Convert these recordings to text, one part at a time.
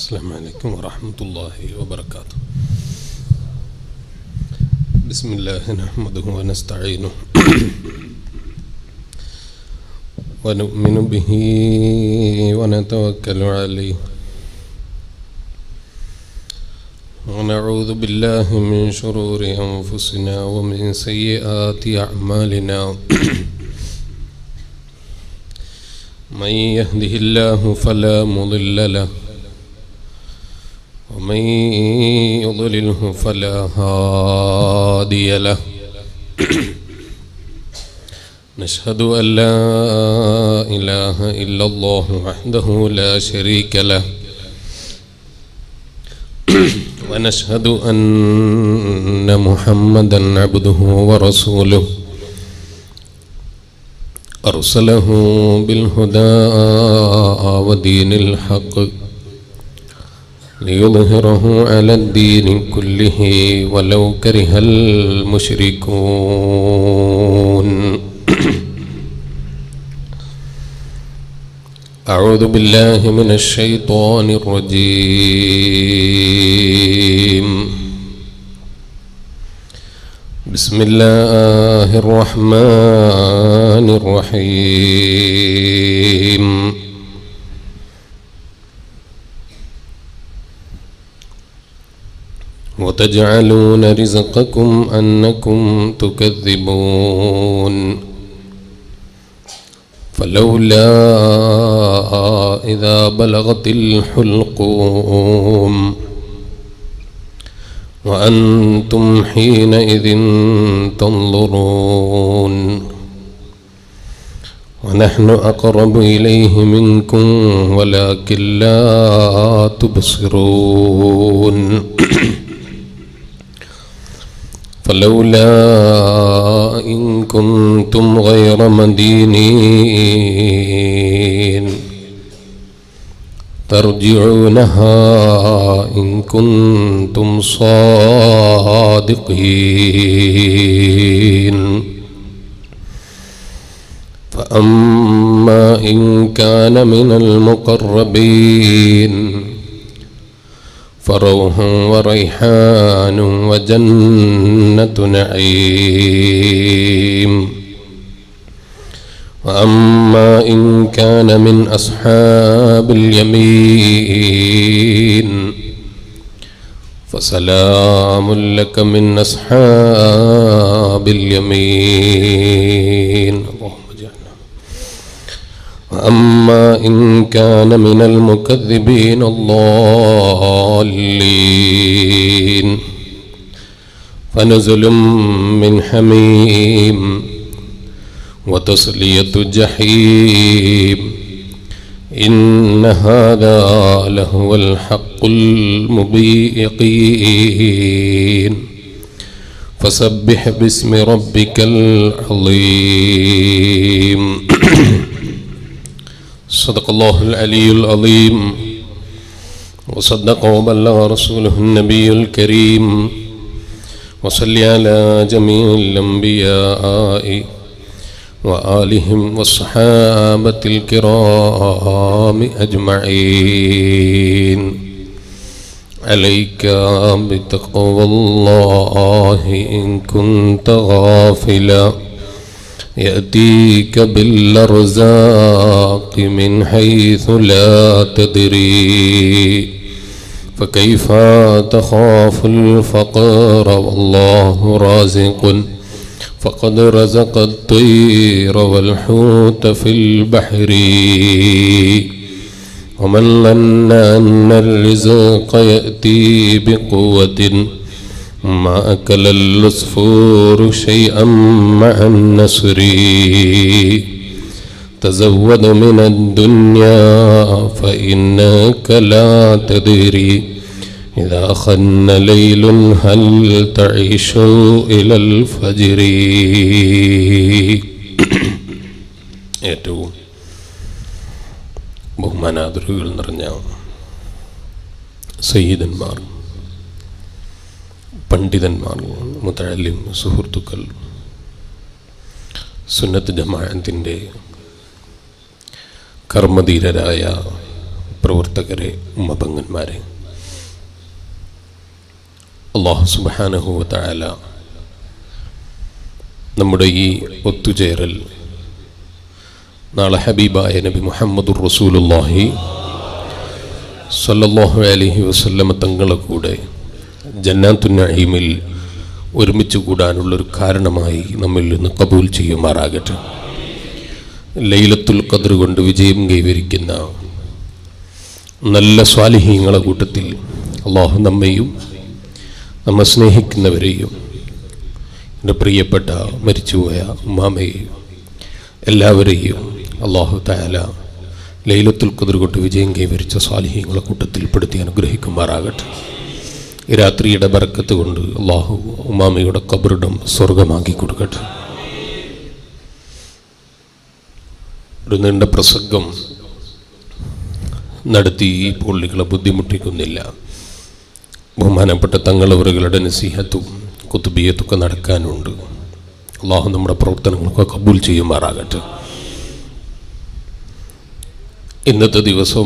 السلام عليكم ورحمة الله وبركاته بسم الله نحمده ونستعينه ونؤمن به ونتوكل عليه ونعوذ بالله من شرور أنفسنا ومن سيئات أعمالنا من يهده الله فلا مضل له ومن يضلله فلا هادي له نشهد أن لا إله إلا الله وحده لا شريك له ونشهد أن محمدا عبده ورسوله أرسله بالهدى ودين الحق ليظهره على الدين كله ولو كره المشركون أعوذ بالله من الشيطان الرجيم بسم الله الرحمن الرحيم وتجعلون رزقكم أنكم تكذبون فلولا إذا بلغت الحلقوم وأنتم حينئذ تنظرون ونحن أقرب إليه منكم ولكن لا تبصرون فلولا إن كنتم غير مدينين ترجعونها إن كنتم صادقين فأما إن كان من المقربين فروح وريحان وجنة نعيم وأما إن كان من أصحاب اليمين فسلام لك من أصحاب اليمين اللهم اجعلنا وأما إن كان من المكذبين الضالين فنزل من حميم وتصلية جحيم إن هذا لهو الحق المبين فسبح باسم ربك العظيم صدق الله العلي العظيم وصدق وبلغ رسوله النبي الكريم وصل على جميع الأنبياء وآلهم والصحابة الكرام أجمعين عليك بتقوى الله إن كنت غافلا يأتيك بالأرزاق من حيث لا تدري فكيف تخاف الفقر والله رازق فقد رزق الطير والحوت في البحر ومن ظن أن الرزق يأتي بقوة ما أكل العصفور شيئا مع النسر تزود من الدنيا فإنك لا تدري إذا خن ليل هل تعيش إلى الفجر ഏറ്റവും ബഹുമാനാദരവുകൾ നിറഞ്ഞ സയ്യിദന്മാർ പണ്ഡിതന്മാർ മുത്തഴല്യം സുഹൃത്തുക്കൾ സുന്നത്ത് ജമാഅത്തിൻ്റെ കർമ്മധീരരായ പ്രവർത്തകരെ ഉമ്മപങ്ങന്മാരെ അള്ളാഹു സുബാനഹുവല നമ്മുടെ ഈ ഒത്തുചേരൽ നാളെ ഹബീബായ നബി മുഹമ്മദുർ റസൂലുല്ലാഹി സല്ലല്ലാഹു അലൈഹി വസല്ലമ തങ്ങളെ കൂടെ ജന്നാത്തു നഈമിൽ ഒരുമിച്ച് കൂടാനുള്ളൊരു കാരണമായി നമ്മിൽ നിന്ന് കബൂൽ ചെയ്യുമാറാകട്ടെ ലൈലത്തുൽ ഖദർ കൊണ്ട് വിജയം കൈവരിക്കുന്ന നല്ല സ്വാലിഹീങ്ങളെ കൂട്ടത്തിൽ അള്ളാഹു നമ്മെയും നമ്മെ സ്നേഹിക്കുന്നവരെയും എൻ്റെ പ്രിയപ്പെട്ട മരിച്ചുപോയ ഉമ്മാമയെയും എല്ലാവരെയും അള്ളാഹു താല ലൈലത്തുൽ ഖദർ കൊണ്ട് വിജയം കൈവരിച്ച സ്വാലിഹീങ്ങളെ കൂട്ടത്തിൽ പെടുത്തി അനുഗ്രഹിക്കുമാറാകട്ടെ ഈ രാത്രിയുടെ ബറക്കത്ത് കൊണ്ട് അള്ളാഹു ഉമാമയുടെ കബറിടം സ്വർഗമാക്കി കൊടുക്കട്ടെ ഒരു നീണ്ട പ്രസംഗം നടത്തി ഈ പുള്ളികളെ ബുദ്ധിമുട്ടിക്കുന്നില്ല ബഹുമാനപ്പെട്ട തങ്ങളവറുകളുടെ നസീഹത്തും കുത്തുബിയത്തൊക്കെ നടക്കാനുണ്ട് അള്ളാഹു നമ്മുടെ പ്രവർത്തനങ്ങളൊക്കെ കബൂൽ ചെയ്യുമാറാകട്ടെ ഇന്നത്തെ ദിവസം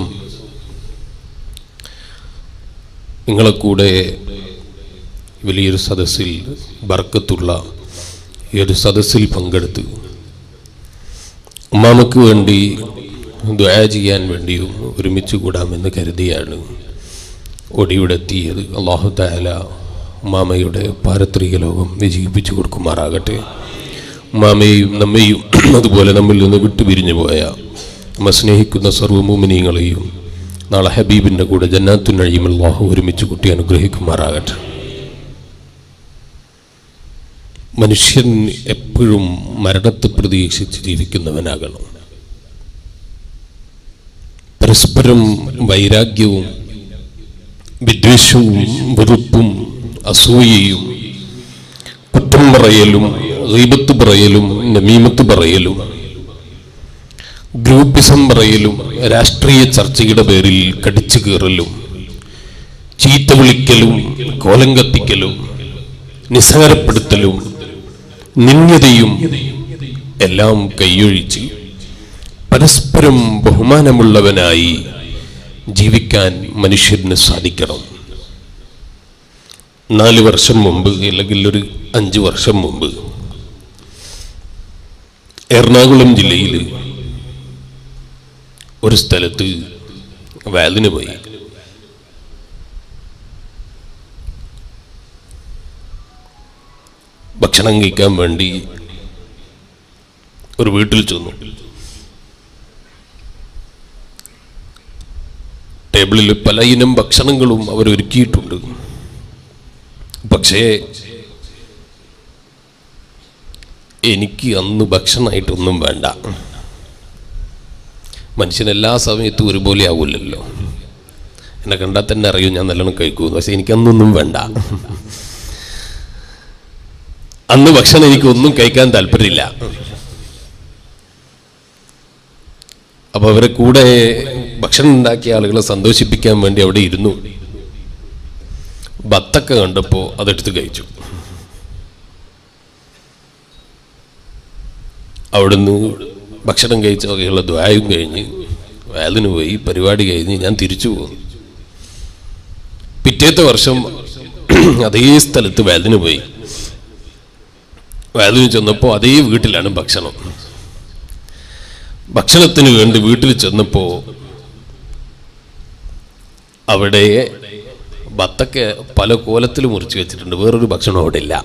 നിങ്ങളെ കൂടെ വലിയൊരു സദസ്സിൽ ബർക്കത്തുള്ള ഈ ഒരു സദസ്സിൽ പങ്കെടുത്ത് ഉമ്മാമക്ക് വേണ്ടി ദ്വയ ചെയ്യാൻ വേണ്ടിയും ഒരുമിച്ച് കൂടാമെന്ന് കരുതിയാണ് ഒടിവിടെത്തിയത് അള്ളാഹു താല ഉമ്മാമയുടെ പാരത്രിക ലോകം വിജയിപ്പിച്ചു കൊടുക്കുമാറാകട്ടെ ഉമ്മാമയെയും നമ്മെയും അതുപോലെ നമ്മിൽ നിന്ന് വിട്ടുപിരിഞ്ഞു പോയ നമ്മെ സ്നേഹിക്കുന്ന സർവ്വമൂമിനീങ്ങളെയും നാളെ ഹബീബിൻ്റെ കൂടെ ജന്നാത്തു നഴിയും അള്ളാഹു ഒരുമിച്ച് കുട്ടി അനുഗ്രഹിക്കുമാറാകട്ടെ മനുഷ്യൻ എപ്പോഴും മരണത്തെ പ്രതീക്ഷിച്ച് ജീവിക്കുന്നവനാകണം പരസ്പരം വൈരാഗ്യവും വിദ്വേഷവും വെറുപ്പും അസൂയയും കുറ്റം പറയലും റീബത്ത് പറയലും നമീമത്ത് പറയലും ഗ്രൂപ്പിസം പറയലും രാഷ്ട്രീയ ചർച്ചയുടെ പേരിൽ കടിച്ചു കീറലും ചീത്ത വിളിക്കലും കോലം കത്തിക്കലും നിസ്സാരപ്പെടുത്തലും നിന്യതയും എല്ലാം കൈയൊഴിച്ച് പരസ്പരം ബഹുമാനമുള്ളവനായി ജീവിക്കാൻ മനുഷ്യന് സാധിക്കണം നാല് വർഷം മുമ്പ് അല്ലെങ്കിൽ ഒരു അഞ്ച് വർഷം മുമ്പ് എറണാകുളം ജില്ലയിൽ ഒരു സ്ഥലത്ത് വാലിന് പോയി ഭക്ഷണം കഴിക്കാൻ വേണ്ടി ഒരു വീട്ടിൽ ചെന്നു ടേബിളിൽ പല ഇനം ഭക്ഷണങ്ങളും അവർ ഒരുക്കിയിട്ടുണ്ട് പക്ഷേ എനിക്ക് അന്ന് ഭക്ഷണമായിട്ടൊന്നും വേണ്ട മനുഷ്യൻ എല്ലാ സമയത്തും ഒരുപോലെ ആവില്ലല്ലോ എന്നെ കണ്ടാൽ തന്നെ അറിയും ഞാൻ നല്ലോണം കഴിക്കുന്നു പക്ഷെ എനിക്കന്നൊന്നും വേണ്ട അന്ന് ഭക്ഷണം എനിക്ക് ഒന്നും കഴിക്കാൻ താല്പര്യമില്ല അപ്പൊ അവരെ കൂടെ ഭക്ഷണം ഉണ്ടാക്കിയ ആളുകളെ സന്തോഷിപ്പിക്കാൻ വേണ്ടി അവിടെ ഇരുന്നു ബത്തക്ക കണ്ടപ്പോ അതെടുത്ത് കഴിച്ചു അവിടുന്ന് ഭക്ഷണം കഴിച്ച വകയുള്ള ദ്വായും കഴിഞ്ഞ് വേലിന് പോയി പരിപാടി കഴിഞ്ഞ് ഞാൻ തിരിച്ചു പോകുന്നു പിറ്റേത്തെ വർഷം അതേ സ്ഥലത്ത് വേലിന് പോയി വേലിന് ചെന്നപ്പോൾ അതേ വീട്ടിലാണ് ഭക്ഷണം ഭക്ഷണത്തിന് വേണ്ടി വീട്ടിൽ ചെന്നപ്പോ അവിടെ ബത്തക്ക പല കോലത്തിൽ മുറിച്ച് വെച്ചിട്ടുണ്ട് വേറൊരു ഭക്ഷണം അവിടെ ഇല്ല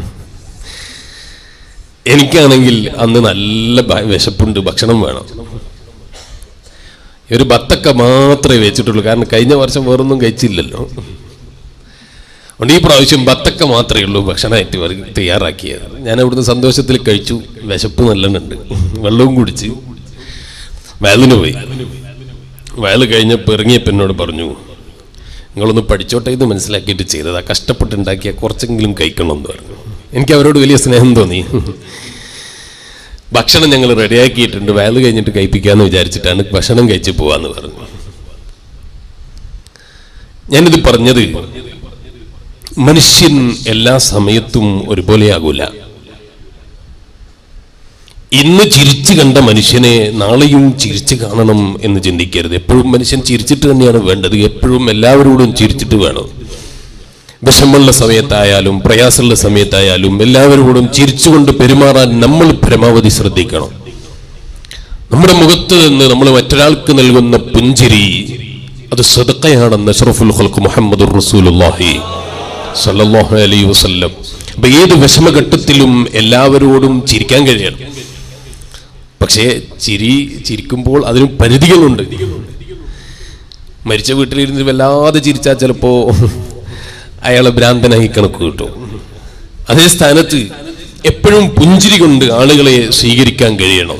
എനിക്കാണെങ്കിൽ അന്ന് നല്ല ഭ- വിശപ്പുണ്ട് ഭക്ഷണം വേണം ഒരു ബത്തക്ക മാത്രമേ വെച്ചിട്ടുള്ളൂ കാരണം കഴിഞ്ഞ വർഷം വേറൊന്നും കഴിച്ചില്ലല്ലോ അതുകൊണ്ട് ഈ പ്രാവശ്യം ബത്തക്ക മാത്രമേ ഉള്ളൂ ഭക്ഷണമായിട്ട് അവർ തയ്യാറാക്കിയത് ഞാൻ അവിടുന്ന് സന്തോഷത്തിൽ കഴിച്ചു വിശപ്പ് നല്ലോണുണ്ട് വെള്ളവും കുടിച്ച് വയലിന് പോയി വയൽ കഴിഞ്ഞപ്പോൾ ഇറങ്ങിയപ്പോൾ എന്നോട് പറഞ്ഞു നിങ്ങളൊന്ന് പഠിച്ചോട്ടെ എന്ന് മനസ്സിലാക്കിയിട്ട് ചെയ്തതാ കഷ്ടപ്പെട്ടുണ്ടാക്കിയ കുറച്ചെങ്കിലും കഴിക്കണം എന്ന് പറഞ്ഞു എനിക്ക് അവരോട് വലിയ സ്നേഹം തോന്നി ഭക്ഷണം ഞങ്ങൾ റെഡിയാക്കിയിട്ടുണ്ട് വയൽ കഴിഞ്ഞിട്ട് കഴിപ്പിക്കാന്ന് വിചാരിച്ചിട്ടാണ് ഭക്ഷണം കഴിച്ച് പോവാന്ന് പറഞ്ഞു ഞാനിത് പറഞ്ഞത് മനുഷ്യൻ എല്ലാ സമയത്തും ഒരുപോലെയാകൂല ഇന്ന് ചിരിച്ചു കണ്ട മനുഷ്യനെ നാളെയും ചിരിച്ചു കാണണം എന്ന് ചിന്തിക്കരുത് എപ്പോഴും മനുഷ്യൻ ചിരിച്ചിട്ട് തന്നെയാണ് വേണ്ടത് എപ്പോഴും എല്ലാവരോടും ചിരിച്ചിട്ട് വേണം വിഷമമുള്ള സമയത്തായാലും പ്രയാസമുള്ള സമയത്തായാലും എല്ലാവരോടും ചിരിച്ചുകൊണ്ട് പെരുമാറാൻ നമ്മൾ പരമാവധി ശ്രദ്ധിക്കണം നമ്മുടെ മുഖത്ത് നിന്ന് നമ്മൾ മറ്റൊരാൾക്ക് നൽകുന്ന പുഞ്ചിരി അത് സദക്കയാണെന്ന് അഷ്റഫുൽ ഖൽക്ക് മുഹമ്മദ് റസൂലുള്ളാഹി സല്ലല്ലാഹു അലൈഹി വസല്ലം അപ്പൊ ഏത് വിഷമഘട്ടത്തിലും എല്ലാവരോടും ചിരിക്കാൻ കഴിയണം പക്ഷേ ചിരി ചിരിക്കുമ്പോൾ അതിന് പരിധികളുണ്ട് മരിച്ച വീട്ടിലിരുന്ന് വല്ലാതെ ചിരിച്ചാൽ ചിലപ്പോ അയാളെ ഭ്രാന്തനായി കണക്ക് കിട്ടും അതേ സ്ഥാനത്ത് എപ്പോഴും പുഞ്ചിരി കൊണ്ട് ആളുകളെ സ്വീകരിക്കാൻ കഴിയണം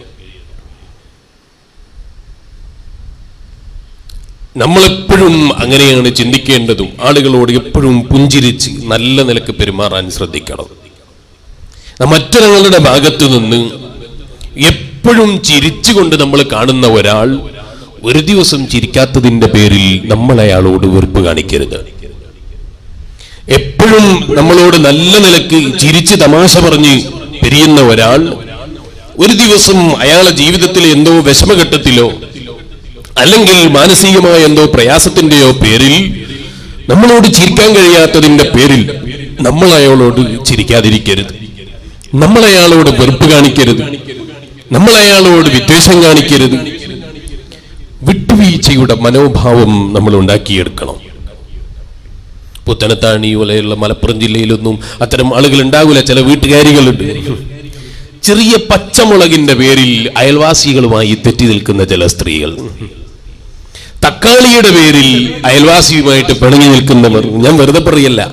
നമ്മളെപ്പോഴും അങ്ങനെയാണ് ചിന്തിക്കേണ്ടതും ആളുകളോട് എപ്പോഴും പുഞ്ചിരിച്ച് നല്ല നിലക്ക് പെരുമാറാൻ ശ്രദ്ധിക്കണം മറ്റൊരാളുടെ ഭാഗത്തു നിന്ന് എപ്പോഴും ചിരിച്ചുകൊണ്ട് നമ്മൾ കാണുന്ന ഒരാൾ ഒരു ദിവസം ചിരിക്കാത്തതിന്റെ പേരിൽ നമ്മൾ അയാളോട് വെറുപ്പ് കാണിക്കരുത് എപ്പോഴും നമ്മളോട് നല്ല നിലക്ക് ചിരിച്ച് തമാശ പറഞ്ഞ് പിരിയുന്ന ഒരാൾ ഒരു ദിവസം അയാളെ ജീവിതത്തിലെ എന്തോ വിഷമഘട്ടത്തിലോ അല്ലെങ്കിൽ മാനസികമായ എന്തോ പ്രയാസത്തിന്റെയോ പേരിൽ നമ്മളോട് ചിരിക്കാൻ കഴിയാത്തതിന്റെ പേരിൽ നമ്മൾ അയാളോട് ചിരിക്കാതിരിക്കരുത് നമ്മൾ അയാളോട് വെറുപ്പ് കാണിക്കരുത് നമ്മൾ അയാളോട് വിദ്വേഷം കാണിക്കരുത് വിട്ടുവീഴ്ചയുടെ മനോഭാവം നമ്മൾ ഉണ്ടാക്കിയെടുക്കണം പുത്തനത്താണി പോലെയുള്ള മലപ്പുറം ജില്ലയിലൊന്നും അത്തരം ആളുകൾ ഉണ്ടാകില്ല ചില വീട്ടുകാരികളുണ്ട് ചെറിയ പച്ചമുളകിന്റെ പേരിൽ അയൽവാസികളുമായി തെറ്റി നിൽക്കുന്ന ചില സ്ത്രീകൾ തക്കാളിയുടെ പേരിൽ അയൽവാസിയുമായിട്ട് പിണങ്ങി നിൽക്കുന്നവർ ഞാൻ വെറുതെ പറയല്ല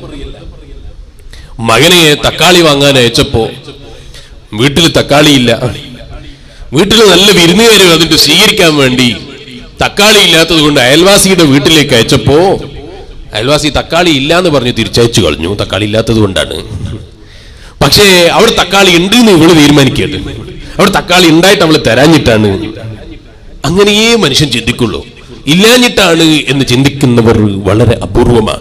മകനെ തക്കാളി വാങ്ങാൻ അയച്ചപ്പോ വീട്ടിൽ തക്കാളിയില്ല വീട്ടിൽ നല്ല വിരുന്നുകാർ അതിന്റെ സ്വീകരിക്കാൻ വേണ്ടി തക്കാളി ഇല്ലാത്തത് കൊണ്ട് അയൽവാസിയുടെ വീട്ടിലേക്ക് അയച്ചപ്പോ അയൽവാസി തക്കാളി ഇല്ല എന്ന് പറഞ്ഞ് തിരിച്ചയച്ചു കളഞ്ഞു തക്കാളി ഇല്ലാത്തത് കൊണ്ടാണ് പക്ഷേ അവിടെ തക്കാളി ഉണ്ട് എന്ന് ഇവള് തീരുമാനിക്കട്ടെ അവിടെ തക്കാളി ഉണ്ടായിട്ട് അവള് തരാഞ്ഞിട്ടാണ് അങ്ങനെയേ മനുഷ്യൻ ചിന്തിക്കുള്ളൂ ഇല്ലാഞ്ഞിട്ടാണ് എന്ന് ചിന്തിക്കുന്നവർ വളരെ അപൂർവമാണ്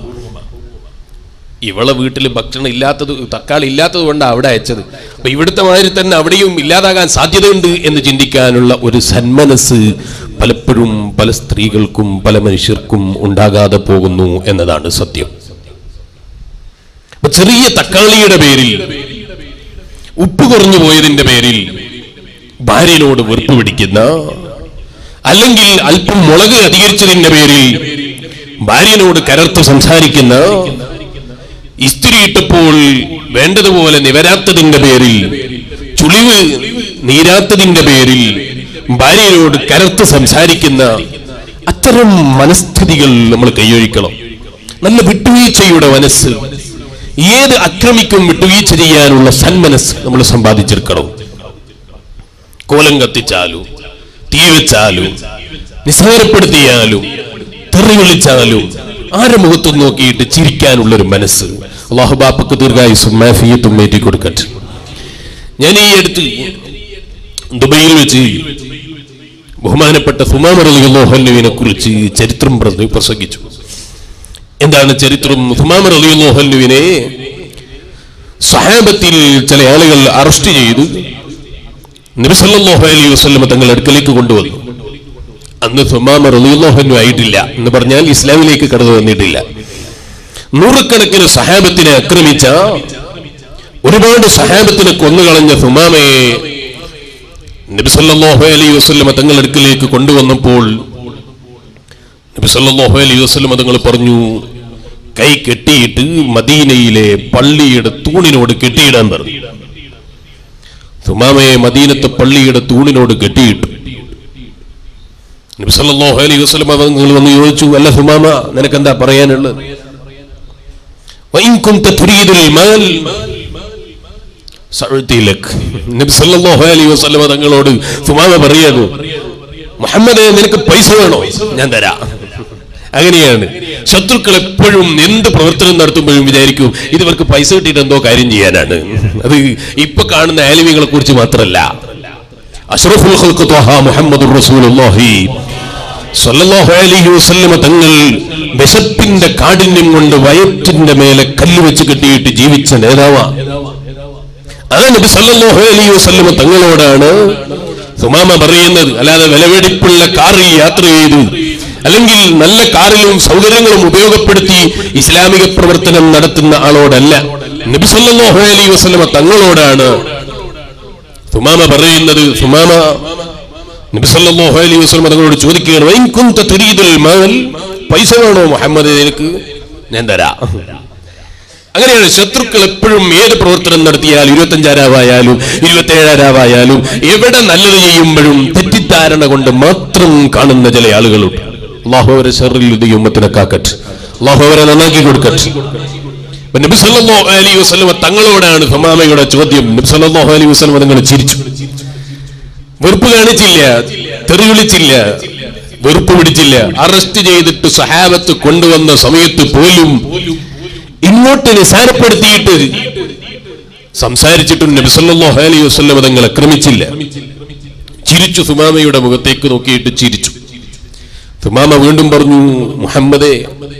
ഇവളെ വീട്ടിൽ ഭക്ഷണം ഇല്ലാത്തത് തക്കാളി ഇല്ലാത്തത് കൊണ്ടാണ് അവിടെ അയച്ചത് അപ്പൊ ഇവിടുത്തെ മാതിരി തന്നെ അവിടെയും ഇല്ലാതാകാൻ സാധ്യതയുണ്ട് എന്ന് ചിന്തിക്കാനുള്ള ഒരു സന്മനസ് പലപ്പോഴും പല സ്ത്രീകൾക്കും പല മനുഷ്യർക്കും ഉണ്ടാകാതെ പോകുന്നു എന്നതാണ് സത്യം അപ്പൊ ചെറിയ തക്കാളിയുടെ പേരിൽ ഉപ്പ് കുറഞ്ഞു പോയതിന്റെ പേരിൽ ഭാര്യനോട് വെറുപ്പ് പിടിക്കുന്ന അല്ലെങ്കിൽ അല്പം മുളക് അധികരിച്ചതിന്റെ പേരിൽ ഭാര്യനോട് കരർത്ത് സംസാരിക്കുന്ന ഇസ്തിരി ഇട്ടപ്പോൾ വേണ്ടതുപോലെ നിവരാത്തതിന്റെ പേരിൽ ചുളിവ് നീരാത്തതിന്റെ പേരിൽ ഭാര്യയോട് കരർത്ത് സംസാരിക്കുന്ന അത്തരം മനസ്ഥിതികൾ നമ്മൾ കൈയൊഴിക്കണം നല്ല വിട്ടുവീഴ്ചയുടെ മനസ്സ് ഏത് അക്രമിക്കും വിട്ടുവീഴ്ച ചെയ്യാനുള്ള സന്മനസ് നമ്മൾ സമ്പാദിച്ചെടുക്കണം കോലം കത്തിച്ചാലും തീ വെച്ചാലും നിസ്സാരപ്പെടുത്തിയാലും തെറി വിളിച്ചാലും ആരുടെ മുഖത്തും നോക്കിയിട്ട് ചിരിക്കാനുള്ള ഒരു മനസ്സ് അള്ളാഹു ബാപ്പക്ക് ദീർഘായുസും മാഫിയത്തും ഏറ്റി കൊടുക്കട്ടെ ഞാൻ ഈ അടുത്ത് ദുബൈയിൽ വെച്ച് ബഹുമാനപ്പെട്ട സുമാമറിയുന്നോഹല്ലുവിനെ കുറിച്ച് ചരിത്രം പ്രസ- പ്രസംഗിച്ചു എന്താണ് ചരിത്രം സുമാമർ അലിയുന്നോഹല്ലുവിനെ സഹാബത്തിൽ ചില ആളുകൾ അറസ്റ്റ് ചെയ്തു നബിസല്ലാഹു അലൈഹി വസ്ലമ തങ്ങൾ അടുക്കലേക്ക് കൊണ്ടുവന്നു അന്ന് സുമാമർ അലിയുന്നോഹല്ലു ആയിട്ടില്ല എന്ന് പറഞ്ഞാൽ ഇസ്ലാമിലേക്ക് കടന്നു വന്നിട്ടില്ല നൂറുകണക്കിന് സഹാബത്തിനെ ആക്രമിച്ച ഒരുപാട് സഹാബത്തിനെ കൊന്നുകളഞ്ഞ സുമാമയെ നബി സല്ലല്ലാഹു അലൈഹി വസല്ലമ തങ്ങൾ അടുക്കലേക്ക് കൊണ്ടുവന്നപ്പോൾ നബി സല്ലല്ലാഹു അലൈഹി വസല്ലമ തങ്ങൾ പറഞ്ഞു കൈ കെട്ടിയിട്ട് മദീനയിലെ പള്ളിയുടെ തൂണിനോട് കെട്ടിയിടാൻ പറഞ്ഞു സുമാമയെ മദീനത്തെ പള്ളിയുടെ തൂണിനോട് കെട്ടിയിട്ടു നബി സല്ലല്ലാഹു അലൈഹി വസല്ലമ തങ്ങൾ വന്ന് ചോദിച്ചു അല്ല സുമാമ നിനക്കെന്താ പറയാനുള്ളത് وإن كنت تريد المال സഅ്തിലക്. നബി സല്ലല്ലാഹു അലൈഹി വസല്ലമ തങ്ങളോട് സുമാമ പറയാണ് മുഹമ്മദേ നിനക്ക് പൈസ വേണോ ഞാൻ തരാം അങ്ങനെയാണ് ശത്രുക്കൾ എപ്പോഴും എന്ത് പ്രവർത്തനം നടത്തുമ്പോഴും വിചാരിക്കും ഇത് ഇവർക്ക് പൈസ കിട്ടിയിട്ട് എന്തോ കാര്യം ചെയ്യാനാണ് അത് ഇപ്പൊ കാണുന്ന ആലിമികളെ കുറിച്ച് മാത്രമല്ല അഷ്റഫുൽ ഖൽഖ് ത്വഹ മുഹമ്മദുർ റസൂലുള്ളാഹി സല്ലല്ലാഹു അലൈഹി വസല്ലമ തങ്ങൾ വിശപ്പിന്റെ കാഠിന്യം കൊണ്ട് വയറ്റിന്റെ മേലെ കല്ല് വെച്ച് കെട്ടിയിട്ട് ജീവിച്ച നേതാവാ അത് നബി സല്ലല്ലാഹു അലൈഹി വസല്ലം തങ്ങളോടാണ് സുമാമ പറയുന്നത് അല്ലാതെ വിലവെടിപ്പുള്ള കാറിൽ യാത്ര ചെയ്തു അല്ലെങ്കിൽ നല്ല കാറിലും സൗകര്യങ്ങളും ഉപയോഗപ്പെടുത്തി ഇസ്ലാമിക പ്രവർത്തനം നടത്തുന്ന ആളോടല്ല നബി സല്ലല്ലാഹു അലൈഹി വസല്ലം തങ്ങളോടാണ് സുമാമ പറയുന്നത് സുമാമ നബി സല്ലല്ലാഹു അലൈഹി വസല്ലം തങ്ങളോട് ചോദിക്കുകയാണ് "വൈൻ കുന്ത തുരീദുൽ മാൽ പൈസ വേണോ മുഹമ്മദ് നിനക്ക് ഞാൻ തരാം അങ്ങനെയാണ് ശത്രുക്കൾ എപ്പോഴും ഏത് പ്രവർത്തനം നടത്തിയാലും ഇരുപത്തഞ്ചാരാവായാലും ഇരുപത്തേഴാരാവായാലും എവിടെ നല്ലത് ചെയ്യുമ്പോഴും തെറ്റിദ്ധാരണ കൊണ്ട് മാത്രം കാണുന്ന ചില ആളുകളുണ്ട് അള്ളാഹു അവരെ ഷെറിൽ ഇത് ഉമ്മത്തിനെ കാക്കറ്റ് അള്ളാഹു അവരെ നന്നാക്കി കൊടുക്കട്ടെ അപ്പൊ നബി സല്ലല്ലാഹു അലൈഹി വസല്ലം തങ്ങളോടാണ് ഹുമാമയുടെ ചോദ്യം നബി സല്ലല്ലാഹു അലൈഹി വസല്ലം തങ്ങൾ ചിരിച്ചു വെറുപ്പ് കാണിച്ചില്ല തെറി വിളിച്ചില്ല വെറുപ്പ് പിടിച്ചില്ല അറസ്റ്റ് ചെയ്തിട്ട് സഹാബത്ത് കൊണ്ടുവന്ന സമയത്ത് പോലും ഇങ്ങോട്ട് നിസാരപ്പെടുത്തിയിട്ട് സംസാരിച്ചിട്ടും നബി സല്ലല്ലാഹു അലൈഹി വസല്ലം തങ്ങളെ ക്രമിച്ചില്ല ചിരിച്ചു സുമാമയുടെ മുഖത്തേക്ക് നോക്കിയിട്ട് ചിരിച്ചു സുമാമ വീണ്ടും പറഞ്ഞു മുഹമ്മദേ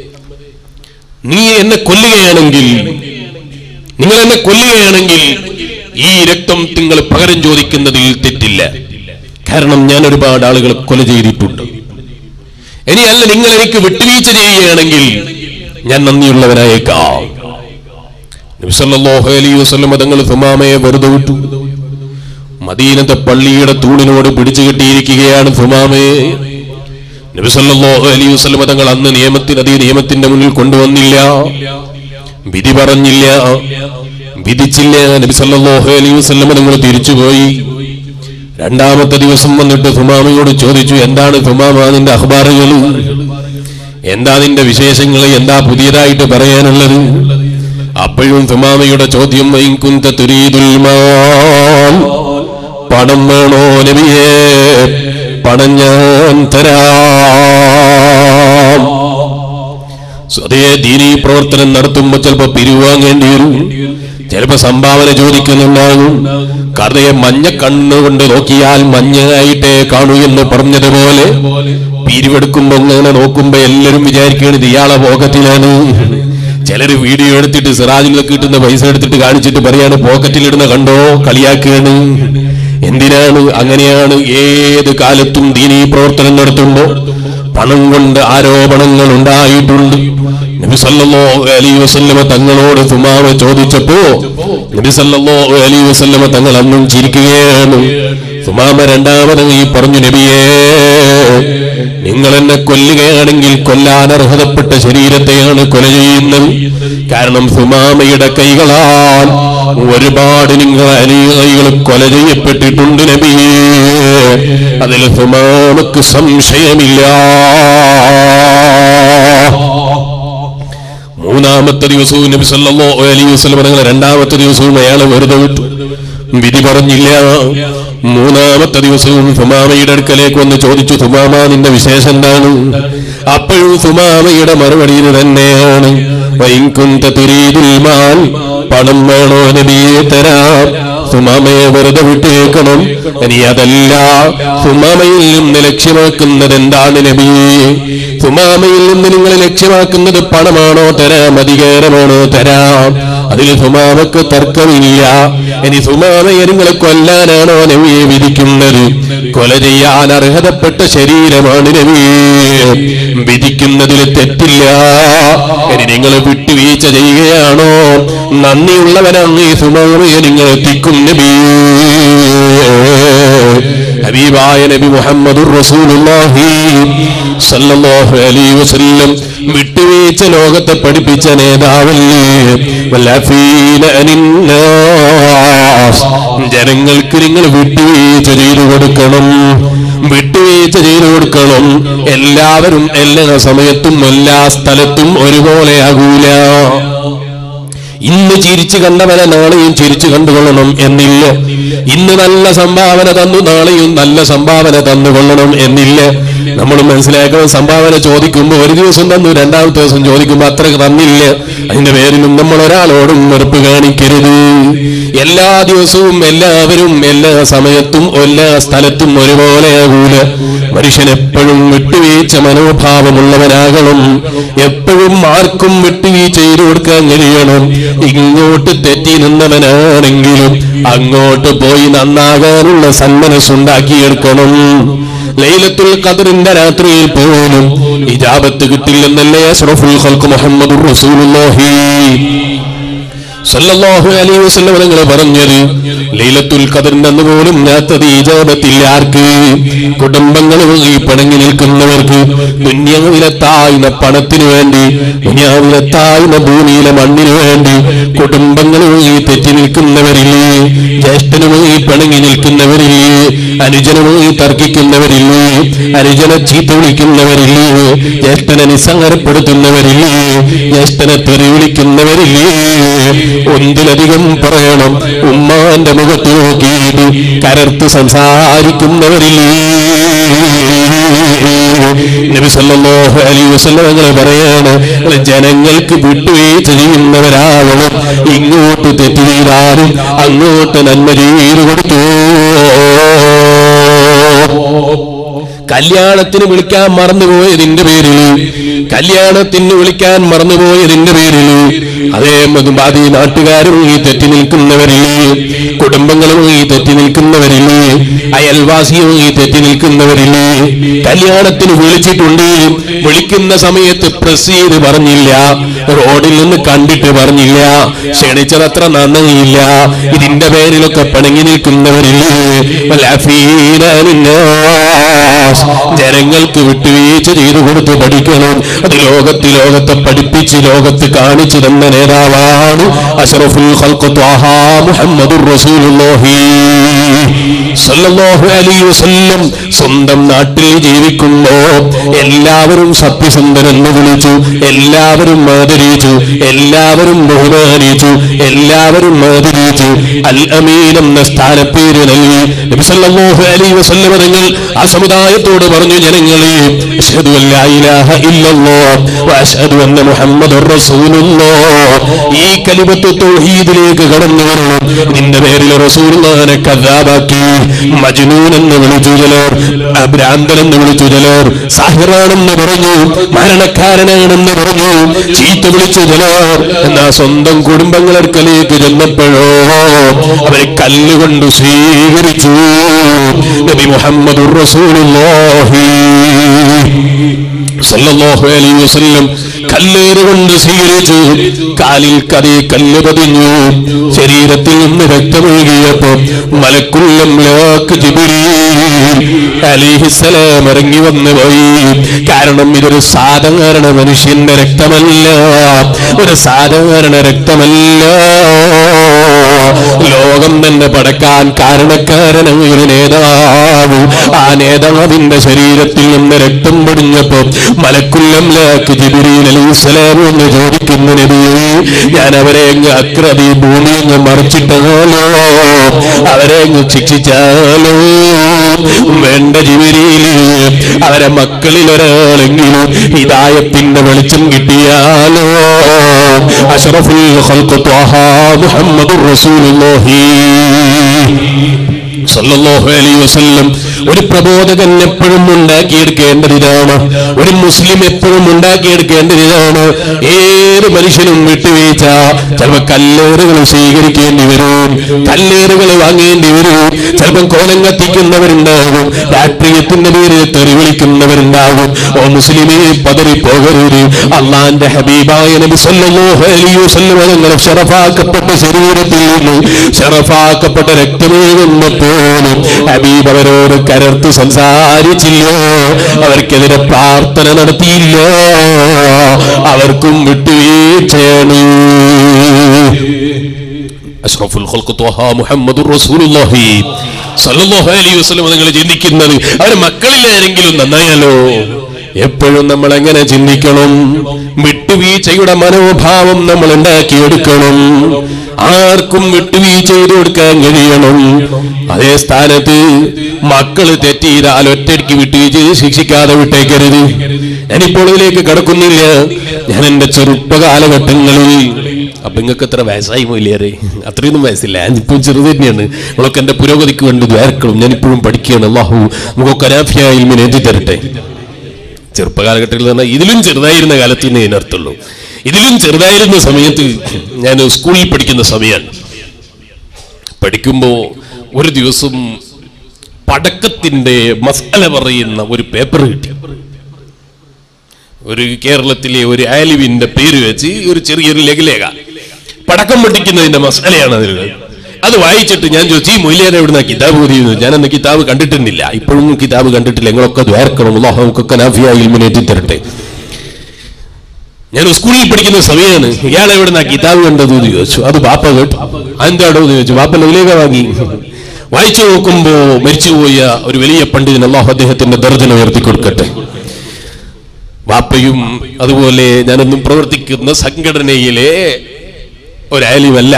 നീ എന്നെ കൊല്ലുകയാണെങ്കിൽ നിങ്ങൾ എന്നെ കൊല്ലുകയാണെങ്കിൽ ഈ രക്തം നിങ്ങൾ പകരം ചോദിക്കുന്നതിൽ തെറ്റില്ല കാരണം ഞാൻ ഒരുപാട് ആളുകളെ കൊല ചെയ്തിട്ടുണ്ട് ഇനിയല്ല നിങ്ങൾ എനിക്ക് വിട്ടുവീഴ്ച ചെയ്യുകയാണെങ്കിൽ ഞാൻ നന്ദിയുള്ളവനായേക്കാം നബി സല്ലല്ലാഹു അലൈഹി വസല്ലം തങ്ങൾ സുമാമയെ വെറുതെ വിട്ടു മദീനത്തെ പള്ളിയുടെ തൂണിനോട് പിടിച്ചു കെട്ടിയിരിക്കുകയാണ് സുമാമയെ നബി സല്ലല്ലാഹു അലൈഹി വസല്ലം തങ്ങൾ അന്ന് നിയമത്തിന് അതേ നിയമത്തിന്റെ മുന്നിൽ കൊണ്ടുവന്നില്ല വിധി പറഞ്ഞില്ല വിധിച്ചില്ല നബി സല്ലല്ലാഹു അലൈഹി വസല്ലം തങ്ങൾ തിരിച്ചുപോയി രണ്ടാമത്തെ ദിവസം വന്നിട്ട് സുമാമയോട് ചോദിച്ചു എന്താണ് സുമാമ നിന്റെ അഖബാറുകൾ എന്താ നിന്റെ വിശേഷങ്ങൾ എന്താ പുതിയതായിട്ട് പറയാനുള്ളത് അപ്പോഴും സുമാമയുടെ ചോദ്യം വൈകുന്ത തുരീദുൽ മാൽ പണം വേണോ നബിയേ പണം ഞാൻ തരാം അതേ ദീനീ പ്രവർത്തനം നടത്തുമ്പോൾ ചിലപ്പോ പിരിവാങ്ങേണ്ടി വരും ചിലപ്പോ സംഭാവന ചോദിക്കുന്നുണ്ടാകും കാരണം മഞ്ഞ കണ്ണുകൊണ്ട് നോക്കിയാൽ മഞ്ഞായിട്ടേ കാണൂ എന്ന് പറഞ്ഞതുപോലെ പിരിവെടുക്കുമ്പോ അങ്ങനെ നോക്കുമ്പോ എല്ലാരും വിചാരിക്കുകയാണ് ഇയാളെ പോക്കറ്റിലാണ് ചിലര് വീഡിയോ എടുത്തിട്ട് സിറാജിലൊക്കെ കിട്ടുന്ന പൈസ എടുത്തിട്ട് കാണിച്ചിട്ട് പറയാണ് പോക്കറ്റിലിടുന്ന കണ്ടോ കളിയാക്കുകയാണ് എന്തിനാണ് അങ്ങനെയാണ് ഏത് കാലത്തും ദീനീ പ്രവർത്തനം നടത്തുമ്പോ പണം കൊണ്ട് ആരോപണങ്ങൾ ഉണ്ടായിട്ടുണ്ട് നബി സല്ലല്ലാഹു അലൈഹി വസല്ലമ തങ്ങളോട് സുമാമ ചോദിച്ചപ്പോ നബി സല്ലല്ലാഹു അലൈഹി വസല്ലമ തങ്ങൾ അന്നും ചിരിക്കുകയാണ് സുമാമ രണ്ടാമതായി പറഞ്ഞു നബിയേ നിങ്ങൾ എന്നെ കൊല്ലുകയാണെങ്കിൽ കൊല്ലാൻ അർഹതപ്പെട്ട ശരീരത്തെയാണ് കൊല ചെയ്യുന്നത് കാരണം സുമാമയുടെ കൈകളാൽ ഒരുപാട് നിങ്ങൾ അനുയായികൾ കൊല ചെയ്യപ്പെട്ടിട്ടുണ്ട് നബിയേ അതിൽ സുമാമക്ക് സംശയമില്ല മൂന്നാമത്തെ ദിവസവും നബി സല്ലല്ലാഹു അലൈഹി വസല്ലം തങ്ങൾ രണ്ടാമത്തെ ദിവസവും അയാളെ വെറുതെ വിട്ടു വിധി പറഞ്ഞില്ല മൂന്നാമത്തെ ദിവസവും സുമാമയുടെ അടുക്കലേക്ക് വന്ന് ചോദിച്ചു സുമാമ നിന്റെ വിശേഷം എന്താണ് അപ്പോഴും സുമാമയുടെ മറുപടി ഇത് തന്നെയാണ് വൈകുന്ത തുരീതുൽ മാൽ പണം വേണോ നബിയെ തരാം സുമാമയെ വെറുതെ വിട്ടേക്കണം ഇനി അതല്ല സുമാമയിൽ നിന്ന് ലക്ഷ്യമാക്കുന്നത് എന്താണ് നബിയെ സുമാമയിൽ നിന്ന് നിങ്ങൾ ലക്ഷ്യമാക്കുന്നത് പണമാണോ തരാം അധികാരമാണോ തരാം അതിൽ സുമാമക്ക് തർക്കമില്ല ഇനി സുമാമയെ നിങ്ങൾ കൊല്ലാനാണോ നബിയെ വിധിക്കുന്നത് കൊല ചെയ്യാൻ അർഹതപ്പെട്ട ശരീരമാണ് നബിയെ വിധിക്കുന്നതിൽ തെറ്റില്ല ഇനി നിങ്ങൾ വിട്ടുവീഴ്ച ചെയ്യുകയാണോ നന്ദിയുള്ളവനാണ് ഈ സുമാമയെ നിങ്ങൾ എത്തിക്കും നബിയേ ഹബീബായ നബി മുഹമ്മദുർ റസൂലുള്ളാഹി സല്ലല്ലാഹു അലൈഹി വസല്ലം വിട്ടുവീഴ്ച ലോകത്തെ പഠിപ്പിച്ച നേതാവല്ലേ വല്ലഫീന അനിന്നാസ് ജനങ്ങൾക്ക് നിങ്ങൾ വിട്ടുവീഴ്ച ചെയ്തു കൊടുക്കണം വിട്ടുവീഴ്ച ചെയ്തു കൊടുക്കണം എല്ലാവരും എല്ലാ സമയത്തും എല്ലാ സ്ഥലത്തും ഒരുപോലെ ആകൂല ഇന്ന് ചിരിച്ചു കണ്ടവനെ നാളെയും ചിരിച്ചു കണ്ടുകൊള്ളണം എന്നില്ല ഇന്ന് നല്ല സംഭാവന തന്നു നാളെയും നല്ല സംഭാവന തന്നുകൊള്ളണം എന്നില്ല നമ്മൾ മനസ്സിലാക്കണം സംഭാവന ചോദിക്കുമ്പോൾ ഒരു ദിവസം തന്നു രണ്ടാമത്തെ ദിവസം ചോദിക്കുമ്പോൾ അത്ര തന്നില്ല അതിന്റെ പേരിലും നമ്മൾ ഒരാളോടും വെറുപ്പ് കാണിക്കരുത് എല്ലാ ദിവസവും എല്ലാവരും എല്ലാ സമയത്തും എല്ലാ സ്ഥലത്തും ഒരുപോലെ ആകൂല മനുഷ്യൻ എപ്പോഴും വിട്ടുവീഴ്ച മനോഭാവമുള്ളവനാകണം എപ്പോഴും ആർക്കും വിട്ടുവീഴ്ച ചെയ്തു കൊടുക്കാൻ കഴിയണം ഇങ്ങോട്ട് തെറ്റി നിന്നവനാണെങ്കിലും അങ്ങോട്ട് പോയി നന്നാകാനുള്ള സന്മനസ്സുണ്ടാക്കിയെടുക്കണം ലൈലത്തുൽ ഖദറിന്റെ രാത്രിയിൽ പോലും ഇജാബത്ത് കിട്ടില്ലെന്നല്ലേ അഷ്റഫുൽ ഖൽഖ് മുഹമ്മദുർ റസൂലുള്ളാഹി സല്ലല്ലാഹു അലൈഹി വസല്ലം നിങ്ങൾ പറഞ്ഞത് ലൈലത്തുൽ ഖദറിന്റെ അന്ന് പോലും ഞാത്തത് ഇജാബത്തില്ല ആർക്ക് കുടുംബങ്ങളുമായി പിണങ്ങി നിൽക്കുന്നവർക്ക് ദുന്യാവിലെ താഴ്ന്ന പണത്തിനു വേണ്ടി ദുന്യാവിലെ താഴ്ന്ന ഭൂമിയിലെ മണ്ണിനു വേണ്ടി കുടുംബങ്ങളുമായി തെറ്റി നിൽക്കുന്നവരില്ലേ ജ്യേഷ്ഠനുമായി പിണങ്ങി നിൽക്കുന്നവരില്ലേ അനുജനുമായി തർക്കിക്കുന്നവരില്ലേ അനുജനെ ചീത്ത വിളിക്കുന്നവരില്ലേ ജ്യേഷ്ഠനെ നിസ്സംഗരപ്പെടുത്തുന്നവരില്ലേ ജ്യേഷ്ഠനെ തെറി വിളിക്കുന്നവരില്ലേ ഒന്നിലധികം പറയണം ഉമ്മാന്റെ മുഖത്ത് നോക്കിയിട്ട് കരർത്ത് സംസാരിക്കുന്നവരില്ലേ നബി സല്ലല്ലാഹു അലൈഹി വസല്ലം ഞങ്ങൾ പറയാണ് നിങ്ങൾ ജനങ്ങൾക്ക് വിട്ടുവീഴ്ച ചെയ്യുന്നവരാവണം ഇങ്ങോട്ട് തെറ്റ് ചെയ്താലും അങ്ങോട്ട് നന്മ ചെയ്തു കൊടുത്തു കല്യാണത്തിന് വിളിക്കാൻ മറന്നുപോയതിന്റെ പേരിൽ കല്യാണത്തിന് വിളിക്കാൻ മറന്നുപോയതിന്റെ പേരിൽ അതേ മധുബാധി നാട്ടുകാരുമായി തെറ്റി നിൽക്കുന്നവരില്ലേ കുടുംബങ്ങളുമായി തെറ്റി നിൽക്കുന്നവരില്ലേ അയൽവാസിയുമായി തെറ്റി നിൽക്കുന്നവരില്ലേ കല്യാണത്തിന് വിളിച്ചിട്ടുണ്ട് വിളിക്കുന്ന സമയത്ത് പ്രസ് ചെയ്ത് പറഞ്ഞില്ല റോഡിൽ നിന്ന് കണ്ടിട്ട് പറഞ്ഞില്ല ക്ഷണിച്ചതത്ര നന്ദിയില്ല ഇതിന്റെ പേരിലൊക്കെ പിണങ്ങി നിൽക്കുന്നവരില്ലേ വലാഫീന ലിന്നാസ്. ജനങ്ങൾക്ക് വിട്ടുവീഴ്ച ചെയ്തു കൊടുത്ത് പഠിക്കണം അത് ലോകത്ത് ലോകത്തെ പഠിപ്പിച്ച് ലോകത്ത് കാണിച്ചു തന്ന നേതാവാണ് അഷറഫുൽ ഖൽഖ് ത്വാഹ മുഹമ്മദുർ റസൂലുള്ളാഹി സല്ലല്ലാഹു അലൈഹി വസല്ലം സ്വന്തം നാട്ടിൽ ജീവിക്കുമ്പോ എല്ലാവരും സത്യസന്ധനെന്ന് വിളിച്ചു എല്ലാവരും ആദരിച്ചു എല്ലാവരും ബഹുമാനിച്ചു എല്ലാവരും ആദരിച്ചു അൽ അമീൻ എന്ന സ്ഥാനപ്പേര് നൽകി നബി സല്ലല്ലാഹു അലൈഹി വസല്ലം നിങ്ങൾ ആ സമുദായത്തോട് പറഞ്ഞു ജനങ്ങളെ അഷ്ഹദു അൻ ലാ ഇലാഹ ഇല്ലല്ലാഹ് വ അഷ്ഹദു അന്ന മുഹമ്മദുർ റസൂലുള്ളാഹ് ഈ കലിമത്ത് തൗഹീദിലേക്ക് കടന്നു വരണം നിന്റെ പേരിൽ റസൂലുള്ളാഹിനെ കذാബാക്കി മജ്നൂൻ എന്ന് വിളിച്ചു ചിലർ ഭ്രാന്തൻ എന്ന് വിളിച്ചു ചിലർ സാഹിറാണെന്ന് പറഞ്ഞു മരണക്കാരനാണെന്ന് പറഞ്ഞു ചീത്ത വിളിച്ചു ചിലർ എന്നാ സ്വന്തം കുടുംബങ്ങളടുക്കലേക്ക് ചെന്നപ്പോഴോ അവരെ കല്ലുകൊണ്ട് സ്വീകരിച്ചു നബി മുഹമ്മദ് സല്ലല്ലാഹു അലൈഹി വസല്ലം കല്ലേറ് കൊണ്ട് സ്വീകരിച്ചു കാലിൽ കതേ കല്ല് പതിഞ്ഞു ശരീരത്തിൽ നിന്ന് രക്തമൊഴുകിയപ്പോ മലക്കുല്ലം അലിഹിസലാം ഇറങ്ങി വന്നു പോയി കാരണം ഇതൊരു സാധാരണ മനുഷ്യന്റെ രക്തമല്ല ഒരു സാധാരണ രക്തമല്ല ലോകം തന്നെ പടക്കാൻ കാരണക്കാരനായ ഒരു നേതാവ് ആ നേതാവിന്റെ ശരീരത്തിൽ നിന്ന് രക്തം പൊടിഞ്ഞപ്പോ മലക്കുല്ലംലാക്ക് ജിബിരിയിൽ അലൈഹിസ്സലാം എന്ന് ചോദിക്കുന്ന നബിയെ ഞാൻ അവരെ അങ്ങ് അക്രതി ഭൂമി അങ്ങ് മറിച്ചിട്ടാലോ അവരെ അങ്ങ് ശിക്ഷിച്ചാലോ വേണ്ട ജിബിരിയിൽ അവരെ മക്കളിൽ ഒരാളെങ്കിലും ഹിദായത്തിന്റെ വെളിച്ചം കിട്ടിയാലോ അഷറഫുൽ ഖൽഖ് ത്വാഹ മുഹമ്മദുർ റസൂലുള്ളാഹി സല്ലല്ലാഹു അലൈഹി വസല്ലം ഒരു പ്രബോധകൻ എപ്പോഴും ഉണ്ടാക്കിയെടുക്കേണ്ടത് ഇതാണ് ഒരു മുസ്ലിം എപ്പോഴും ഉണ്ടാക്കിയെടുക്കേണ്ടത് ഇതാണ് ഏത് മനുഷ്യനും വിട്ടുവീഴ്ച ചിലപ്പോൾ കല്ലേറുകൾ സ്വീകരിക്കേണ്ടി വരും കല്ലേറുകൾ വാങ്ങേണ്ടി വരും ചിലപ്പം കോലം കത്തിക്കുന്നവരുണ്ടാകും രാഷ്ട്രീയത്തിന്റെ പേരിൽ തെറി വിളിക്കുന്നവരുണ്ടാകും ഓ മുസ്ലിമേ പതറിപ്പോകരുത് അള്ളാന്റെ ഹബീബായ നബി സല്ലല്ലാഹു അലൈഹി വസല്ലം തങ്ങളെ ഷറഫാക്കപ്പെട്ട ശരീരത്തിൽ നിന്ന് ഷറഫാക്കപ്പെട്ട രക്തമേകുന്നപ്പോഴും ഹബീബ് അവരോട് കരർത്ത് സംസാരിച്ചില്ല അവർക്കെതിരെ പ്രാർത്ഥന നടത്തിയില്ല അവർക്കും വിട്ടുവീഴ്ചയാണ് അഷ്റഫുൽ ഖൽഖ് ത്വഹ മുഹമ്മദുർ റസൂലുള്ളാഹി സല്ലല്ലാഹു അലൈഹി വസല്ലം നിങ്ങൾ ചിന്തിക്കുന്നത് അവരെ മക്കളിൽ ആരെങ്കിലും നന്നായാലോ എപ്പോഴും നമ്മൾ എങ്ങനെ ചിന്തിക്കണം വിട്ടുവീഴ്ചയുടെ മനോഭാവം നമ്മൾ ഉണ്ടാക്കിയെടുക്കണം ആർക്കും വിട്ടുവീഴ്ച ചെയ്തു കൊടുക്കാൻ കഴിയണം അതേ സ്ഥാനത്ത് മക്കള് തെറ്റിയതാൽ ഒറ്റയ്ക്ക് വിട്ടുവീഴ്ച ചെയ്ത് ശിക്ഷിക്കാതെ വിട്ടേക്കരുത് ഞാനിപ്പോൾ ഇതിലേക്ക് കടക്കുന്നില്ല ഞാൻ എന്റെ ചെറുപ്പ കാലഘട്ടങ്ങളിൽ അപ്പൊ നിങ്ങൾക്ക് എത്ര വയസ്സായി മൂല്യേറെ അത്രയൊന്നും വയസ്സില്ല ഞാനിപ്പോൾ ചെറുത് തന്നെയാണ് നിങ്ങളൊക്കെ എന്റെ പുരോഗതിക്ക് വേണ്ടി ദ്വാരക്കളും ഞാനിപ്പോഴും പഠിക്കുകയാണ് അള്ളാഹു നമുക്കൊക്കെ അനാഫിയായി എഴുതി തരട്ടെ ചെറുപ്പകാലഘട്ടത്തിൽ പറഞ്ഞാൽ ഇതിലും ചെറുതായിരുന്ന കാലത്ത് നിന്ന് ഇതിനർത്ഥമുള്ളൂ ഇതിലും ചെറുതായിരുന്ന സമയത്ത് ഞാൻ സ്കൂളിൽ പഠിക്കുന്ന സമയമാണ് പഠിക്കുമ്പോ ഒരു ദിവസം പടക്കത്തിന്റെ മസാല പറയുന്ന ഒരു പേപ്പർ കിട്ടി ഒരു കേരളത്തിലെ ഒരു ആലിവിന്റെ പേര് വെച്ച് ഒരു ചെറിയൊരു ലഘുലേഖ പടക്കം പൊട്ടിക്കുന്നതിന്റെ മസാലയാണ് അതിൽ അത് വായിച്ചിട്ട് ഞാൻ ചോദിച്ചു ഈ മൊയ്ലിയാരെ എവിടുന്ന കിതാബ് ഓതിയെന്ന് ഞാൻ അന്ന് കിതാബ് കണ്ടിട്ടുന്നില്ല ഇപ്പോഴും കിതാബ് കണ്ടിട്ടില്ല ഞങ്ങളൊക്കെ ദ്വാരക്കണം അള്ളാഹു നമുക്കൊക്കെ നാഫിയ ഇൽമിനേറ്റി തരട്ടെ ഞാൻ സ്കൂളിൽ പഠിക്കുന്ന സമയമാണ് ഇയാൾ എവിടുന്ന കിതാബ് കണ്ടത് എന്ന് ചോദിച്ചു അത് ബാപ്പ കേട്ടു എന്താടോ എന്ന് ചോദിച്ചു ബാപ്പ ലഘുലേഖ വാങ്ങി വായിച്ചു നോക്കുമ്പോ മരിച്ചുപോയ ഒരു വലിയ പണ്ഡിതൻ അള്ളാഹു അദ്ദേഹത്തിന്റെ ദർജന ഉയർത്തി കൊടുക്കട്ടെ വാപ്പയും അതുപോലെ ഞാനൊന്നും പ്രവർത്തിക്കുന്ന സംഘടനയിലെ ഒരാലിമല്ല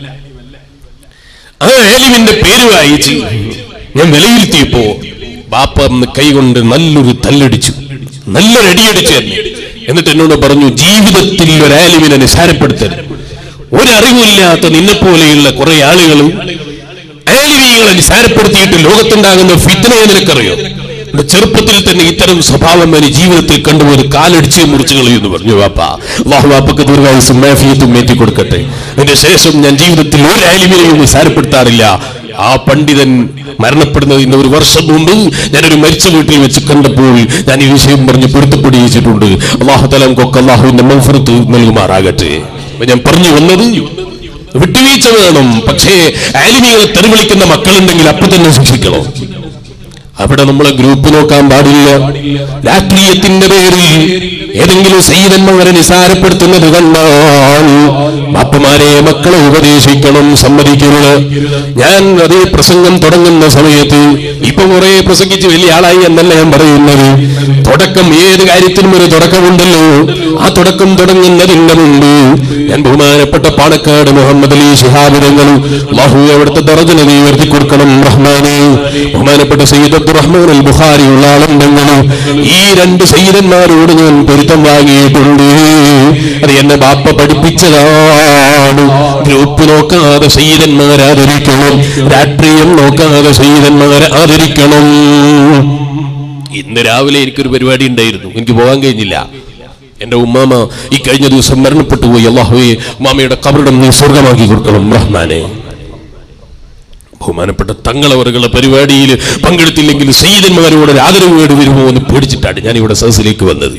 ആ ആലിമിന്റെ പേര് വായിച്ച് ഞാൻ വിലയിരുത്തിയപ്പോ ബാപ്പ അന്ന് കൈകൊണ്ട് നല്ലൊരു തല്ലടിച്ചു നല്ലൊരു അടിയടിച്ചു എന്നെ എന്നിട്ട് എന്നോട് പറഞ്ഞു ജീവിതത്തിൽ ഒരു ആലിമിനെ നിസാരപ്പെടുത്തരുത് ഒരറിവില്ലാത്ത നിന്നെ പോലെയുള്ള കുറെ ആളുകൾ ആലിമീങ്ങളെ നിസാരപ്പെടുത്തിയിട്ട് ലോകത്തുണ്ടാകുന്ന ഫിത്തനയെ നിനക്കറിയോ എന്റെ ചെറുപ്പത്തിൽ തന്നെ ഇത്തരം സ്വഭാവം എന്നെ ജീവിതത്തിൽ കണ്ടുപോയി കാലടിച്ച് മുറിച്ചു കളയുമെന്ന് പറഞ്ഞു വാപ്പ വാഹു വാപ്പക്ക് ദീർഘായുസും മേഫിയത്തും ഏറ്റി കൊടുക്കട്ടെ അതിന്റെ ശേഷം ഞാൻ ജീവിതത്തിൽ ഒരു ആലിമിനെയും നിസാരപ്പെടുത്താറില്ല ആ പണ്ഡിതൻ മരണപ്പെടുന്നതിന് ഒരു വർഷം മുമ്പ് ഞാനൊരു മരിച്ച വീട്ടിൽ വെച്ച് കണ്ടപ്പോൾ ഞാൻ ഈ വിഷയം പറഞ്ഞ് പൊരുത്തപ്പെടിയിച്ചിട്ടുണ്ട് അള്ളാഹുതലം കൊക്ക് അള്ളാഹുവിന്റെ മൻഫറത്ത് നൽകുമാറാകട്ടെ അപ്പൊ ഞാൻ പറഞ്ഞു വന്നത് വിട്ടുവീഴ്ച വേണം പക്ഷേ ആലിമികളെ തെരുവിളിക്കുന്ന മക്കളുണ്ടെങ്കിൽ അപ്പൊ തന്നെ സൂക്ഷിക്കണം അവിടെ നമ്മളെ ഗ്രൂപ്പ് നോക്കാൻ പാടില്ല രാഷ്ട്രീയത്തിന്റെ പേരിൽ ഏതെങ്കിലും സൈതന്മാരെ നിസാരപ്പെടുത്തുന്നത് കണ്ടാൽ ബാപ്പമാരെ മക്കളെ ഉപദേശിക്കണം സമ്മതിക്കരുത് ഞാൻ അതേ പ്രസംഗം തുടങ്ങുന്ന സമയത്ത് ഇപ്പൊ കുറെ പ്രസംഗിച്ച് വലിയ ആളായി എന്നല്ല ഞാൻ പറയുന്നത് തുടക്കം ഏത് കാര്യത്തിനും ഒരു തുടക്കമുണ്ടല്ലോ ആ തുടക്കം തുടങ്ങുന്നതിന്റെ മുമ്പ് ഞാൻ ബഹുമാനപ്പെട്ട പാണക്കാട് മുഹമ്മദ് അലി ശിഹാബിതങ്ങളും ബാഹു അവിടുത്തെ ദറജന നീ ഉയർത്തി കൊടുക്കണം റഹ്മാനെ ബഹുമാനപ്പെട്ട സയ്യിദ് അബ്ദുറഹ്മാൻ അൽ ബുഖാരി ഉള്ള ആളുണ്ടെങ്കിൽ ഈ രണ്ട് സയ്യിദന്മാരോട് ഞാൻ പൊരുത്തം വാങ്ങിയിട്ടുണ്ട് അത് എന്നെ ബാപ്പ പഠിപ്പിച്ചതാണ് ഗ്രൂപ്പ് നോക്കാതെ സയ്യിദന്മാരെ ആദരിക്കണം രാഷ്ട്രീയം നോക്കാതെ സയ്യിദന്മാരെ ആദരിക്കണം ഇന്ന് രാവിലെ എനിക്കൊരു പരിപാടി ഉണ്ടായിരുന്നു എനിക്ക് പോകാൻ കഴിഞ്ഞില്ല എന്റെ ഉമ്മാമ ഈ കഴിഞ്ഞ ദിവസം മരണപ്പെട്ടു പോയി അള്ളാഹുവെ ഉമ്മാമയുടെ കബറിടം നീ സ്വർഗമാക്കി കൊടുക്കണം റഹ്മാനെ ബഹുമാനപ്പെട്ട തങ്ങളവറുകളുടെ പരിപാടിയിൽ പങ്കെടുത്തില്ലെങ്കിൽ സയ്യിദന്മാരോട് ഒരു ആദരവ് വേണ്ടി വരുമോ എന്ന് പേടിച്ചിട്ടാണ് ഞാൻ ഇവിടെ സദസ്സിലേക്ക് വന്നത്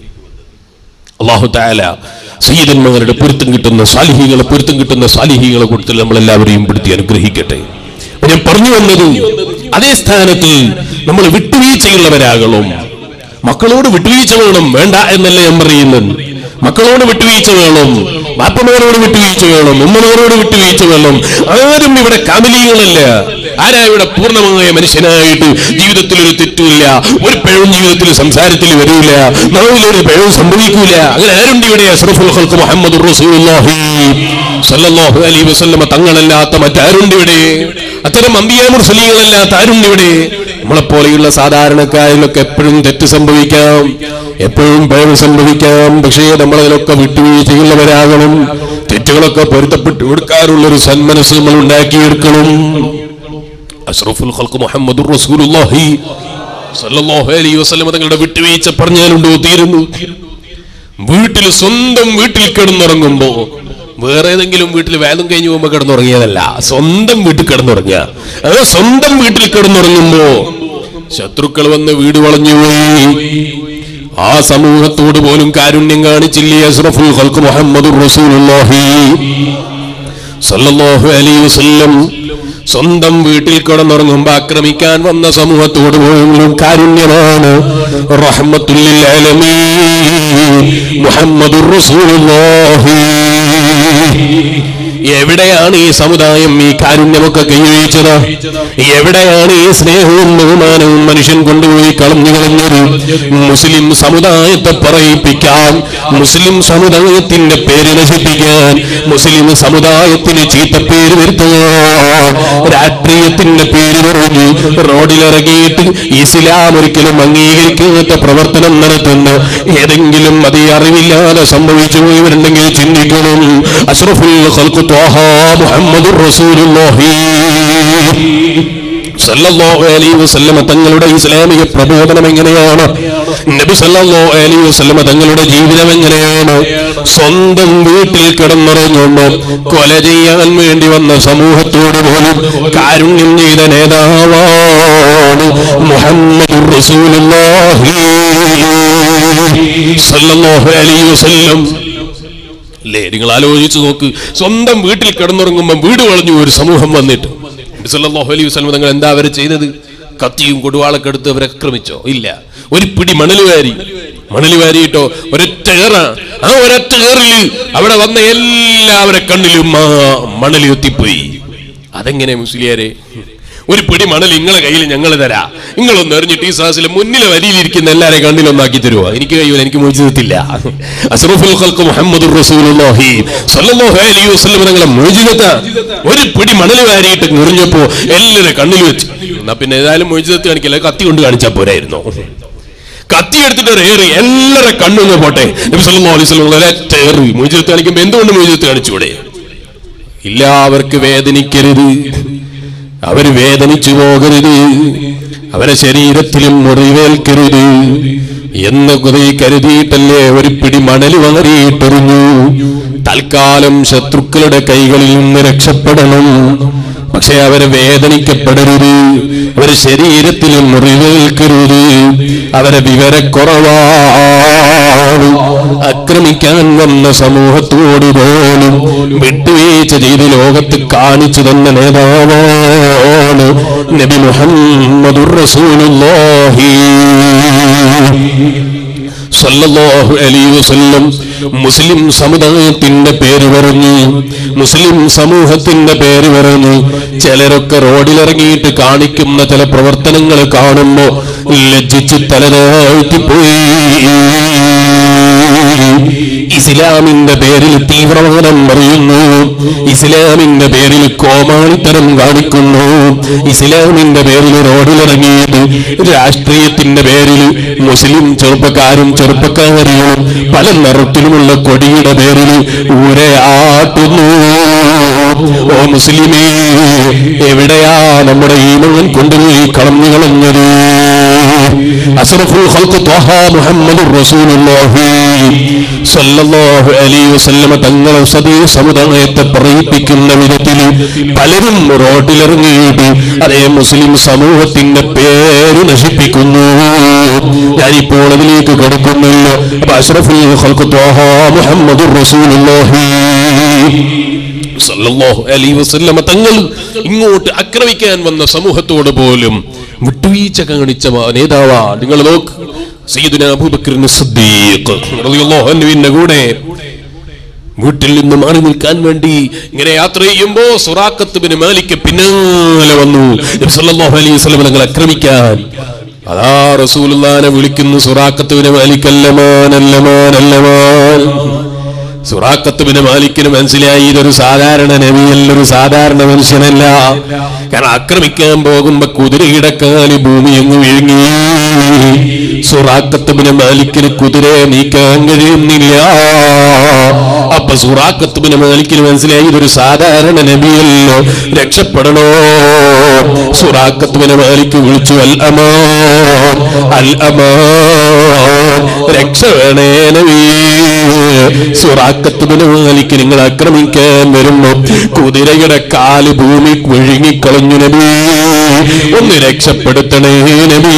അള്ളാഹു താല സയ്യിദന്മാരുടെ പൊരുത്തം കിട്ടുന്ന സാലിഹികളെ പൊരുത്തം കിട്ടുന്ന സാലിഹികളെ കൊടുത്തിൽ നമ്മളെല്ലാവരെയും പെടുത്തി അനുഗ്രഹിക്കട്ടെ അപ്പൊ ഞാൻ പറഞ്ഞു വന്നത് അതേ സ്ഥാനത്ത് നമ്മൾ വിട്ടുവീഴ്ചയുള്ളവരാകണം മക്കളോട് വിട്ടുവീഴ്ച വേണം വേണ്ട എന്നല്ല ഞാൻ പറയുന്നത് മക്കളോട് വിട്ടുവീഴ്ച വേണം ബാപ്പമാരോട് വിട്ടുവീഴ്ച വേണം ഉമ്മമാരോട് വിട്ടുവീഴ്ച വേണം ആരും ഇവിടെ കാമലീകളല്ല ആരാ ഇവിടെ പൂർണ്ണമായ മനുഷ്യനായിട്ട് ജീവിതത്തിൽ ഒരു തെറ്റുമില്ല ഒരു പിഴവും ജീവിതത്തിൽ സംസാരത്തിൽ വരില്ല നാവിലൊരു പിഴവും സംഭവിക്കൂല അങ്ങനെ ആരുണ്ട് ഇവിടെ അഷ്റഫുൽ ഖൽഖ് മുഹമ്മദ് റസൂലുള്ളാഹി സല്ലല്ലാഹു അലൈഹി വസല്ലമ തങ്ങളല്ലാത്ത മറ്റാരുണ്ട് ഇവിടെ അത്തരം അമ്പിയാ മുർസലീങ്ങളല്ലാത്ത ആരുണ്ട് ഇവിടെ നമ്മളെപ്പോലെയുള്ള സാധാരണക്കാരിലൊക്കെ എപ്പോഴും തെറ്റ് സംഭവിക്കാം എപ്പോഴും പിഴവ് സംഭവിക്കാം പക്ഷേ നമ്മളതിലൊക്കെ വിട്ടുവീഴ്ചയുള്ളവരാകണം തെറ്റുകളൊക്കെ പൊരുത്തപ്പെട്ട് കൊടുക്കാനുള്ള ഒരു സന്മനസ് നമ്മൾ ഉണ്ടാക്കിയെടുക്കണം അഷ്റഫുൽ ഖൽഖ് മുഹമ്മദ് റസൂലുള്ളാഹി സല്ലല്ലാഹു അലൈഹി വസല്ലം തങ്ങളുടെ വിട്ടുവീഴ്ച പറഞ്ഞാലുണ്ടോ തീരുന്നു വീട്ടിൽ സ്വന്തം വീട്ടിൽ കിടന്നുറങ്ങുമ്പോ വേറെ ഏതെങ്കിലും വീട്ടിൽ വേദം കഴിഞ്ഞു പോകുമ്പോ കിടന്നുറങ്ങിയതല്ല സ്വന്തം വീട്ടിൽ കിടന്നുറങ്ങിയ അത് സ്വന്തം വീട്ടിൽ കിടന്നുറങ്ങുമ്പോ ശത്രുക്കൾ വന്ന് വീട് വളഞ്ഞുപോയി ആ സമൂഹത്തോട് പോലും കാരുണ്യം കാണിച്ചില്ലേ അഷ്റഫുൽ ഖൽഖ് മുഹമ്മദ് റസൂലുള്ളാഹി സല്ലല്ലാഹു അലൈഹി വസല്ലം സ്വന്തം വീട്ടിൽ കിടന്നുറങ്ങുമ്പോ ആക്രമിക്കാൻ വന്ന സമൂഹത്തോട് പോലും കാരുണ്യമാണ് റഹ്മത്തുല്ലിൽ ആലമീൻ മുഹമ്മദുർ റസൂലുള്ളാഹി എവിടെയാണ് ഈ സമുദായം ഈ കാരുണ്യമൊക്കെ കൈവഴിച്ചത് എവിടെയാണ് ഈ സ്നേഹവും ബഹുമാനവും മനുഷ്യൻ കൊണ്ടുപോയി കളഞ്ഞു കളഞ്ഞത് മുസ്ലിം സമുദായത്തെ പറയിപ്പിക്കാൻ മുസ്ലിം സമുദായത്തിന്റെ പേര് നശിപ്പിക്കാൻ മുസ്ലിം സമുദായത്തിന് ചീത്തപ്പേര് വരുത്തുക രാഷ്ട്രീയത്തിന്റെ പേര് പറഞ്ഞു റോഡിലിറങ്ങിയിട്ട് ഇസ്ലാം ഒരിക്കലും അംഗീകരിക്കാത്ത പ്രവർത്തനം നടത്തുന്ന ഏതെങ്കിലും അത് അറിവില്ലാതെ സംഭവിച്ചു പോയവരുണ്ടെങ്കിൽ ചിന്തിക്കണം അഷ്റഫുൽ ഖൽഖ് ത്വാഹ മുഹമ്മദുർ റസൂലുള്ളാഹി സല്ലല്ലാഹു അലൈഹി വസല്ലമ തങ്ങളുടെ ഇസ്ലാമിക പ്രബോധനം എങ്ങനെയാണ് നബി സല്ലല്ലാഹു അലൈഹി വസല്ലമ തങ്ങളുടെ ജീവിതം എങ്ങനെയാണ് സ്വന്തം വീട്ടിൽ കിടന്നുറങ്ങുമ്പോൾ കൊല ചെയ്യാൻ വേണ്ടി വന്ന സമൂഹത്തോട് പോലും കാരുണ്യം ചെയ്ത നേതാവാണ് മുഹമ്മദ് റസൂലുള്ളാഹി സല്ലല്ലാഹു അലൈഹി വസല്ലം അല്ലേ നിങ്ങൾ ആലോചിച്ച് നോക്ക് സ്വന്തം വീട്ടിൽ കിടന്നുറങ്ങുമ്പോൾ വീട് വളഞ്ഞു ഒരു സമൂഹം വന്നിട്ട് നബി സല്ലല്ലാഹു അലൈഹി വസല്ലം തങ്ങൾ എന്താ അവരെ ചെയ്തത് കത്തിയും കൊടുവാളൊക്കെ എടുത്ത് അവരെ ആക്രമിച്ചോ ഇല്ല ഒരു പിടി മണൽ വാരി മണൽ വാരിയിട്ടോ ഒരൊറ്റ ഏറ ആ ഒരൊറ്റ ഏറില് അവിടെ വന്ന എല്ലാവരെ കണ്ണിലും ആ മണൽ എത്തിപ്പോയി അതെങ്ങനെ മുസ്ലിയാരെ ഒരു പിടി മണൽ നിങ്ങളെ കയ്യിൽ ഞങ്ങൾ തരാ നിങ്ങളൊന്ന് എറിഞ്ഞിട്ട് ഈ സാസിലെ മുന്നിലെ വരിയിലിരിക്കുന്ന എല്ലാരെയും കണ്ണിലൊന്നാക്കി തരുമോ എനിക്ക് കഴിയൂല എനിക്ക് മോചിതത്തില്ല അസ്റഫുൽ ഖൽഖ് മുഹമ്മദുർ റസൂലുള്ളാഹി സ്വല്ലല്ലാഹു അലൈഹി വസല്ലം നിങ്ങളെ മോചിതത്ത ഒരു പിടി മണൽ വാരിയിട്ട് എറിഞ്ഞപ്പോ എല്ലാവരും കണ്ണിൽ വെച്ചു എന്നാ പിന്നെ ഏതായാലും മോചിതത്ത് കാണിക്കില്ല കത്തി കൊണ്ട് കാണിച്ചാ പോരായിരുന്നോ കത്തി എടുത്തിട്ട് ഒരു ഏറി എല്ലാവരുടെ കണ്ണൊന്ന് പോട്ടെ നബി സല്ലല്ലാഹു അലൈഹി വസല്ലം ഒരൊറ്റ ഏറി മോചിതത്ത് കാണിക്കുമ്പോൾ എന്തുകൊണ്ട് മോചിതത്ത് കാണിച്ചൂടെ ഇല്ല അവർക്ക് വേദനിക്കരുത് അവര് വേദനിച്ചു പോകരുത് അവരെ ശരീരത്തിലും മുറിവേൽക്കരുത് എന്ന് കുറി കരുതിയിട്ടല്ലേ ഒരു പിടി മണൽ വളരിയിട്ടെറിഞ്ഞു തൽക്കാലം ശത്രുക്കളുടെ കൈകളിൽ നിന്ന് രക്ഷപ്പെടണം പക്ഷെ അവരെ വേദനിക്കപ്പെടരുത് അവരെ ശരീരത്തിലും മുറിവേൽക്കരുത് അവരെ വിവരക്കുറവാണ് ആക്രമിക്കാൻ വന്ന സമൂഹത്തോട് പോലും വിട്ടുവീഴ്ച ചെയ്ത് ലോകത്ത് കാണിച്ചു തന്ന നേതാവാണ് നബി മുഹമ്മദുർ റസൂലുള്ളാഹി സല്ലല്ലാഹു അലൈഹി വസല്ലം മുസ്ലിം സമുദായത്തിന്റെ പേര് പറഞ്ഞു മുസ്ലിം സമൂഹത്തിന്റെ പേര് പറഞ്ഞു ചിലരൊക്കെ റോഡിലിറങ്ങിയിട്ട് കാണിക്കുന്ന ചില പ്രവർത്തനങ്ങൾ കാണുമ്പോ ലജ്ജിച്ച് തലതാഴ്ത്തി പോയി ഇസ്ലാമിന്റെ പേരിൽ തീവ്രവാദം പറയുന്നു ഇസ്ലാമിന്റെ പേരിൽ കോമാളിത്തരം കാണിക്കുന്നു ഇസ്ലാമിന്റെ പേരിൽ റോഡിലിറങ്ങിയിട്ട് രാഷ്ട്രീയത്തിന്റെ പേരിൽ മുസ്ലിം ചെറുപ്പക്കാരും ചെറുപ്പക്കാരികളും പല നിറത്തിലുമുള്ള കൊടിയുടെ പേരിൽ ഊരയാട്ടുന്നു ഓ മുസ്ലിമേ എവിടെയാ നമ്മുടെ ഈമൻ കൊണ്ടുപോയി കളഞ്ഞു കളഞ്ഞത് അസ്റഫുൽ ഖൽഖ് ത്വഹ മുഹമ്മദുർ റസൂലുള്ളാഹി സല്ലല്ലാഹു അലൈഹി വസല്ലമ തങ്ങളെ സദീ സമുദായത്തെ പറയിപ്പിക്കുന്ന വിധത്തിൽ പലരും റോഡിലിറങ്ങിയിട്ട് അതേ മുസ്ലിം സമൂഹത്തിന്റെ പേര് നശിപ്പിക്കുന്നു ഞാനിപ്പോൾ അതിലേക്ക് കിടക്കുന്നില്ല അപ്പൊ അഷ്റഫുൽ ഖൽഖ് ത്വഹ മുഹമ്മദുർ റസൂലുള്ളാഹി സല്ലല്ലാഹു അലൈഹി വസല്ലമ തങ്ങൾ ഇങ്ങോട്ട് ആക്രമിക്കാൻ വന്ന സമൂഹത്തോട് പോലും വിട്ടുവീഴ്ച കാണിച്ച മാ- നേതാവാ നിങ്ങൾ നോക്ക് സയ്യിദുന അബൂബക്കറിന് സിദ്ദീഖ് റളിയല്ലാഹു അൻഹുവിന്റെ കൂടെ വീട്ടിൽ നിന്ന് മാറി നിൽക്കാൻ വേണ്ടി ഇങ്ങനെ യാത്ര ചെയ്യുമ്പോ സുറാഖത്ത് ബിൻ മാലിക്ക് പിന്നാലെ വന്നു നബി സല്ലല്ലാഹു അലൈഹി വസല്ലം തങ്ങൾ ആക്രമിക്കാൻ അതാ റസൂലുള്ളാനെ വിളിക്കുന്നു സുറാഖത്ത് ബിൻ മാലിക് അല്ലമാൻ അല്ലമാൻ അല്ലമാൻ സുറാഖത്ത് ബിൻ മാലിക്കിന് മനസ്സിലായി ഇതൊരു സാധാരണ നബിയല്ല ഒരു സാധാരണ മനുഷ്യനല്ല കാരണം ആക്രമിക്കാൻ പോകുമ്പോ കുതിരയുടെ കാല് ഭൂമി അങ്ങ് വിഴുങ്ങി സുറാഖത്ത് ബിൻ മാലിക്കിന് കുതിരയെ നീക്കാൻ കഴിയുന്നില്ല അപ്പൊ സുറാഖത്ത് ബിൻ മാലിക്കിന് മനസ്സിലായി ഇതൊരു സാധാരണ നബിയല്ലോ രക്ഷപ്പെടണോ സുറാഖത്ത് ബിൻ മാലിക്ക് വിളിച്ചു അൽ അമാൻ അൽ അമാൻ രക്ഷ വേണേ നബി സുറാഖത്ത് ബിൻ മാലിക്ക് നിങ്ങൾ ആക്രമിക്കാൻ വരുമ്പോ കുതിരയുടെ കാല് ഭൂമി വിഴുങ്ങിക്കളഞ്ഞു നബി ഒന്ന് രക്ഷപ്പെടുത്തണേ നബി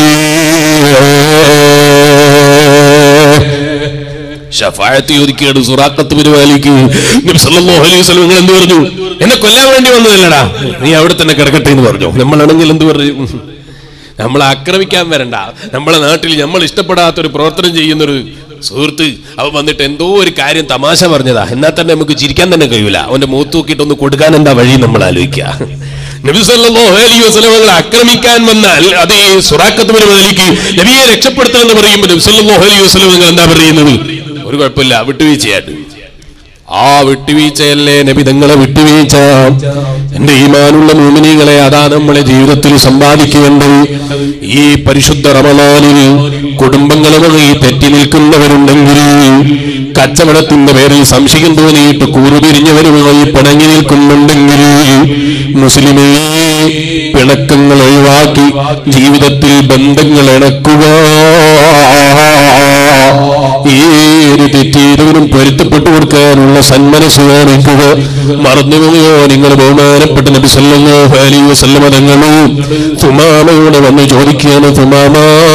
ഷഫായത്ത് ചോദിക്കുകയാണ് സുറാഖത്ത് ബിൻ മാലിക്ക് നബി സല്ലല്ലാഹു അലൈഹി വസല്ലം നിങ്ങൾ എന്ത് പറഞ്ഞു എന്നെ കൊല്ലാൻ വേണ്ടി വന്നതല്ലടാ നീ അവിടെ തന്നെ കിടക്കട്ടെ എന്ന് പറഞ്ഞു നമ്മളാണെങ്കിൽ എന്ത് പറഞ്ഞു നമ്മൾ ആക്രമിക്കാൻ വരണ്ട നമ്മളെ നാട്ടിൽ നമ്മൾ ഇഷ്ടപ്പെടാത്ത ഒരു പ്രവർത്തനം ചെയ്യുന്നൊരു സുഹൃത്ത് അവൻ വന്നിട്ട് എന്തോ ഒരു കാര്യം തമാശ പറഞ്ഞതാ എന്നാൽ തന്നെ നമുക്ക് ചിരിക്കാൻ തന്നെ കഴിയൂല അവന്റെ മുഖത്ത് നോക്കിയിട്ട് ഒന്ന് കൊടുക്കാൻ എന്താ വഴി നമ്മൾ ആലോചിക്കുക നബി സല്ലല്ലാഹു അലൈഹി വസല്ലം തങ്ങളെ ആക്രമിക്കാൻ വന്നാൽ അത് ഈ സുറാഖത്ത് ബിൻ മാലിക്ക് നബിയെ രക്ഷപ്പെടുത്തണമെന്ന് പറയുമ്പോൾ നബി സല്ലല്ലാഹു അലൈഹി വസല്ലം നിങ്ങൾ എന്താ പറയുന്നത് ഒരു കുഴപ്പമില്ല വിട്ടുവീഴ്ചയായിട്ട് ആ വിട്ടുവീഴ്ചയല്ലേ നബി തങ്ങളെ വിട്ടുവീഴ്ച എന്റെ ഈമാനുള്ള മൂമിനികളെ അതാ നമ്മളെ ജീവിതത്തിൽ സമ്പാദിക്കേണ്ടത് ഈ പരിശുദ്ധ റമദാനിൽ കുടുംബങ്ങളുമായി തെറ്റി നിൽക്കുന്നവരുണ്ടെങ്കിൽ കച്ചവടത്തിന്റെ പേരിൽ സംശയം തോന്നിയിട്ട് കൂറുപിരിഞ്ഞവരുമായി പിണങ്ങി നിൽക്കുന്നുണ്ടെങ്കിൽ മുസ്ലിമേ പിണക്കങ്ങൾ ഒഴിവാക്കി ജീവിതത്തിൽ ബന്ധങ്ങൾ ഇണക്കുക ഏത് തെറ്റീരവനും പൊരുത്തപ്പെട്ടു കൊടുക്കാനുള്ള സന്മനസ് കാണിക്കുക മറന്നുപോയോ നിങ്ങൾ ബഹുമാനപ്പെട്ട നബി സല്ലല്ലാഹു അലൈഹി വസല്ലമ തങ്ങളും തുമാമയോട് വന്ന് ചോദിക്കുകയാണ് തുമാമ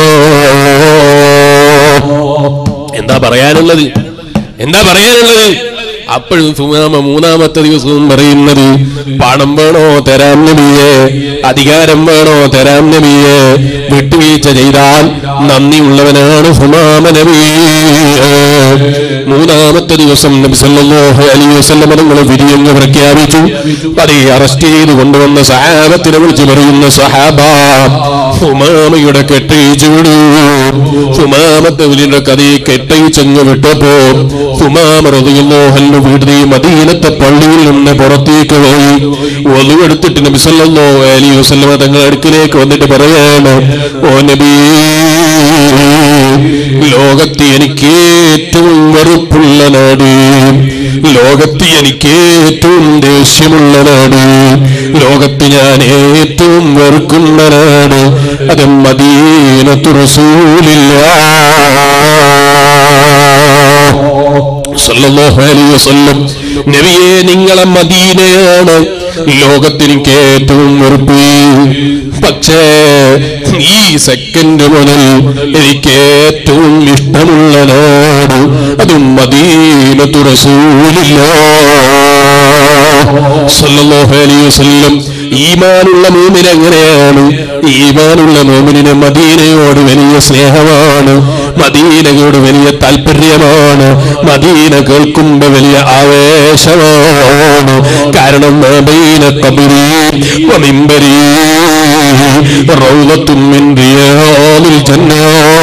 എന്താ പറയാനുള്ളത് എന്താ പറയാനുള്ളത് അപ്പോഴും സുമാമ മൂന്നാമത്തെ ദിവസവും പറയുന്നത് പണം വേണോ തരാം നബിയെ അധികാരം വേണോ തരാം നബിയെ വിട്ടുവീഴ്ച ചെയ്താൽ നന്ദിയുള്ളവനാണ് സുമാമ നബിയെ മൂന്നാമത്തെ ദിവസം നബി സല്ലല്ലാഹു അലൈഹി വസല്ലം തങ്ങൾ വിരിയങ്ങ് പ്രഖ്യാപിച്ചു അതേ അറസ്റ്റ് ചെയ്ത് കൊണ്ടുവന്ന സഹാബത്തിനെ വിളിച്ച് പറയുന്ന സഹാബ സുമാമയുടെ കെട്ടയിച്ചു വിടൂ സുമാമത്തെ വലിയ കഥയെ കെട്ടയിച്ചങ്ങ് വിട്ടപ്പോ സുമാമ റളിയല്ലാഹു വീട്ടിൽ മദീനത്തെ പള്ളിയിൽ നിന്ന് പുറത്തേക്ക് പോയി ഒലുവെടുത്തിട്ട് നബി സല്ലല്ലാഹു അലൈഹി വസല്ലം തങ്ങൾ അടുക്കിലേക്ക് വന്നിട്ട് പറയാണ് ഓ നബി ലോകത്ത് എനിക്ക് ഏറ്റവും വെറുപ്പുള്ള നാട് ലോകത്ത് എനിക്ക് ഏറ്റവും ദേഷ്യമുള്ള നാട് ലോകത്ത് ഞാൻ ഏറ്റവും വെറുക്കുന്ന നാട് അത് മദീനത്തു റസൂലില്ല സല്ലല്ലാഹു അലൈഹി വസല്ലം നബിയെ നിങ്ങളെ മദീനയാണ് ലോകത്തിനിക്ക് ഏറ്റവും വെറുപ്പ് പക്ഷേ ഈ സെക്കൻഡ് മുതൽ എനിക്ക് ഏറ്റവും ഇഷ്ടമുള്ള നാട് അതും മദീനത്തു റസൂലില്ല സല്ലല്ലാഹു അലൈഹി വസല്ലം ഈമാനുള്ള മൂമിൻ എങ്ങനെയാണ് ഈമാനുള്ള മൂമിനിന് മദീനയോട് വലിയ സ്നേഹമാണ് മദീനയോട് വലിയ താല്പര്യമാണ് മദീന കേൾക്കുമ്പോ വലിയ ആവേശമാണ് കാരണം മദീന കബരി വമിമ്പരി റൗളത്തും മിൻ റിയാദിൽ ജന്ന